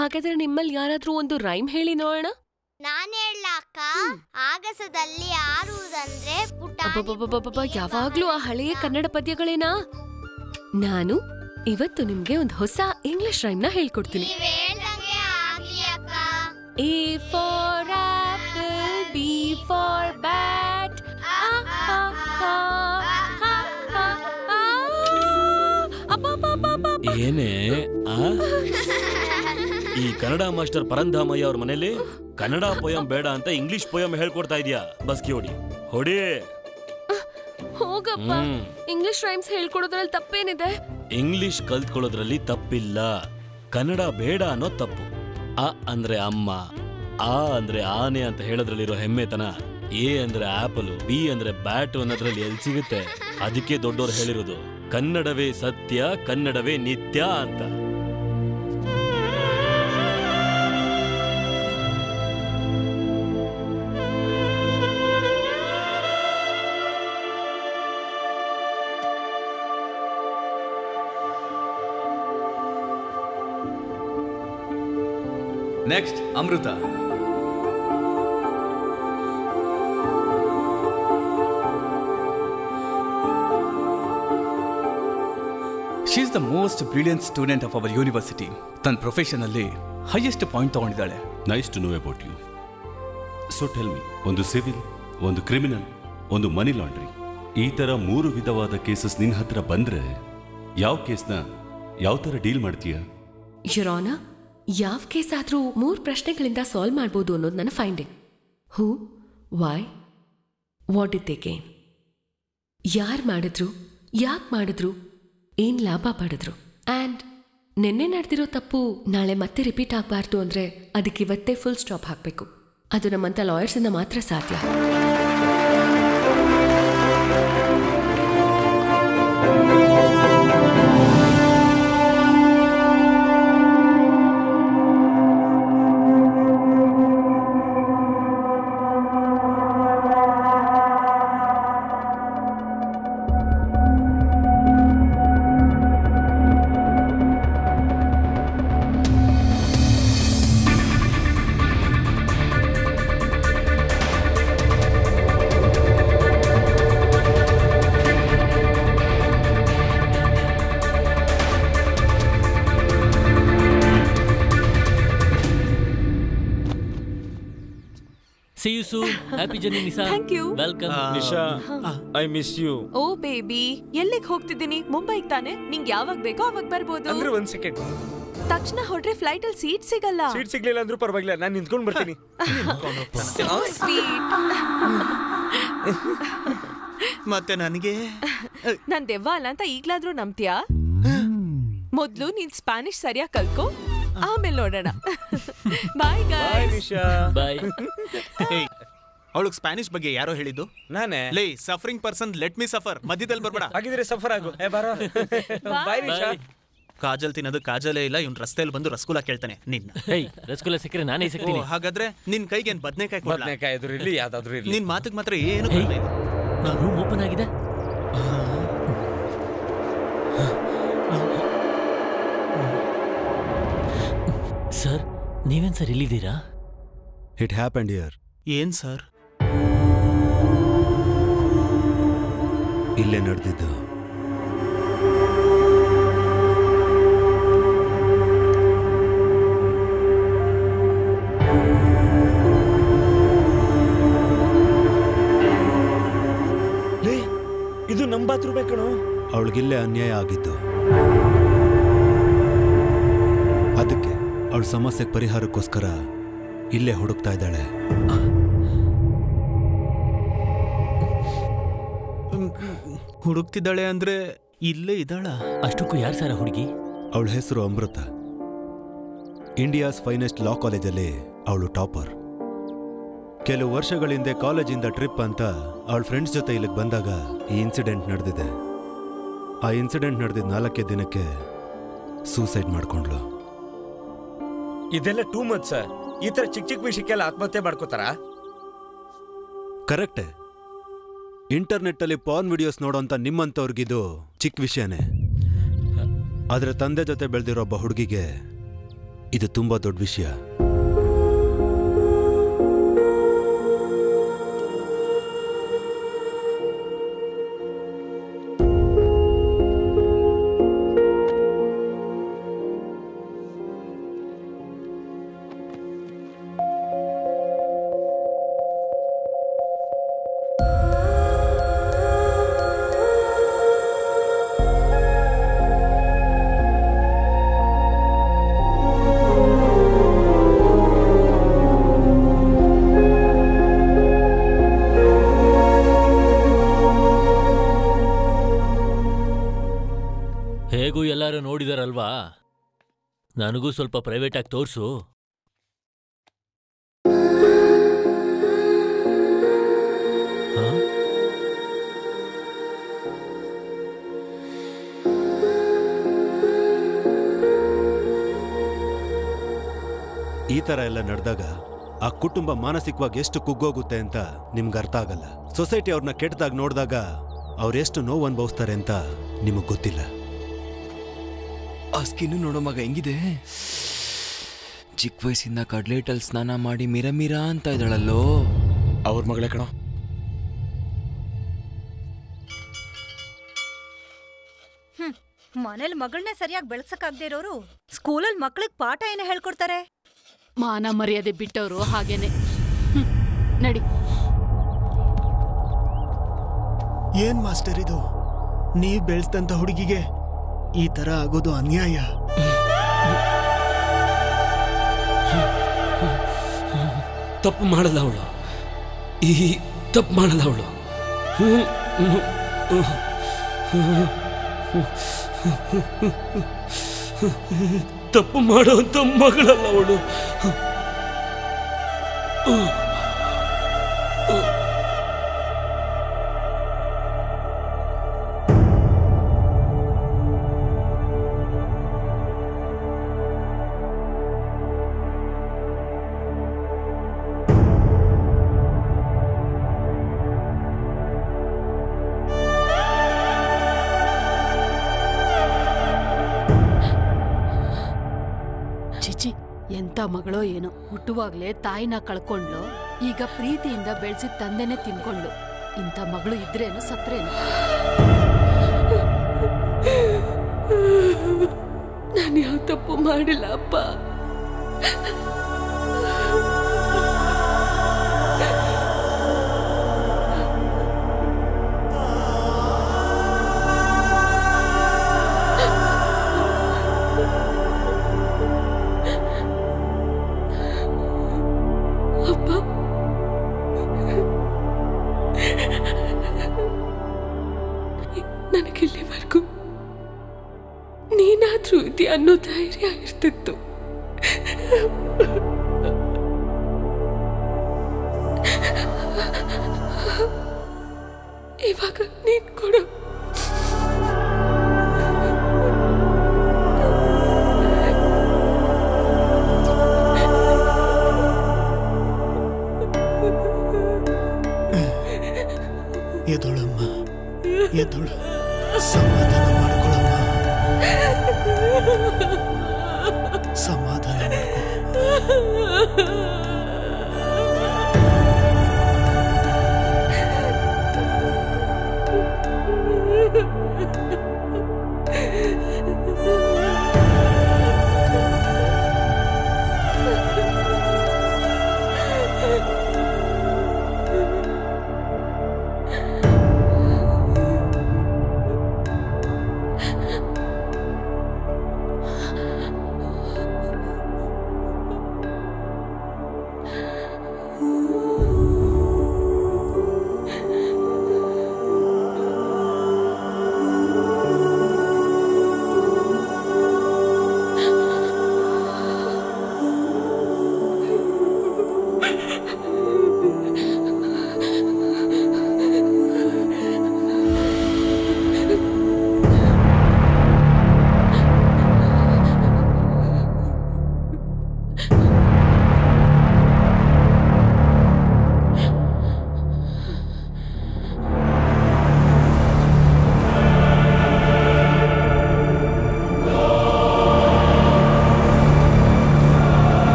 Speaker 2: ಹಾಗಾದ್ರೆ ನಿಮ್ಮಲ್ಲಿ ಯಾರಾದ್ರೂ ಒಂದು ರೈಮ್ ಹೇಳಿ ನೋಡೋಣ
Speaker 21: ನಾನ್ ಹೇಳ ಅಕ್ಕ ಆಗಸದಲ್ಲಿ ಆರುವುದಂದ್ರೆ ಪುಟಾಣಿ
Speaker 2: ಅಬ್ಬಬ್ಬಬ್ಬಬ್ಬಬ್ಬ, ಯಾವಾಗ್ಲೂ ಆ ಹಳೆಯ ಕನ್ನಡ ಪದ್ಯಗಳೇನಾ ನಾನು ಇವತ್ತು ನಿಮ್ಗೆ ಒಂದು ಹೊಸ ಇಂಗ್ಲಿಷ್ ರೈಮ್ನ ಹೇಳ್ಕೊಡ್ತೀನಿ
Speaker 21: ನೀವ್ ಹೇಳ್ದಂಗೆ ಆಗ್ಲಿ ಅಕ್ಕ
Speaker 2: A for apple B for bat
Speaker 4: ಏನೇ ಆ ಈ ಕನ್ನಡ ಮಾಸ್ಟರ್ ಪರಂಧಾಮಯ್ಯ ಅವ್ರ ಮನೇಲಿ ಕನ್ನಡ ಪೊಯಂ ಬೇಡ ಅಂತ ಇಂಗ್ಲಿಷ್ ಪೊಯಂ ಹೇಳ್ಕೊಡ್ತಾ ಇದೀಯಾ ಬಸ್ಕಿ ಹೊಡಿ ಹೊಡಿ
Speaker 2: ಹೋಗಪ್ಪ
Speaker 4: ಹ್ಮ್.
Speaker 2: ಇಂಗ್ಲಿಷ್ ರೈಮ್ಸ್ ಹೇಳ್ಕೊಡೋದ್ರಲ್ಲಿ ತಪ್ಪೇನಿದೆ
Speaker 4: ಇಂಗ್ಲಿಷ್ ಕಲ್ತ್ಕೊಳ್ಳೋದ್ರಲ್ಲಿ ತಪ್ಪಿಲ್ಲ ಕನ್ನಡ ಬೇಡ ಅನ್ನೋ ತಪ್ಪು ಅ ಅಂದ್ರೆ ಅಮ್ಮ ಆ ಅಂದ್ರೆ ಆನೆ ಅಂತ ಹೇಳೋದ್ರಲ್ಲಿರೋ ಹೆಮ್ಮೆತನ ಎ ಅಂದ್ರೆ ಆಪಲ್ ಬಿ ಅಂದ್ರೆ ಬ್ಯಾಟ್ ಅನ್ನೋದ್ರಲ್ಲಿ ಎಲ್ಲಿ ಸಿಗುತ್ತೆ ಅದಕ್ಕೆ ದೊಡ್ಡೋರು ಹೇಳಿರೋದು ಕನ್ನಡವೇ ಸತ್ಯ ಕನ್ನಡವೇ ನಿತ್ಯ ಅಂತ
Speaker 17: next Amrita she is the most brilliant student of our university ತನ್ನ ಪ್ರೊಫೆಷನಲ್ಲಿ ಹೈಯೆಸ್ಟ್ ಪಾಯಿಂಟ್ ತಗೊಂಡಿದ್ದಾಳೆ
Speaker 20: nice to know about you so tell me ಒಂದು ಸಿವಿಲ್ ಒಂದು ಕ್ರಿಮಿನಲ್ ಒಂದು ಮನಿ ಲಾಂಡ್ರಿ ಈ ತರ ಮೂರು ವಿಧವಾದ ಕೇಸಸ್ ನಿನ್ನ ಹತ್ರ ಬಂದ್ರೆ ಯಾವ ಕೇಸ್ನ ಯಾವ ತರ ಡೀಲ್ ಮಾಡ್ತೀಯ
Speaker 2: ಯುರಾನ ಯಾವ ಕೇಸ್ ಆದ್ರೂ ಮೂರು ಪ್ರಶ್ನೆಗಳಿಂದ ಸಾಲ್ವ್ ಮಾಡ್ಬೋದು ಅನ್ನೋದು ನನ್ನ finding who why what it they gain ಯಾರು ಮಾಡಿದ್ರು ಯಾಕೆ ಮಾಡಿದ್ರು ಏನ್ ಲಾಭ ಪಡೆದ್ರು ಆ್ಯಂಡ್ ನಿನ್ನೆ ನಡೆದಿರೋ ತಪ್ಪು ನಾಳೆ ಮತ್ತೆ ರಿಪೀಟ್ ಆಗಬಾರ್ದು ಅಂದ್ರೆ ಅದಕ್ಕೆ ಇವತ್ತೇ ಫುಲ್ ಸ್ಟಾಪ್ ಹಾಕಬೇಕು ಅದು ನಮ್ಮಂಥ ಲಾಯರ್ಸಿಂದ ಮಾತ್ರ ಸಾಧ್ಯ
Speaker 8: see you soon happy journey Nisa
Speaker 14: Thank you.
Speaker 8: Welcome
Speaker 7: Nisha I miss you
Speaker 14: oh baby ಎಲ್ಲಿಗೆ ಹೋಗ್ತಿದ್ದೀನಿ ಮುಂಬೈಗೆ ತಾನೆ ನಿಂಗೆ ಯಾವಾಗ ಬೇಕೋ ಅವಾಗ ಬರ್ಬೋದು
Speaker 7: ಅಂದ್ರೆ ಒಂದ್ ಸೆಕೆಂಡ್
Speaker 14: ತಕ್ಷಣ ಹೊಡ್ರೆ ಫ್ಲೈಟ್ ಅಲ್ಲಿ ಸೀಟ್ ಸಿಗಲ್ಲ
Speaker 7: ಸೀಟ್ ಸಿಗ್ಲಿಲ್ಲ ಅಂದ್ರೂ ಪರವಾಗಿಲ್ಲ ನಾನು ನಿಂತ್ಕೊಂಡ್ ಬರ್ತೀನಿ
Speaker 14: So sweet.
Speaker 11: ಮತ್ತೆ ನನಗೆ
Speaker 14: ನಾನ್ ದೆವ್ವ ಅಲ್ಲ ಅಂತ ಈಗ್ಲಾದ್ರೂ ನಂಬ್ತೀಯಾ ಮೊದ್ಲು ನೀನ್ ಸ್ಪ್ಯಾನಿಷ್ ಸರಿಯಾಗಿ ಕಲ್ತ್ಕೋ ಆಮೇಲೆ ನೋಡೋಣ ಬಾಯ್ ಗಾಯ್ಸ್
Speaker 8: ಬಾಯ್
Speaker 11: ಅವಳಿಗೆ ಸ್ಪ್ಯಾನಿಷ್ ಬಗ್ಗೆ ಯಾರೋ ಹೇಳಿದ್ದು
Speaker 7: ನಾನೇ
Speaker 11: ಲೇ suffering person let me suffer ಮಧ್ಯದಲ್ಲಿ ಬರ್ಬೇಡ
Speaker 7: ಹಾಗಿದ್ರೆ ಸಫರ್ ಆಗು ಏ ಬಾರೋ ಬಾಯ್ ನಿಶಾ
Speaker 11: ಕಾಜಲ್ ತಿನ್ನೋದು ಕಾಜಲೇ ಇಲ್ಲ ಇವ್ನು ರಸ್ತೆಯಲ್ಲಿ ಬಂದು ರಸಗುಲ್ಲ ಕೇಳ್ತಾನೆ ನಿನ್ನ
Speaker 8: ಹೇಯ್ ರಸಗುಲ್ಲ ಸಿಕ್ಕರೆ ನಾನೇ ಸಿಗ್ತೀನಿ
Speaker 11: ಓ, ಹಾಗಾದ್ರೆ ನಿನ್ ಕೈಗೆ ಏನ್ ಬದ್ನೆಕಾಯಿ ಕೊಡ್ಲಾ?
Speaker 7: ಬದ್ನೆಕಾಯಿ ಎದುರು ಇರ್ಲಿ ಯಾವ್ದಾದ್ರು ಇರ್ಲಿ
Speaker 11: ನಿನ್ ಮಾತಿಗೆ ಮಾತ್ರ ಏನು
Speaker 8: ಹೇಯ್ ನಾ ರೂಮ್ ಓಪನ್ ಆಗಿದೆ ಸರ್ ನೀವೇನ್ ಸರ್ ಇಲ್ಲಿದ್ದೀರಾ
Speaker 18: ಇಟ್ ಹ್ಯಾಪಂಡ್ ಇಯರ್
Speaker 11: ಏನ್ ಸರ್
Speaker 18: ಇಲ್ಲೇ ನಡೆದಿದ್ದು
Speaker 7: ಲೇ ಇದು ನಮ್ ಬಾತ್ರೂಮೇ ಕಣೋ
Speaker 18: ಅವಳಿಗಿಲ್ಲೇ ಅನ್ಯಾಯ ಆಗಿದ್ದು ಅದಕ್ಕೆ ಅವಳ ಸಮಸ್ಯೆಗೆ ಪರಿಹಾರಕ್ಕೋಸ್ಕರ ಇಲ್ಲೇ ಹುಡುಕ್ತಾ ಇದ್ದಾಳೆ
Speaker 11: ಹುಡುಕ್ತಿದ್ದಾಳೆ ಅಂದ್ರೆ ಇಲ್ಲೇ ಇದ್ದಾಳ
Speaker 8: ಅಷ್ಟಕ್ಕೂ ಯಾರು ಸರ್ ಹುಡುಗಿ
Speaker 18: ಅವಳ ಹೆಸರು ಅಮೃತ ಇಂಡಿಯಾಸ್ ಫೈನೆಸ್ಟ್ ಲಾ ಕಾಲೇಜಲ್ಲಿ ಅವಳು ಟಾಪರ್ ಕೆಲವು ವರ್ಷಗಳ ಹಿಂದೆ ಕಾಲೇಜಿಂದ ಟ್ರಿಪ್ ಅಂತ ಅವಳ ಫ್ರೆಂಡ್ಸ್ ಜೊತೆ ಇಲ್ಲಿಗೆ ಬಂದಾಗ ಈ ಇನ್ಸಿಡೆಂಟ್ ನಡೆದಿದೆ ಆ ಇನ್ಸಿಡೆಂಟ್ ನಡೆದಿದ್ದ ನಾಲ್ಕೇ ದಿನಕ್ಕೆ ಸೂಸೈಡ್ ಮಾಡ್ಕೊಂಡ್ಲು
Speaker 7: ಇದೆಲ್ಲ ಟೂ ಮಚ್ ಸರ್ ಈ ತರ ಚಿಕ್ಕ ಚಿಕ್ಕ ವಿಷಯಕ್ಕೆಲ್ಲ ಆತ್ಮಹತ್ಯೆ ಮಾಡ್ಕೋತಾರ
Speaker 18: ಕರೆಕ್ಟೆ ಇಂಟರ್ನೆಟ್ಟಲ್ಲಿ ಪಾರ್ನ್ ವಿಡಿಯೋಸ್ ನೋಡೋಂಥ ನಿಮ್ಮಂಥವ್ರಿಗಿದು ಚಿಕ್ಕ ವಿಷಯನೇ ಆದರೆ ತಂದೆ ಜೊತೆ ಬೆಳೆದಿರೋ ಒಬ್ಬ ಹುಡುಗಿಗೆ ಇದು ತುಂಬಾ ದೊಡ್ಡ ವಿಷಯ
Speaker 8: ಹೇಗೂ ಎಲ್ಲರೂ ನೋಡಿದಾರಲ್ವಾ ನನಗೂ ಸ್ವಲ್ಪ ಪ್ರೈವೇಟ್ ಆಗಿ ತೋರಿಸು
Speaker 18: ಈ ತರ ಎಲ್ಲ ನಡೆದಾಗ ಆ ಕುಟುಂಬ ಮಾನಸಿಕವಾಗಿ ಎಷ್ಟು ಕುಗ್ಗೋಗುತ್ತೆ ಅಂತ ನಿಮ್ಗೆ ಅರ್ಥ ಆಗಲ್ಲ ಸೊಸೈಟಿ ಅವ್ರನ್ನ ಕೆಟ್ಟದಾಗ ನೋಡಿದಾಗ ಅವ್ರೆಷ್ಟು ನೋವು ಅನುಭವಿಸ್ತಾರೆ ಅಂತ ನಿಮಗೆ ಗೊತ್ತಿಲ್ಲ
Speaker 5: ಆ ಸ್ಕಿನ್ ನೋಡೋ ಮಗ ಹೆಂಗಿದೆ ಚಿಕ್ಕ ವಯಸ್ಸಿಂದ ಕಡ್ಲೇಟಲ್ಲಿ ಸ್ನಾನ ಮಾಡಿ ಮಿರ ಮಿರ ಅಂತ ಇದ್ದಾಳಲ್ಲೋ
Speaker 3: ಅವ್ರ ಮಗಳೇ ಕಣ
Speaker 15: ಹ್ಮ್ ಮನೇಲಿ ಮಗಳನ್ನೇ ಸರಿಯಾಗಿ ಬೆಳ್ಸಕ್ಕಾಗ್ದೇ ಇರೋರು ಸ್ಕೂಲಲ್ಲಿ ಮಕ್ಳಿಗೆ ಪಾಠ ಏನು ಹೇಳ್ಕೊಡ್ತಾರೆ
Speaker 13: ಮಾನ ಮರ್ಯಾದೆ ಬಿಟ್ಟವರು ಹಾಗೇನೆ ಹ್ಮ್, ನಡಿ
Speaker 22: ಏನ್ ಮಾಸ್ಟರ್ ಇದು ನೀವ್ ಬೆಳೆಸ್ದಂತ ಹುಡುಗಿಗೆ ಈ ತರ ಆಗೋದು ಅನ್ಯಾಯ
Speaker 4: ತಪ್ಪು ಮಾಡಲ್ಲ ಅವಳು ಈ ತಪ್ಪು ಮಾಡಲ್ಲ ಅವಳು ತಪ್ಪು ಮಾಡುವಂತ ಮಗಳಲ್ಲ ಅವಳು
Speaker 13: ಚಿಚಿ ಎಂತ ಮಗಳೋ ಏನೋ ಹುಟ್ಟುವಾಗ್ಲೇ ತಾಯಿನ ಕಳ್ಕೊಂಡ್ಲು ಈಗ ಪ್ರೀತಿಯಿಂದ ಬೆಳೆಸಿದ ತಂದೆನೆ ತಿನ್ಕೊಂಡ್ಲು ಇಂಥ ಮಗಳು ಇದ್ರೇನು ಸತ್ರೇನು
Speaker 2: ನಾನು ಯಾವ ತಪ್ಪು ಮಾಡಿಲ್ಲ ಅಪ್ಪ ಅಪ್ಪ ನನಗಿಲ್ಲಿವರೆಗೂ ನೀನಾದ್ರೂ ಇದೆಯಾ ಅನ್ನೋ ಧೈರ್ಯ ಇರ್ತಿತ್ತು ಇವಾಗ ನೀನ್ ಕೊಡು
Speaker 22: ಎದೊಳಮ್ಮ ಎದೊಳು ಸಮಾಧಾನ ಮಾಡ್ಕೊಳಮ್ಮ ಸಮಾಧಾನ ಮಾಡ್ಕೊ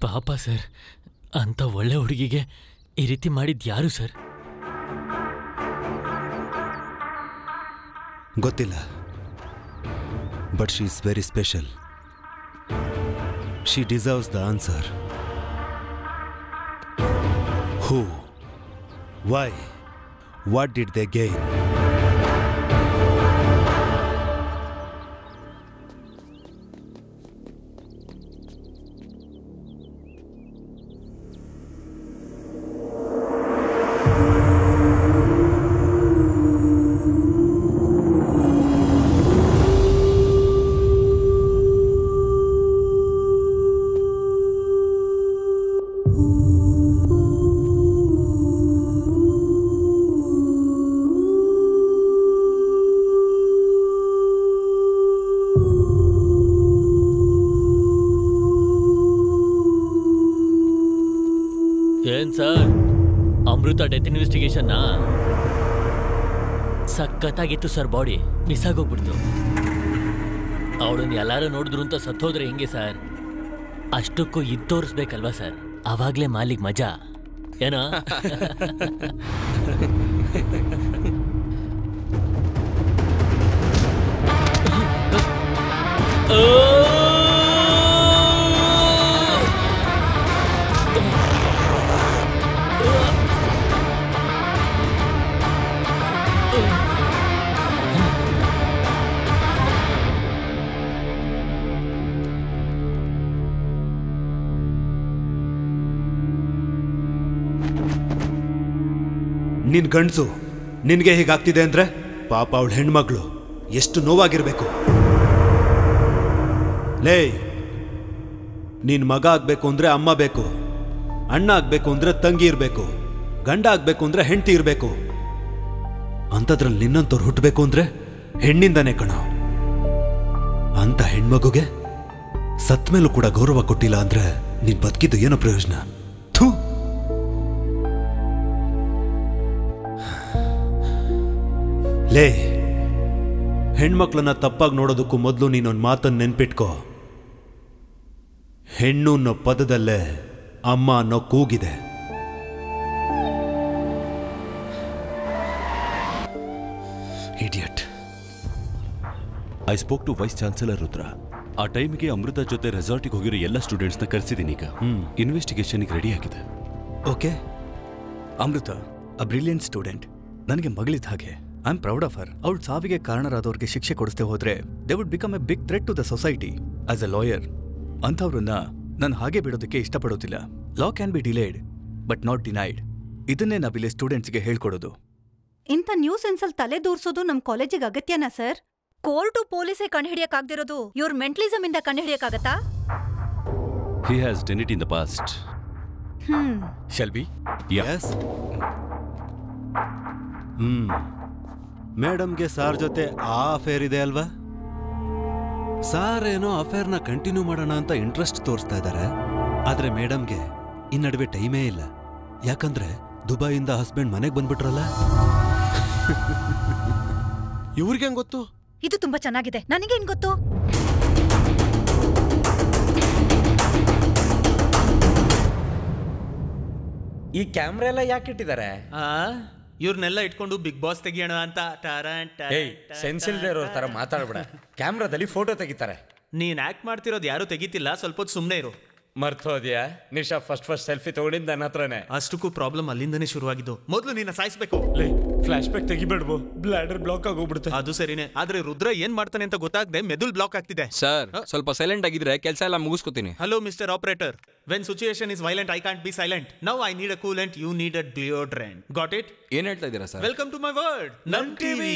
Speaker 8: ಪಾಪ ಸರ್ ಅಂತ ಒಳ್ಳೆ ಹುಡುಗಿಗೆ ಈ ರೀತಿ ಮಾಡಿದ್ ಯಾರು ಸರ್
Speaker 18: ಗೊತ್ತಿಲ್ಲ but she is very special she deserves the answer who why what did they gain
Speaker 8: ಏನ್ ಸರ್ ಅಮೃತ ಡೆತ್ ಇನ್ವೆಸ್ಟಿಗೇಷನ್ನ ಸಖತ್ತಾಗಿತ್ತು ಸರ್ ಬಾಡಿ ಮಿಸ್ ಆಗೋಗ್ಬಿಡ್ತು ಅವಳನ್ನ ಎಲ್ಲಾರು ನೋಡಿದ್ರು ಅಂತ ಸತ್ತೋದ್ರೆ ಹೆಂಗೆ ಸರ್ ಅಷ್ಟಕ್ಕೂ ಇದ್ ತೋರಿಸ್ಬೇಕಲ್ವಾ ಸರ್ ಅವಾಗ್ಲೇ ಮಾಲಿಕ್ ಮಜಾ ಏನೋ
Speaker 18: ನಿನ್ ಗಂಡ್ಸು ನಿನ್ಗೆ ಹೀಗಾಗ್ತಿದೆ ಅಂದ್ರೆ ಪಾಪ ಅವಳ ಹೆಣ್ಮಗಳು ಎಷ್ಟು ನೋವಾಗಿರ್ಬೇಕು ಲೇ ನೀನ್ ಮಗ ಆಗ್ಬೇಕು ಅಂದ್ರೆ ಅಮ್ಮ ಬೇಕು ಅಣ್ಣ ಆಗ್ಬೇಕು ಅಂದ್ರೆ ತಂಗಿ ಇರ್ಬೇಕು ಗಂಡ ಆಗ್ಬೇಕು ಅಂದ್ರೆ ಹೆಂಡತಿ ಇರ್ಬೇಕು ಅಂಥದ್ರಲ್ಲಿ ನಿನ್ನಂತವ್ರು ಹುಟ್ಟಬೇಕು ಅಂದ್ರೆ ಹೆಣ್ಣಿಂದಾನೇ ಕಣ ಅಂತ ಹೆಣ್ಮಗುಗೆ ಸತ್ ಮೇಲೂ ಕೂಡ ಗೌರವ ಕೊಟ್ಟಿಲ್ಲ ಅಂದ್ರೆ ನೀನ್ ಬದುಕಿದ್ದು ಏನೋ ಪ್ರಯೋಜನ ಥೂ ಲೇ ಹೆಣ್ಮಕ್ಳನ್ನ ತಪ್ಪಾಗಿ ನೋಡೋದಕ್ಕೂ ಮೊದಲು ನೀನೊಂದು ಮಾತನ್ನು ನೆನ್ಪಿಟ್ಕೋ ಹೆಣ್ಣು ಅನ್ನೋ ಪದದಲ್ಲೇ ಅಮ್ಮ ಅನ್ನೋ ಕೂಗಿದೆ
Speaker 20: idiot I spoke to vice chancellor Rudra ಆ ಟೈಮ್ಗೆ ಅಮೃತ ಜೊತೆ ರೆಸಾರ್ಟಿಗೆ ಹೋಗಿರೋ ಎಲ್ಲ ಸ್ಟೂಡೆಂಟ್ಸ್ನ ಕರೆಸಿದ್ದೀನಿ ಈಗ ಇನ್ವೆಸ್ಟಿಗೇಷನ್ಗೆ ರೆಡಿ ಆಗಿದೆ
Speaker 17: okay Amrita a brilliant student ನನಗೆ ಮಗಳಿದ್ದ ಹಾಗೆ I am proud of her ಅವಳ ಸಾವಿಗೆ ಕಾರಣರಾದವ್ರಿಗೆ ಶಿಕ್ಷೆ ಕೊಡಿಸದೆ ಹೋದ್ರೆ they would become a big threat to the society as a lawyer ಅಂಥವ್ರನ್ನ ನಾನು ಹಾಗೆ ಬಿಡೋದಕ್ಕೆ ಇಷ್ಟಪಡೋದಿಲ್ಲ law can be delayed but not denied ಇದನ್ನೇ ನಾವಿಲ್ಲಿ ಸ್ಟೂಡೆಂಟ್ಸ್ಗೆ ಹೇಳ್ಕೊಡೋದು
Speaker 15: ಇಂಥ ನ್ಯೂಸ್ ಸೆನ್ಸಲ್ ತಲೆ ದೂರ್ಸೋದು ನಮ್ ಕಾಲೇಜಿಗೆ ಅಗತ್ಯನಾ ಸರ್ ಕೋರ್ಟು ಪೊಲೀಸೇ ಕಂಡುಹಿಡಿಯಕ್ಕಾಗ್ದಿರೋದು ಇವ್ರ ಮೆಂಟಲಿಸಮ್ ಇಂದ ಕಂಡುಹಿಡಿಯಕ್ಕಾಗತ್ತಾ
Speaker 20: he has done it in the past
Speaker 15: hmm
Speaker 17: Shelby
Speaker 18: yes hmm ಮೇಡಮ್ಗೆ ಸಾರ್ ಜೊತೆ ಆ ಅಫೇರ್ ಇದೆ ಅಲ್ವಾ ಸಾರ್ ಏನೋ ಅಫೇರ್ನ ಕಂಟಿನ್ಯೂ ಮಾಡೋಣ ಅಂತ ಇಂಟ್ರೆಸ್ಟ್ ತೋರಿಸ್ತಾ ಇದ್ದಾರೆ ಆದ್ರೆ ಮೇಡಮ್ಗೆ ಈ ನಡುವೆ ಟೈಮೇ ಇಲ್ಲ ಯಾಕಂದ್ರೆ ದುಬೈಯಿಂದ ಹಸ್ಬೆಂಡ್ ಮನೆಗೆ ಬಂದ್ಬಿಟ್ರಲ್ಲ
Speaker 12: ಇವ್ರಿಗೆ ಹೆಂಗ್ ಗೊತ್ತು
Speaker 15: ಇದು ತುಂಬಾ ಚೆನ್ನಾಗಿದೆ ನನಗೇನ್ ಗೊತ್ತು
Speaker 1: ಈ ಕ್ಯಾಮ್ರಾ ಎಲ್ಲ ಯಾಕೆ ಇಟ್ಟಿದ್ದಾರೆ
Speaker 11: ಆ ಇವ್ರನ್ನೆಲ್ಲ ಇಟ್ಕೊಂಡು ಬಿಗ್ ಬಾಸ್ ತೆಗಿಯೋಣ ಅಂತ ಟಾರಾನ್ ಟಾರಾನ್
Speaker 1: ಏಯ್ ಸೆನ್ಸ್ ಇಲ್ದೇ ಇರೋರ್ ತರ ಮಾತಾಡ್ಬೇಡ ಕ್ಯಾಮ್ರಾದಲ್ಲಿ ಫೋಟೋ ತೆಗಿತಾರೆ
Speaker 11: ನೀನ್ ಆಕ್ಟ್ ಮಾಡ್ತಿರೋದು ಯಾರು ತೆಗಿತಿಲ್ಲ ಸ್ವಲ್ಪ ಹೊತ್ತು ಸುಮ್ಮನೆ ಇರು
Speaker 1: ಮರ್ತೋದ್ಯಾ ನಿಶಾ ಫಸ್ಟ್ ಫಸ್ಟ್ ಸೆಲ್ಫಿ ತಗೊಂಡಿದ್ದು ನನ್ನ ಹತ್ರನೇ
Speaker 11: ಅಷ್ಟಕ್ಕೂ ಪ್ರಾಬ್ಲಮ್ ಅಲ್ಲಿಂದನೇ ಶುರುವಾಗಿದ್ದು ಮೊದಲು ನಿನ್ನ ಸಾಯಿಸ್ಬೇಕು
Speaker 7: ಫ್ಲಾಶ್ ಬ್ಯಾಕ್ ತೆಗಿಬೇಡ್ಬೋ ಬ್ಲಾಡರ್ ಬ್ಲಾಕ್ ಆಗೋಗ್ಬಿಡುತ್ತೆ
Speaker 11: ಅದು ಸರಿನೇ ಆದ್ರೆ ರುದ್ರ ಏನ್ ಮಾಡ್ತಾನೆ ಅಂತ ಗೊತ್ತಾಗದೆ ಮೆದುಳು ಬ್ಲಾಕ್ ಆಗ್ತಿದೆ
Speaker 5: ಸರ್ ಸ್ವಲ್ಪ ಸೈಲೆಂಟ್ ಆಗಿದ್ರೆ ಕೆಲಸ ಎಲ್ಲ ಮುಗಿಸ್ಕೊತೀನಿ
Speaker 11: hello mister operator when situation is violent I can't be silent now I need a coolant you need a deodorant got it
Speaker 5: ಏನ್ ಹೇಳ್ತಾ ಇದ್ದೀರಾ sir
Speaker 11: welcome to my word ನಮ್ TV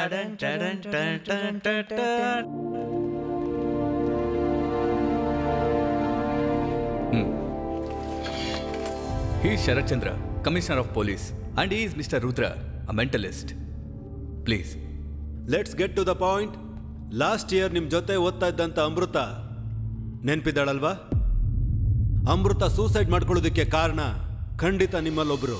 Speaker 17: he Sharath Chandra commissioner of police and is mister Rudra a mentalist please
Speaker 18: let's get to the point last year ನಿಮ್ ಜೊತೆ ಓದ್ತಾ ಇದ್ದಂತ ಅಮೃತ ನೆನ್ಪಿದ್ದಾಳಲ್ವಾ ಅಮೃತ suicide ಮಾಡ್ಕೊಳ್ಳೋದಕ್ಕೆ ಕಾರಣ ಖಂಡಿತ ನಿಮ್ಮಲ್ಲೊಬ್ರು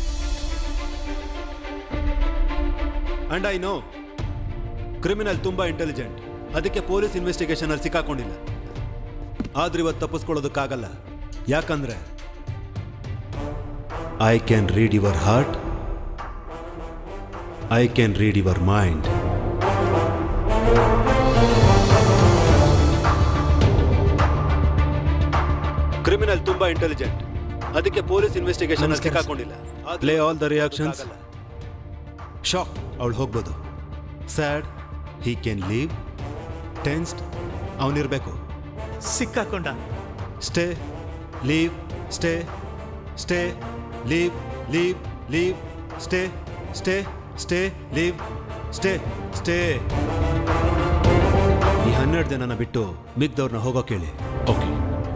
Speaker 18: ಅಂಡ್ ಐ ನೋ ಕ್ರಿಮಿನಲ್ ತುಂಬಾ ಇಂಟೆಲಿಜೆಂಟ್ ಅದಕ್ಕೆ ಪೊಲೀಸ್ ಇನ್ವೆಸ್ಟಿಗೇಷನ್ ಅಲ್ಲಿ ಸಿಕ್ಕಾಕೊಂಡಿಲ್ಲ ಆದ್ರೆ ಇವತ್ತು ತಪ್ಪಿಸ್ಕೊಳ್ಳೋದಕ್ಕಾಗಲ್ಲ ಯಾಕಂದ್ರೆ I can read your heart I can read your mind criminal ತುಂಬಾ ಇಂಟೆಲಿಜೆಂಟ್ ಅದಕ್ಕೆ ಪೊಲೀಸ್ ಇನ್ವೆಸ್ಟಿಗೇಷನ್ ಸಿಕ್ಕಾಕೊಂಡಿಲ್ಲ play all the reactions shock ಅವಳು ಹೋಗ್ಬೋದು sad he can leave tensed ಅವನಿರ್ಬೇಕು
Speaker 11: ಸಿಕ್ಕಾಕೊಂಡ
Speaker 18: stay leave stay stay leave leave leave stay stay stay leave stay stay ಈ ಹನ್ನೆರಡು ಜನನ ಬಿಟ್ಟು ಮಿಗ್ದವ್ರನ್ನ ಹೋಗೋ ಕೇಳಿ
Speaker 20: okay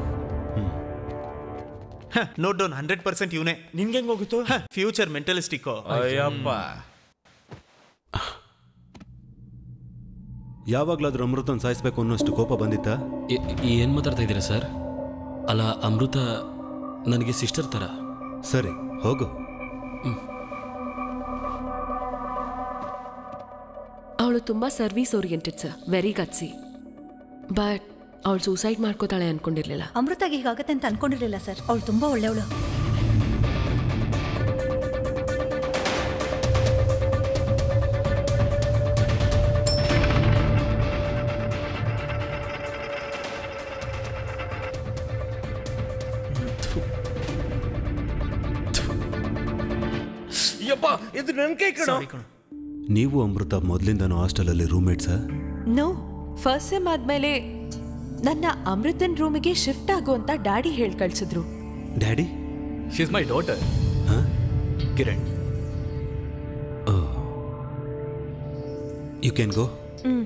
Speaker 11: note down hundred percent ಇವನೇ
Speaker 7: ನಿನ್ಗೆ ಹೆಂಗ್ ಹೋಗುತ್ತೋ
Speaker 11: ಫ್ಯೂಚರ್ ಮೆಂಟಲಿಸ್ಟಿಕ್
Speaker 7: ಅಯ್ಯಪ್ಪ
Speaker 18: ಯಾವಾಗ್ಲಾದ್ರೂ ಅಮೃತನ್ ಸಾಯಿಸ್ಬೇಕು ಅನ್ನೋಷ್ಟು ಕೋಪ ಬಂದಿತ್ತಾ
Speaker 4: ಏನು ಮಾತಾಡ್ತಾ ಇದ್ದೀರಾ ಸರ್ ಅಲ್ಲ ಅಮೃತ ನನಗೆ ಸಿಸ್ಟರ್ ಥರ
Speaker 18: ಸರಿ ಹೋಗು
Speaker 2: ಅವಳು ತುಂಬ service oriented sir very gutsy but ಅವಳು ಸೂಸೈಡ್ ಮಾಡ್ಕೋತಾಳೆ ಅನ್ಕೊಂಡಿರ್ಲಿಲ್ಲ
Speaker 15: ಅಮೃತಾಗಿ ಹೀಗಾಗತ್ತೆ ಅಂತ ಅನ್ಕೊಂಡಿರ್ಲಿಲ್ಲ ಸರ್ ಅವಳು ತುಂಬಾ ಒಳ್ಳೆಯವಳು
Speaker 7: ಯಪ್ಪ ಇದು ನನ್ ಕೈ ಕಣ
Speaker 18: ನೀವು ಅಮೃತ ಮೊದಲಿಂದನೂ ಹಾಸ್ಟೆಲಲ್ಲಿ ರೂಮ್ಮೇಟ್ಸಾ
Speaker 14: ನೋ ಫಸ್ಟ್ ಸೆಮ್ ಆದ್ಮೇಲೆ ನನ್ನ ಅಮೃತನ್ ರೂಮಿಗೆ ಶಿಫ್ಟ್ ಆಗು ಅಂತ ಡ್ಯಾಡಿ ಹೇಳ್ ಕಳ್ಸಿದ್ರು
Speaker 18: daddy
Speaker 17: she's my daughter Kiran
Speaker 18: you can go
Speaker 14: hmm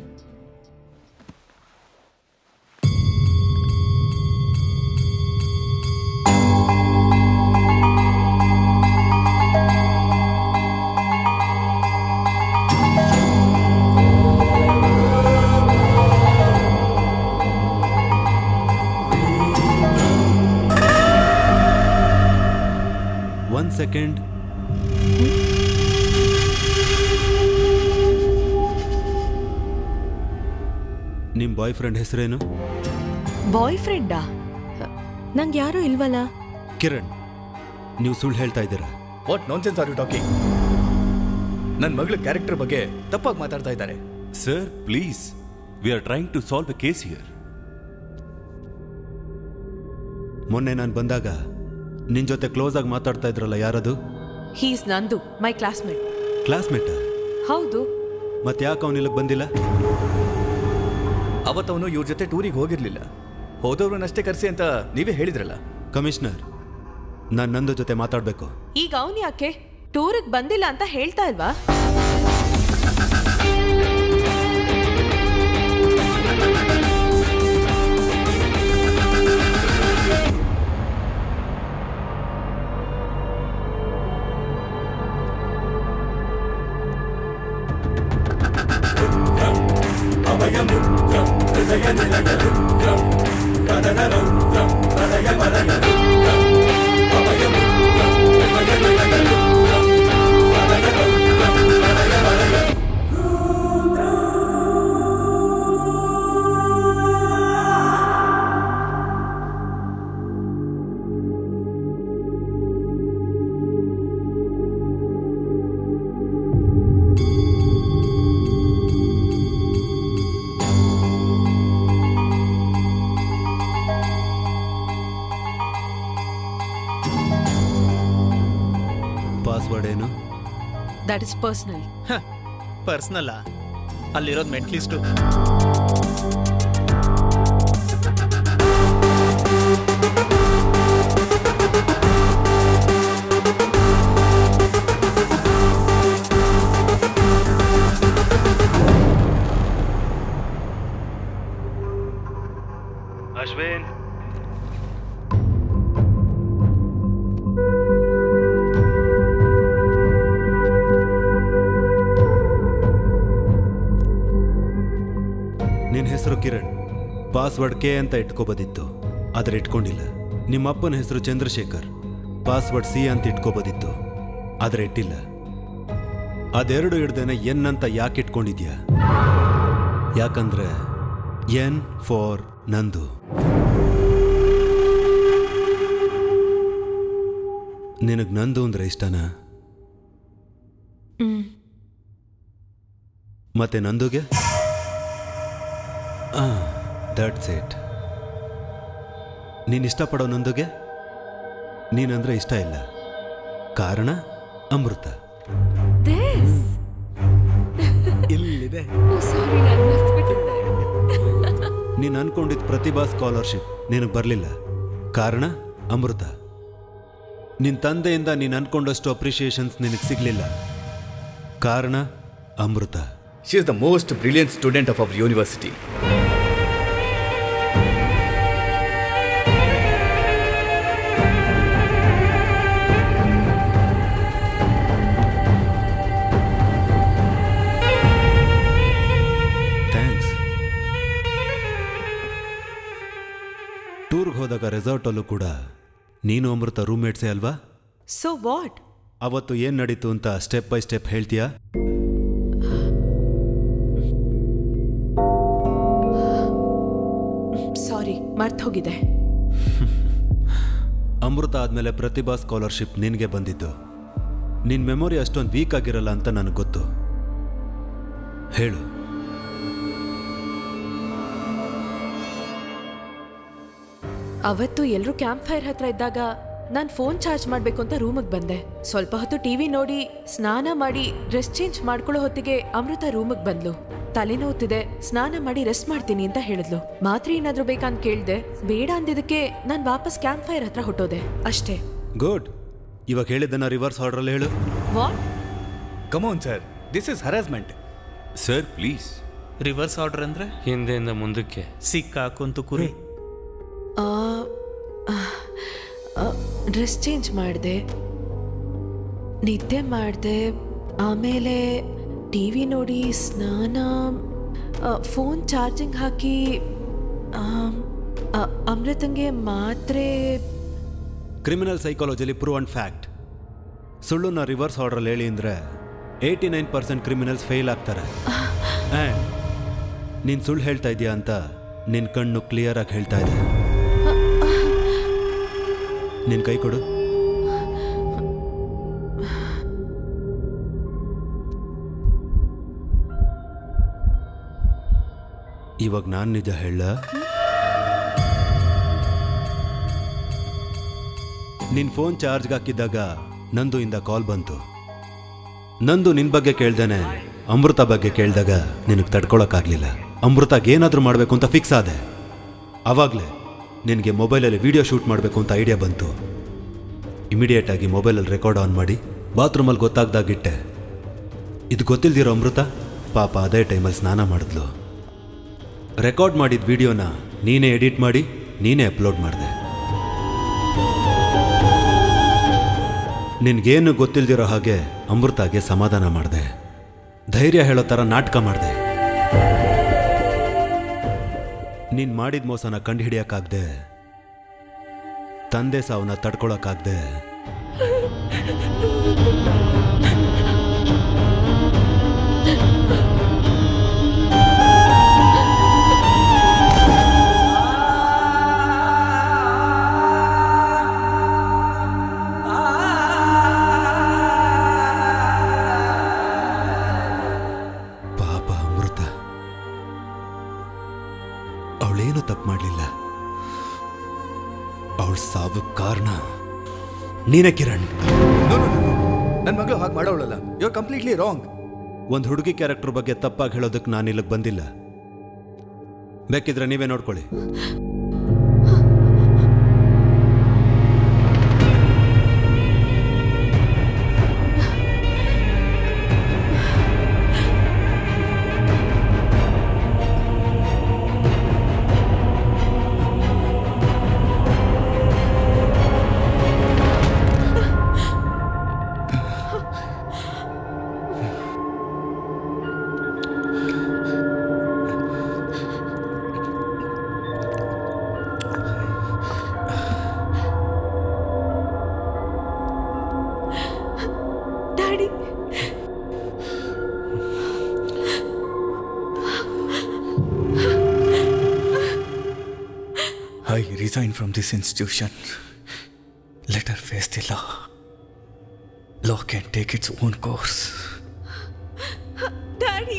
Speaker 18: one second ನಿಮ್ಮ ಬಾಯ್ ಫ್ರೆಂಡ್ ಹೆಸರೇನು
Speaker 14: ಬಾಯ್ ಫ್ರೆಂಡಾ ನಂಗೆ ಯಾರೂ ಇಲ್ವಲ್ಲ
Speaker 18: ಕಿರಣ್ ನೀವು ಸುಳ್ಳು ಹೇಳ್ತಾ ಇದ್ದೀರಾ
Speaker 17: what nonsense are you talking ನನ್ನ ಮಗಳ ಕ್ಯಾರೆಕ್ಟರ್ ಬಗ್ಗೆ ತಪ್ಪಾಗಿ ಮಾತಾಡ್ತಾ ಇದ್ದಾರೆ
Speaker 20: sir please we are trying to solve a case here
Speaker 18: ಮೊನ್ನೆ ನಾನು ಬಂದಾಗ ನಿನ್ ಜೊತೆ ಕ್ಲೋಸ್ ಆಗಿ ಮಾತಾಡ್ತಾ ಇದ್ರಲ್ಲ ಯಾರದು
Speaker 14: ಹೀಸ್ ನಂದು ಮೈ ಕ್ಲಾಸ್ಮೇಟ್
Speaker 18: ಕ್ಲಾಸ್ಮೇಟ್
Speaker 14: ಹೌದು
Speaker 18: ಮತ್ತೆ ಯಾಕೆ ಅವನಿಲ್ಲಿಗೆ ಬಂದಿಲ್ಲ
Speaker 17: ಅವತ್ತವನು ಇವ್ರ ಜೊತೆ ಟೂರಿಗೆ ಹೋಗಿರ್ಲಿಲ್ಲ ಹೋದವ್ರನ್ನಷ್ಟೇ ಕರೆಸಿ ಅಂತ ನೀವೇ ಹೇಳಿದ್ರಲ್ಲ
Speaker 18: ಕಮಿಷನರ್ ನಾನು ನಂದು ಜೊತೆ ಮಾತಾಡಬೇಕು
Speaker 14: ಈಗ ಅವನ್ ಯಾಕೆ ಟೂರಿಗೆ ಬಂದಿಲ್ಲ ಅಂತ ಹೇಳ್ತಾ ಇಲ್ವಾ
Speaker 18: ಪಾಸ್ವರ್ಡ್ ಏನು
Speaker 14: ದಟ್ ಇಸ್ ಪರ್ಸನಲ್
Speaker 11: ಪರ್ಸ್ನಲ್ಲ ಅಲ್ಲಿರೋದು ಮೆಂಟ್ಲಿಸ್ಟು
Speaker 18: ಅಶ್ವಿನ್ ನಿನ್ನ ಹೆಸರು ಕಿರಣ್ ಪಾಸ್ವರ್ಡ್ ಕೆ ಅಂತ ಇಟ್ಕೋಬೋದಿತ್ತು ಆದರೆ ಇಟ್ಕೊಂಡಿಲ್ಲ ನಿಮ್ಮ ಅಪ್ಪನ ಹೆಸರು ಚಂದ್ರಶೇಖರ್ ಪಾಸ್ವರ್ಡ್ ಸಿ ಅಂತ ಇಟ್ಕೋಬೋದಿತ್ತು ಆದರೆ ಇಟ್ಟಿಲ್ಲ ಅದೆರಡು ಹಿಡ್ದೇನೆ ಎನ್ ಅಂತ ಯಾಕೆ ಇಟ್ಕೊಂಡಿದ್ಯಾ ಯಾಕಂದ್ರೆ ಎನ್ ಫಾರ್ ನಂದು ನಿನಗೆ ನಂದು ಅಂದ್ರೆ ಇಷ್ಟನಾ
Speaker 2: ಹ್ಮ್
Speaker 18: ಮತ್ತೆ ನಂದುಗೆ ದಟ್ಸ್ ಇಟ್ ನೀನು ಇಷ್ಟಪಡೋ ನಂದುಗೆ ನೀನಂದ್ರೆ ಇಷ್ಟ ಇಲ್ಲ ಕಾರಣ ಅಮೃತ
Speaker 2: ದಿಸ್
Speaker 18: ಇಲ್ಲಿದೆ
Speaker 2: ಸಾರಿ ನಾನು ಮರ್ತ್ಬಿಟ್ಟಿದ್ದೆ
Speaker 18: ನೀನು ಅನ್ಕೊಂಡಿದ್ದ ಪ್ರತಿಭಾ ಸ್ಕಾಲರ್ಶಿಪ್ ನಿನಗೆ ಬರಲಿಲ್ಲ ಕಾರಣ ಅಮೃತ ನಿನ್ನ ತಂದೆಯಿಂದ ನೀನು ಅನ್ಕೊಂಡಷ್ಟು ಅಪ್ರಿಷಿಯೇಷನ್ಸ್ ನಿನಗೆ ಸಿಗಲಿಲ್ಲ ಕಾರಣ Amrutha
Speaker 17: she is the most brilliant student of our university
Speaker 18: thanks ಟೂರ್ಗೆ ಹೋದಾಗ ರೆಸಾರ್ಟಲ್ಲೂ ಕೂಡ ನೀನು ಅಮೃತ ರೂಮ್ಮೇಟ್ಸೇ ಅಲ್ವಾ
Speaker 14: ಸೊ ವಾಟ್
Speaker 18: ಅವತ್ತು ಏನು ನಡೀತು ಅಂತ ಸ್ಟೆಪ್ ಬೈ ಸ್ಟೆಪ್ ಹೇಳ್ತೀಯಾ
Speaker 14: ಸಾರಿ ಮರ್ತ್ ಹೋಗಿದೆ
Speaker 18: ಅಮೃತ ಆದಮೇಲೆ ಪ್ರತಿಭಾ ಸ್ಕಾಲರ್ಶಿಪ್ ನಿನಗೆ ಬಂದಿದ್ದು ನಿನ್ನ ಮೆಮೊರಿ ಅಷ್ಟೊಂದು ವೀಕ್ ಆಗಿರಲ್ಲ ಅಂತ ನನಗೆ ಗೊತ್ತು ಹೇಳು
Speaker 14: ಅವತ್ತು ಎಲ್ಲರೂ ಕ್ಯಾಂಪ್ ಫೈರ್ ಹತ್ರ ಇದ್ದಾಗ ನಾನು ಫೋನ್ ಚಾರ್ಜ್ ಮಾಡಬೇಕು ಅಂತ ರೂಮಿಗೆ ಬಂದೆ ಸ್ವಲ್ಪ ಹೊತ್ತು ಟಿವಿ ನೋಡಿ ಸ್ನಾನ ಮಾಡಿ ಡ್ರೆಸ್ ಚೇಂಜ್ ಮಾಡ್ಕೊಳ್ಳೋ ಹೊತ್ತಿಗೆ ಅಮೃತ ರೂಮಿಗೆ ಬಂದ್ಲು ತಲೆನೋವ್ತಿದೆ ಸ್ನಾನ ಮಾಡಿ ರೆಸ್ಟ್ ಮಾಡ್ತೀನಿ ಅಂತ ಹೇಳಿದ್ಲು ಮಾತ್ರೆ ಏನಾದ್ರೂ ಬೇಕಂತ ಕೇಳ್ದೆ ಬೇಡ ಅಂದಿದ್ದಕ್ಕೆ ನಾನು ವಾಪಸ್ ಕ್ಯಾಂಪ್ ಫೈರ್ ಹತ್ರ ಹೊಟ್ಟೋದೆ ಅಷ್ಟೇ
Speaker 18: ಗುಡ್ ಇವಾಗ ಹೇಳಿದ್ದನ್ನ ರಿವರ್ಸ್ ಆರ್ಡ್ರಲ್ಲಿ ಹೇಳು
Speaker 14: what
Speaker 17: come on sir this is harassment
Speaker 20: sir please
Speaker 11: reverse order ಅಂದ್ರೆ
Speaker 16: ಹಿಂದೆಯಿಂದ ಮುಂದಕ್ಕೆ
Speaker 11: ಸಿಕ್ಕಾಕೊಂತು ಕುರಿ
Speaker 14: ಡ್ರೆಸ್ ಚೇಂಜ್ ಮಾಡಿದೆ ನಿದ್ದೆ ಮಾಡಿದೆ ಆಮೇಲೆ ಟಿ ವಿ ನೋಡಿ ಸ್ನಾನ ಫೋನ್ ಚಾರ್ಜಿಂಗ್ ಹಾಕಿ ಆಮ್, ಆ, ಅಮೃತಂಗೆ ಮಾತ್ರೆ
Speaker 18: ಕ್ರಿಮಿನಲ್ ಸೈಕಾಲಜಿಲಿ ಪ್ರೂವ್ ಅಂಡ್ ಫ್ಯಾಕ್ಟ್ ಸುಳ್ಳುನ ರಿವರ್ಸ್ ಆರ್ಡ್ರಲ್ಲಿ ಹೇಳಿ ಅಂದರೆ eighty nine percent criminals fail ಆಗ್ತಾರೆ ಆ್ಯಂಡ್ ನೀನು ಸುಳ್ಳು ಹೇಳ್ತಾ ಇದೀಯಾ ಅಂತ ನಿನ್ನ ಕಣ್ಣು ಕ್ಲಿಯರ್ ಆಗಿ ಹೇಳ್ತಾ ಇದೆ ನಿನ್ನ ಕೈ ಕೊಡು ಇವಾಗ ನಾನು ನಿಜ ಹೇಳ ನಿನ್ನ ಫೋನ್ ಚಾರ್ಜ್ಗೆ ಹಾಕಿದ್ದಾಗ ನಂದು ಇಂದ ಕಾಲ್ ಬಂತು ನಂದು ನಿನ್ನ ಬಗ್ಗೆ ಕೇಳ್ದೇನೆ ಅಮೃತ ಬಗ್ಗೆ ಕೇಳಿದಾಗ ನಿನಗೆ ತಡ್ಕೊಳಕ್ಕಾಗಲಿಲ್ಲ ಅಮೃತಗೆ ಏನಾದರೂ ಮಾಡಬೇಕು ಅಂತ ಫಿಕ್ಸ್ ಆದೆ ಆವಾಗಲೇ ನಿನಗೆ ಮೊಬೈಲಲ್ಲಿ ವಿಡಿಯೋ ಶೂಟ್ ಮಾಡಬೇಕು ಅಂತ ಐಡಿಯಾ ಬಂತು ಇಮಿಡಿಯೇಟ್ ಆಗಿ ಮೊಬೈಲಲ್ಲಿ ರೆಕಾರ್ಡ್ ಆನ್ ಮಾಡಿ ಬಾತ್ರೂಮಲ್ಲಿ ಗೊತ್ತಾಗ್ದಾಗಿಟ್ಟೆ ಇದು ಗೊತ್ತಿಲ್ದಿರೋ ಅಮೃತ ಪಾಪ ಅದೇ ಟೈಮಲ್ಲಿ ಸ್ನಾನ ಮಾಡಿದ್ಲು ರೆಕಾರ್ಡ್ ಮಾಡಿದ ವಿಡಿಯೋನ ನೀನೇ ಎಡಿಟ್ ಮಾಡಿ ನೀನೇ ಅಪ್ಲೋಡ್ ಮಾಡಿದೆ ನಿನ್ಗೇನು ಗೊತ್ತಿಲ್ದಿರೋ ಹಾಗೆ ಅಮೃತಾಗೆ ಸಮಾಧಾನ ಮಾಡಿದೆ ಧೈರ್ಯ ಹೇಳೋ ಥರ ನಾಟಕ ಮಾಡಿದೆ ನೀನ್ ಮಾಡಿದ ಮೋಸನ ಕಂಡುಹಿಡಿಯಕ್ಕಾಗ್ದೆ ತಂದೆ ಸಾವನ್ನ ತಡ್ಕೊಳಕ್ಕಾಗ್ದೆ ಪಾಪ ಅಮೃತ ಅವಳೇನು ತಪ್ಪು ಮಾಡಲಿಲ್ಲ ಅವಳ ಸಾವು ಕಾರಣ ನೀನೇ ಕಿರಣ್
Speaker 17: ನನ್ನ ಮಗಳು ಹಾಗೆ ಮಾಡೋಳಲ್ಲ ಯು ಆರ್ ಕಂಪ್ಲೀಟ್ಲಿ ರಾಂಗ್
Speaker 18: ಒಂದು ಹುಡುಗಿ ಕ್ಯಾರೆಕ್ಟರ್ ಬಗ್ಗೆ ತಪ್ಪಾಗಿ ಹೇಳೋದಕ್ಕೆ ನಾನು ಇಲ್ಲಿಗೆ ಬಂದಿಲ್ಲ ಬೇಕಿದ್ರೆ ನೀವೇ ನೋಡ್ಕೊಳ್ಳಿ
Speaker 14: daddy
Speaker 17: I resign from this institution. Let her face the law. law can take its own course.
Speaker 14: Daddy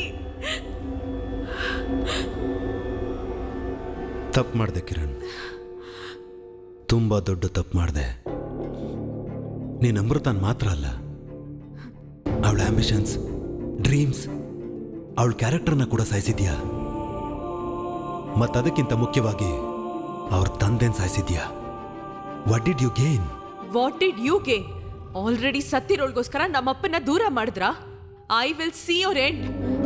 Speaker 18: ತಪ್ಪು ಮಾಡಿದೆ ಕಿರಣ್ ತುಂಬ ದೊಡ್ಡ ತಪ್ಪು ಮಾಡಿದೆ ನೀನು ಅಮೃತನ್ ಮಾತ್ರ ಅಲ್ಲ ಅವಳ ಆಂಬಿಷನ್ಸ್ ಡ್ರೀಮ್ಸ್ ಅವಳ ಕ್ಯಾರೆಕ್ಟರ್ನ ಕೂಡ ಸಾಯಿಸಿದ್ಯಾ ಮತ್ತದಕ್ಕಿಂತ ಮುಖ್ಯವಾಗಿ ಅವ್ರ ತಂದೆನ್ ಸಾಯಿಸಿದ್ಯಾ what did you gain
Speaker 14: what did you gain already ಸತ್ತಿರೋಳ್ಗೋಸ್ಕರ ನಮ್ಮಪ್ಪನ ದೂರ ಮಾಡಿದ್ರ I will see your end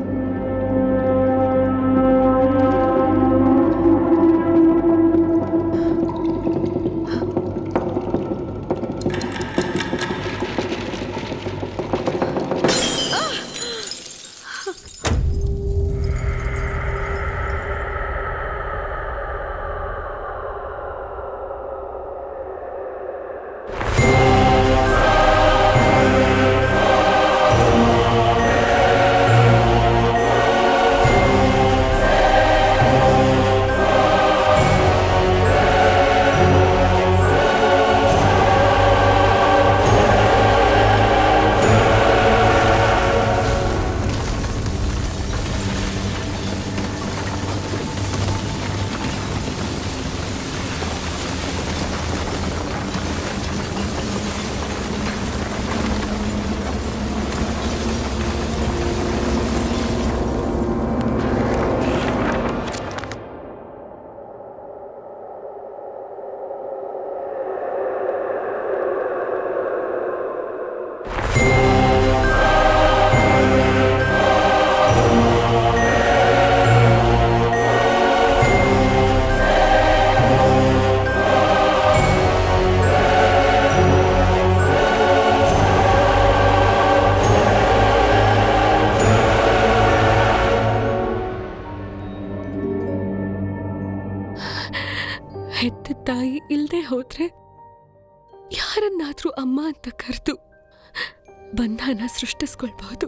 Speaker 2: ಹೆತ್ತ ತಾಯಿ ಇಲ್ದೆ ಹೋದ್ರೆ ಯಾರನ್ನಾದ್ರೂ ಅಮ್ಮ ಅಂತ ಕರೆದು ಬಂಧನ ಸೃಷ್ಟಿಸ್ಕೊಳ್ಬಹುದು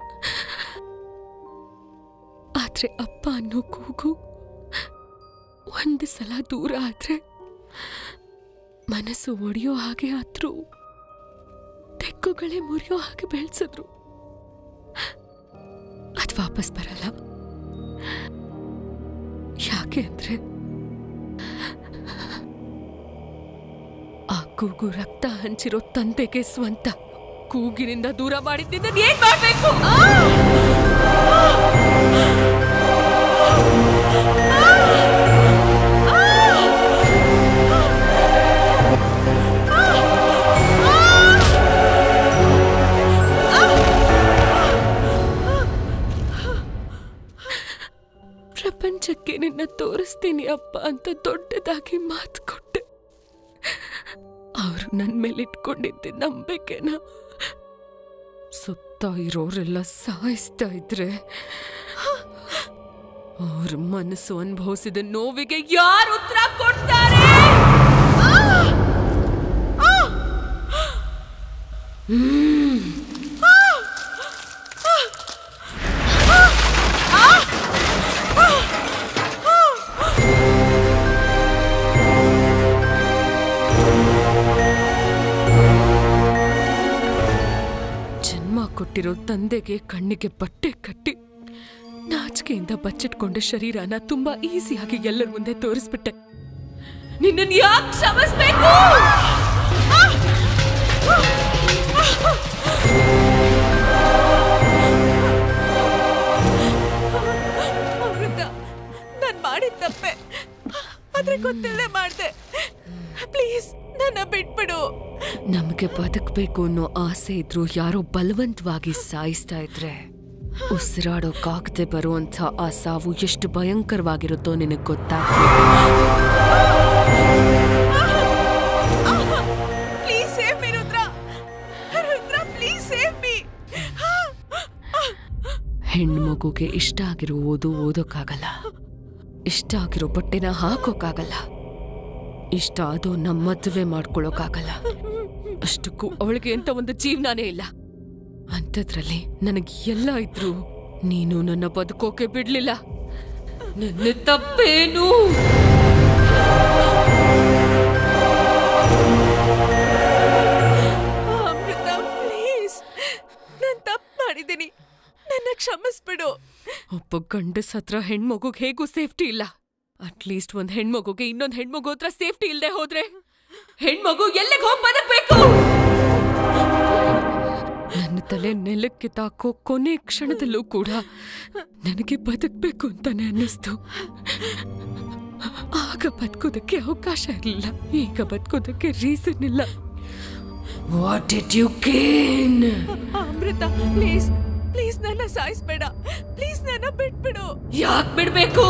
Speaker 2: ಆದ್ರೆ ಅಪ್ಪ ಅನ್ನೋ ಕೂಗು ಒಂದು ಸಲ ದೂರ ಆದ್ರೆ ಮನಸ್ಸು ಒಡೆಯೋ ಹಾಗೆ ಆದ್ರೂ ತೆಕ್ಕುಗಳೇ ಮುರಿಯೋ ಹಾಗೆ ಬೆಳೆಸಿದ್ರು ಅದು ವಾಪಸ್ ಬರಲ್ಲ ಯಾಕೆ ಅಂದ್ರೆ ಆ ಕೂಗು ರಕ್ತ ಹಂಚಿರೋ ತಂದೆಗೆ ಸ್ವಂತ ಕೂಗಿನಿಂದ ದೂರ ಮಾಡಿದ್ದಿಂದ ಏನ್ ಮಾಡ್ಬೇಕು ಆ! ಪ್ರಪಂಚಕ್ಕೆ ನಿನ್ನ ತೋರಿಸ್ತೀನಿ ಅಪ್ಪ ಅಂತ ದೊಡ್ಡದಾಗಿ ಮಾತು ಕೊಟ್ಟೆ ಅವರು ನನ್ನ ಮೇಲೆ ಇಟ್ಕೊಂಡಿದ್ದ ನಂಬಿಕೆನ ಸುತ್ತ ಇರೋರೆಲ್ಲ ಸಾಯಿಸ್ತಾ ಇದ್ರೆ ಅವ್ರ ಮನಸ್ಸು ಅನುಭವಿಸಿದ ನೋವಿಗೆ ಯಾರು ಉತ್ತರ ಕೊಡ್ತಾರೆ ಹ್ಮ್. ಜನ್ಮ ಕೊಟ್ಟಿರೋ ತಂದೆಗೆ ಕಣ್ಣಿಗೆ ಬಟ್ಟೆ ಕಟ್ಟಿ ನಾಚಿಕೆಯಿಂದ ಬಚ್ಚಿಟ್ಕೊಂಡ ಶರೀರನ ತುಂಬಾ ಈಸಿಯಾಗಿ ಎಲ್ಲರ ಮುಂದೆ ತೋರಿಸ್ಬಿಟ್ಟೆ ನಿನ್ನನ್ನು ಯಾಕೆ ಕ್ಷಮಿಸ್ಬೇಕು
Speaker 14: ಅಮೃತ ನಾನ್ ಮಾಡಿದ ತಪ್ಪೆ ಆದ್ರೆ ಗೊತ್ತಿಲ್ಲದೆ ಮಾಡ್ದೆ ಪ್ಲೀಸ್ ನನ್ನ ಬಿಟ್ಬಿಡು
Speaker 2: ನಮಗೆ ಬದುಕಬೇಕು ಅನ್ನೋ ಆಸೆ ಇದ್ರು ಯಾರೋ ಬಲವಂತವಾಗಿ ಸಾಯಿಸ್ತಾ ಇದ್ರೆ ಉಸಿರಾಡೋಕಾಗದೆ ಬರುವಂಥ ಆ ಸಾವು ಎಷ್ಟು ಭಯಂಕರವಾಗಿರುತ್ತೋ ನಿನಗೆ ಗೊತ್ತಾಗ್ಬೇಕು
Speaker 14: please save me Rudra Rudra please save me
Speaker 2: ಹೆಣ್ಮಗುಗೆ ಇಷ್ಟ ಆಗಿರೋ ಓದು ಓದೋಕ್ಕಾಗಲ್ಲ ಇಷ್ಟ ಆಗಿರೋ ಬಟ್ಟೆನ ಹಾಕೋಕ್ಕಾಗಲ್ಲ ಇಷ್ಟ ಆದೋ ನಮ್ಮ ಮದುವೆ ಮಾಡ್ಕೊಳ್ಳೋಕ್ಕಾಗಲ್ಲ ಅಷ್ಟಕ್ಕೂ ಅವಳಿಗೆ ಅಂತ ಒಂದು ಜೀವನಾನೇ ಇಲ್ಲ ಅಂಥದ್ರಲ್ಲಿ ನನಗೆ ಎಲ್ಲ ಇದ್ರು ನೀನು ನನ್ನ ಬದುಕೋಕೆ ಬಿಡ್ಲಿಲ್ಲ ನನ್ನ ತಪ್ಪೇನು
Speaker 14: ಅಮೃತ ಪ್ಲೀಸ್
Speaker 2: ಒಬ್ಬ ಗಂಡಸ್ ಹತ್ರ ಹೆಣ್ಮಗುಗ್ ಹೇಗೂ ಸೇಫ್ಟಿ ಇಲ್ಲ ಅಟ್ಲೀಸ್ಟ್ ಒಂದ್ ಹೆಣ್ಮಗುಗೆ ಇನ್ನೊಂದ್ ಹೆಣ್ಮಗು ಹತ್ರ ಸೇಫ್ಟಿ ಇಲ್ದೆ ಹೋದ್ರೆ ಹೆಣ್ಮಗು ಎಲ್ಲಿಗೆ ಹೋಗಿ ಬದುಕ್ಬೇಕು ನನ್ನ ತಲೆ ನೆಲಕ್ಕೆ ತಾಕೋ ಕೊನೆ ಕ್ಷಣದಲ್ಲೂ ಕೂಡ ನನಗೆ ಬದುಕ್ಬೇಕು ಅಂತಾನೆ ಅನ್ನಿಸ್ತು ಆಗ ಬದುಕೋದಕ್ಕೆ ಅವಕಾಶ ಇರಲಿಲ್ಲ ಈಗ ಬದುಕೋದಕ್ಕೆ ರೀಸನ್ ಇಲ್ಲ what did you gain Amrutha please please ನನ್ನ ಸಾಯಿಸ್ಬೇಡ ಪ್ಲೀಸ್ ನನ್ನ ಬಿಟ್ಬಿಡು ಯಾಕೆ ಬಿಡ್ಬೇಕು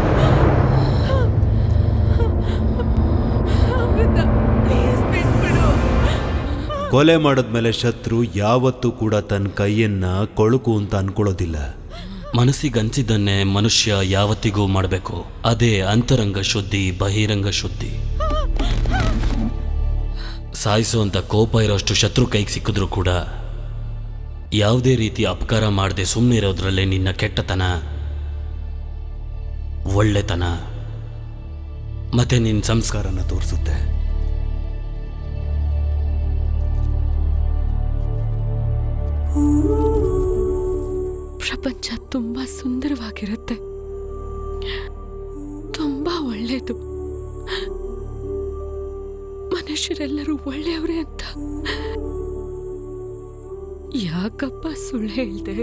Speaker 2: ಅಮೃತ ಪ್ಲೀಸ್ ಬಿಟ್ಬಿಡು
Speaker 18: ಕೊಲೆ ಮಾಡಿದ್ಮೇಲೆ ಶತ್ರು ಯಾವತ್ತೂ ಕೂಡ ತನ್ನ ಕೈಯನ್ನ ಕೊಳುಕು ಅಂತ ಅನ್ಕೊಳ್ಳೋದಿಲ್ಲ
Speaker 4: ಮನಸ್ಸಿಗಂಚಿದ್ದನ್ನೇ ಮನುಷ್ಯ ಯಾವತ್ತಿಗೂ ಮಾಡಬೇಕು ಅದೇ ಅಂತರಂಗ ಶುದ್ಧಿ ಬಹಿರಂಗ ಶುದ್ಧಿ ಸಾಯಿಸುವಂತ ಕೋಪ ಇರೋಷ್ಟು ಶತ್ರು ಕೈಗೆ ಸಿಕ್ಕಿದ್ರೂ ಕೂಡ ಯಾವುದೇ ರೀತಿ ಅಪಕಾರ ಮಾಡದೆ ಸುಮ್ಮನೆ ಇರೋದ್ರಲ್ಲೇ ನಿನ್ನ ಕೆಟ್ಟತನ ಒಳ್ಳೆತನ ಮತ್ತೆ ನಿನ್ನ
Speaker 18: ಸಂಸ್ಕಾರನ ತೋರಿಸುತ್ತೆ
Speaker 2: ಪ್ರಪಂಚ ತುಂಬಾ ಸುಂದರವಾಗಿರುತ್ತೆ ತುಂಬಾ ಒಳ್ಳೇದು ಮನುಷ್ಯರೆಲ್ಲರೂ ಒಳ್ಳೆಯವರೇ ಅಂತ ಯಾಕಪ್ಪ ಸುಳ್ಳು ಹೇಳ್ದೆ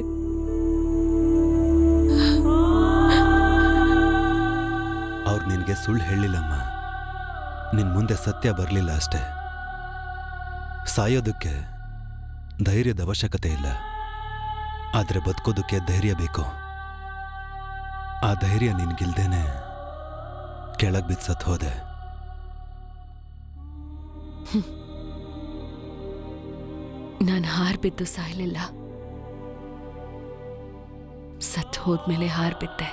Speaker 18: ಅವ್ರು ನಿನಗೆ ಸುಳ್ಳು ಹೇಳಿಲ್ಲಮ್ಮ ನಿನ್ ಮುಂದೆ ಸತ್ಯ ಬರಲಿಲ್ಲ ಅಷ್ಟೇ ಸಾಯೋದಕ್ಕೆ ಧೈರ್ಯದ ಅವಶ್ಯಕತೆ ಇಲ್ಲ ಆದರೆ ಬದುಕೋದಕ್ಕೆ ಧೈರ್ಯ ಬೇಕು ಆ ಧೈರ್ಯ ನಿನ್ಗಿಲ್ದೇನೆ ಕೆಳಗ್ ಬಿದ್ದು ಸತ್ ಹೋದೆ
Speaker 2: ನಾನು ಹಾರ್ಬಿದ್ದು ಸಾಯ್ಲಿಲ್ಲ ಸತ್ ಹೋದ್ಮೇಲೆ ಹಾರ್ಬಿದ್ದೆ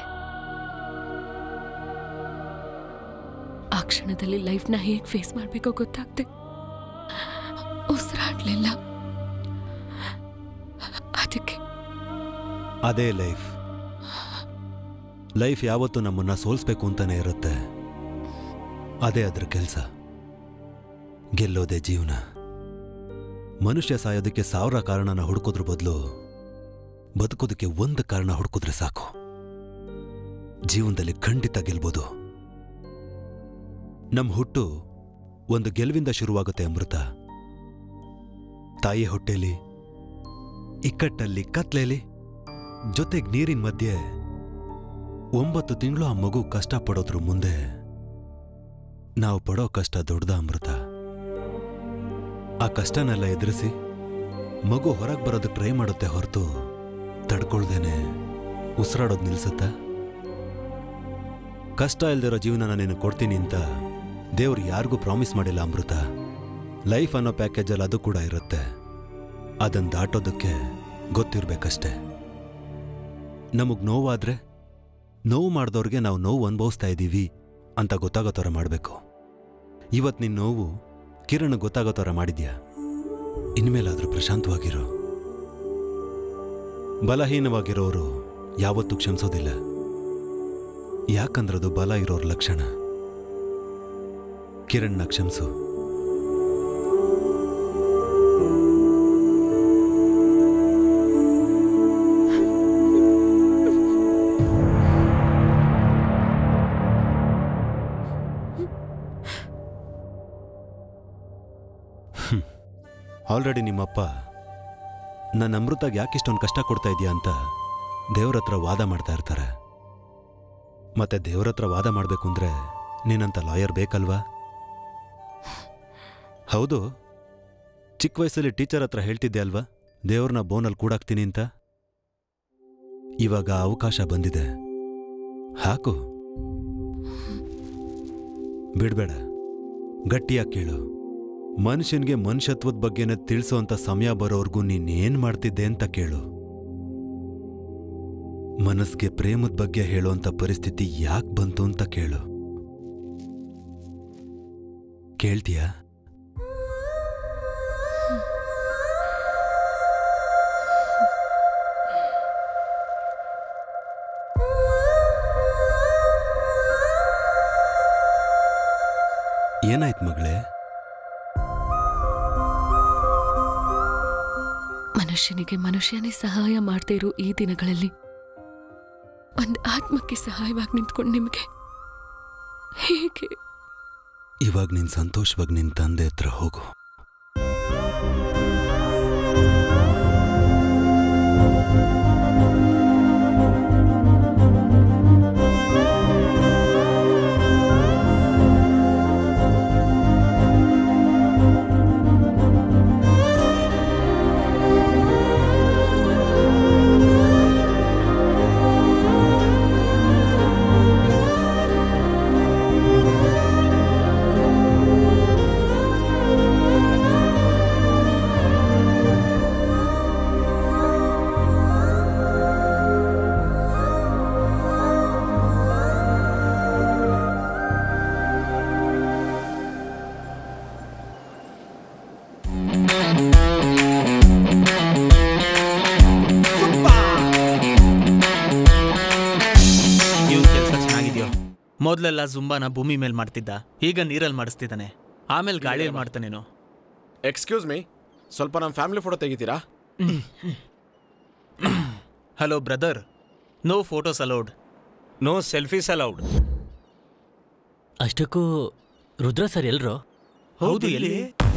Speaker 2: ಆ ಕ್ಷಣದಲ್ಲಿ ಲೈಫ್ನ ಹೇಗ್ ಫೇಸ್ ಮಾಡ್ಬೇಕೋ ಗೊತ್ತಾಗ್ದೆ ಉಸಿರಾಡ್ಲಿಲ್ಲ ಅದಕ್ಕೆ
Speaker 18: ಅದೇ ಲೈಫ್ ಲೈಫ್ ಯಾವತ್ತೂ ನಮ್ಮನ್ನ ಸೋಲ್ಸ್ಬೇಕು ಅಂತಾನೆ ಇರುತ್ತೆ ಅದೇ ಅದ್ರ ಕೆಲಸ ಗೆಲ್ಲೋದೇ ಜೀವನ ಮನುಷ್ಯ ಸಾಯೋದಕ್ಕೆ ಸಾವಿರ ಕಾರಣನ ಹುಡುಕೋದ್ರ ಬದಲು ಬದುಕೋದಕ್ಕೆ ಒಂದು ಕಾರಣ ಹುಡುಕಿದ್ರೆ ಸಾಕು ಜೀವನದಲ್ಲಿ ಖಂಡಿತ ಗೆಲ್ಬೋದು ನಮ್ಮ ಹುಟ್ಟು ಒಂದು ಗೆಲುವಿಂದ ಶುರುವಾಗುತ್ತೆ ಅಮೃತ ತಾಯಿ ಹೊಟ್ಟೆಲಿ ಇಕ್ಕಟ್ಟಲ್ಲಿ ಕತ್ಲೆಲಿ ಜೊತೆಗೆ ನೀರಿನ ಮಧ್ಯೆ ಒಂಬತ್ತು ತಿಂಗಳು ಆ ಮಗು ಕಷ್ಟಪಡೋದ್ರ ಮುಂದೆ ನಾವು ಪಡೋ ಕಷ್ಟ ದೊಡ್ಡದ ಅಮೃತ ಆ ಕಷ್ಟನೆಲ್ಲ ಎದುರಿಸಿ ಮಗು ಹೊರಗೆ ಬರೋದಕ್ಕೆ ಟ್ರೈ ಮಾಡುತ್ತೆ ಹೊರತು ತಡ್ಕೊಳ್ದೇನೆ ಉಸಿರಾಡೋದು ನಿಲ್ಸುತ್ತಾ ಕಷ್ಟ ಇಲ್ದಿರೋ ಜೀವನ ನೀನು ಕೊಡ್ತೀನಿ ಅಂತ ದೇವ್ರು ಯಾರಿಗೂ ಪ್ರಾಮಿಸ್ ಮಾಡಿಲ್ಲ ಅಮೃತ ಲೈಫ್ ಅನ್ನೋ ಪ್ಯಾಕೇಜಲ್ಲಿ ಅದು ಕೂಡ ಇರುತ್ತೆ ಅದನ್ನು ದಾಟೋದಕ್ಕೆ ಗೊತ್ತಿರ್ಬೇಕಷ್ಟೆ ನಮಗ್ ನೋವಾದ್ರೆ ನೋವು ಮಾಡಿದವ್ರಿಗೆ ನಾವು ನೋವು ಅನುಭವಿಸ್ತಾ ಇದ್ದೀವಿ ಅಂತ ಗೊತ್ತಾಗೋ ಥರ ಮಾಡಬೇಕು ಇವತ್ತು ನಿನ್ನ ನೋವು ಕಿರಣ್ ಗೊತ್ತಾಗೋ ಥರ ಮಾಡಿದ್ಯಾ ಇನ್ಮೇಲಾದ್ರೂ ಪ್ರಶಾಂತವಾಗಿರು ಬಲಹೀನವಾಗಿರೋರು ಯಾವತ್ತೂ ಕ್ಷಮಿಸೋದಿಲ್ಲ ಯಾಕಂದ್ರದು ಬಲ ಇರೋರ್ ಲಕ್ಷಣ ಕಿರಣ್ನ ಕ್ಷಮಿಸು ಆಲ್ರೆಡಿ ನಿಮ್ಮಪ್ಪ ನನ್ನ ಅಮೃತಾಗ ಯಾಕಿಷ್ಟೊಂದು ಕಷ್ಟ ಕೊಡ್ತಾ ಇದೆಯಾ ಅಂತ ದೇವ್ರ ಹತ್ರ ವಾದ ಮಾಡ್ತಾ ಇರ್ತಾರೆ ಮತ್ತೆ ದೇವ್ರ ಹತ್ರ ವಾದ ಮಾಡಬೇಕು ಅಂದ್ರೆ ನೀನಂತ ಲಾಯರ್ ಬೇಕಲ್ವಾ ಹೌದು ಚಿಕ್ಕ ವಯಸ್ಸಲ್ಲಿ ಟೀಚರ್ ಹತ್ರ ಹೇಳ್ತಿದ್ದೆ ಅಲ್ವಾ ದೇವ್ರನ್ನ ಬೋನಲ್ಲಿ ಕೂಡಾಕ್ತೀನಿ ಅಂತ ಇವಾಗ ಅವಕಾಶ ಬಂದಿದೆ ಹಾಕು ಬಿಡ್ಬೇಡ ಗಟ್ಟಿಯಾಗಿ ಕೇಳು ಮನುಷ್ಯನ್ಗೆ ಮನುಷ್ಯತ್ವದ ಬಗ್ಗೆನ ತಿಳಿಸೋಂಥ ಸಮಯ ಬರೋರ್ಗೂ ನೀನೇನ್ ಮಾಡ್ತಿದ್ದೆ ಅಂತ ಕೇಳು ಮನಸ್ಗೆ ಪ್ರೇಮದ ಬಗ್ಗೆ ಹೇಳೋಂಥ ಪರಿಸ್ಥಿತಿ ಯಾಕೆ ಬಂತು ಅಂತ ಕೇಳು ಕೇಳ್ತೀಯಾ ಏನಾಯ್ತು ಮಗಳೇ
Speaker 2: ಮನುಷ್ಯನಿಗೆ ಮನುಷ್ಯನೇ ಸಹಾಯ ಮಾಡ್ತಾ ಇರೋ ಈ ದಿನಗಳಲ್ಲಿ ಒಂದು ಆತ್ಮಕ್ಕೆ ಸಹಾಯವಾಗಿ ನಿಂತ್ಕೊಂಡು ನಿಮಗೆ ಹೇಗೆ
Speaker 18: ಇವಾಗ ನೀನ್ ಸಂತೋಷವಾಗಿ ನಿನ್ ತಂದೆ ಹತ್ರ ಹೋಗು
Speaker 11: ಇವ್ನ ಕೆಲಸ ಚೆನ್ನಾಗಿದ್ಯೋ ಮೊದಲೆಲ್ಲ ಜುಂಬಾನ ಭೂಮಿ ಮೇಲೆ ಮಾಡ್ತಿದ್ದ ಈಗ ನೀರಲ್ಲಿ ಮಾಡಿಸ್ತಿದ್ದಾನೆ ಆಮೇಲೆ ಗಾಳಿಯಲ್ಲಿ ಮಾಡ್ತಾನೇನೋ
Speaker 3: ಎಕ್ಸ್ಕ್ಯೂಸ್ ಮೀ ಸ್ವಲ್ಪ ನಮ್ಮ ಫ್ಯಾಮಿಲಿ ಫೋಟೋ ತೆಗಿತೀರಾ
Speaker 11: hello brother no photos allowed
Speaker 1: no selfies allowed
Speaker 8: ಅಷ್ಟಕ್ಕೂ ರುದ್ರ ಸರ್ ಎಲ್ರೋ
Speaker 11: ಹೌದು ಎಲ್ಲಿ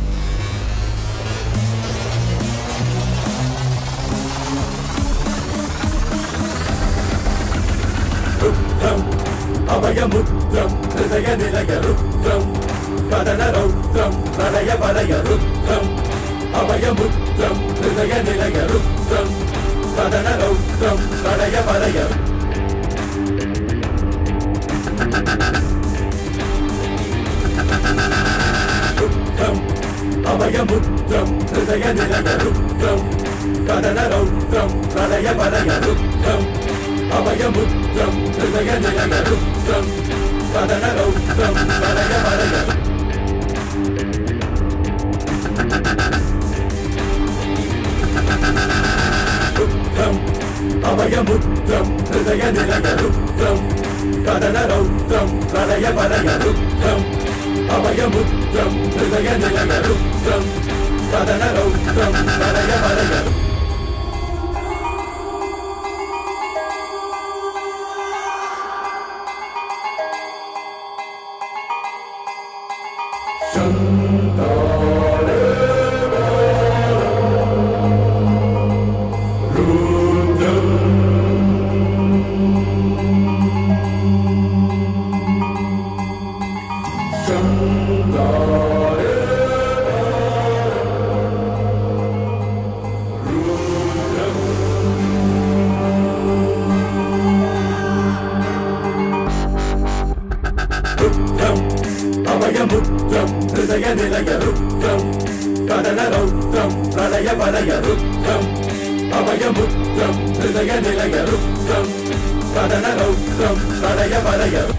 Speaker 10: అభయముద్రం హృదయ నిలయ రుద్రం కదన రౌద్రం ప్రళయ వలయ రుద్రం అభయముద్రం హృదయ నిలయ రుద్రం కదన రౌద్రం ప్రళయ వలయ రుద్రం అభయముద్రం హృదయ నిలయ రుద్రం కదన రౌద్రం ప్రళయ వలయ రుద్రం అభయముద్రం హృదయ నిలయ రుద్రం కదన రౌద్రం ప్రళయ వలయ రుద్రం అభయముద్రం హృదయ నిలయ రుద్రం కదన రౌద్రం ప్రళయ వలయ రుద్రం అభయముద్రం హృదయ నిలయ రుద్రం కదన రౌద్రం ప్రళయ వలయ రుద్రం అభయముద్రం హృదయ నిలయ రుద్రం కదన రౌద్రం ప్రళయ వలయ రుద్రం అభయముద్రం హృదయ నిలయ రుద్రం కదన రౌద్రం ప్రళయ వలయ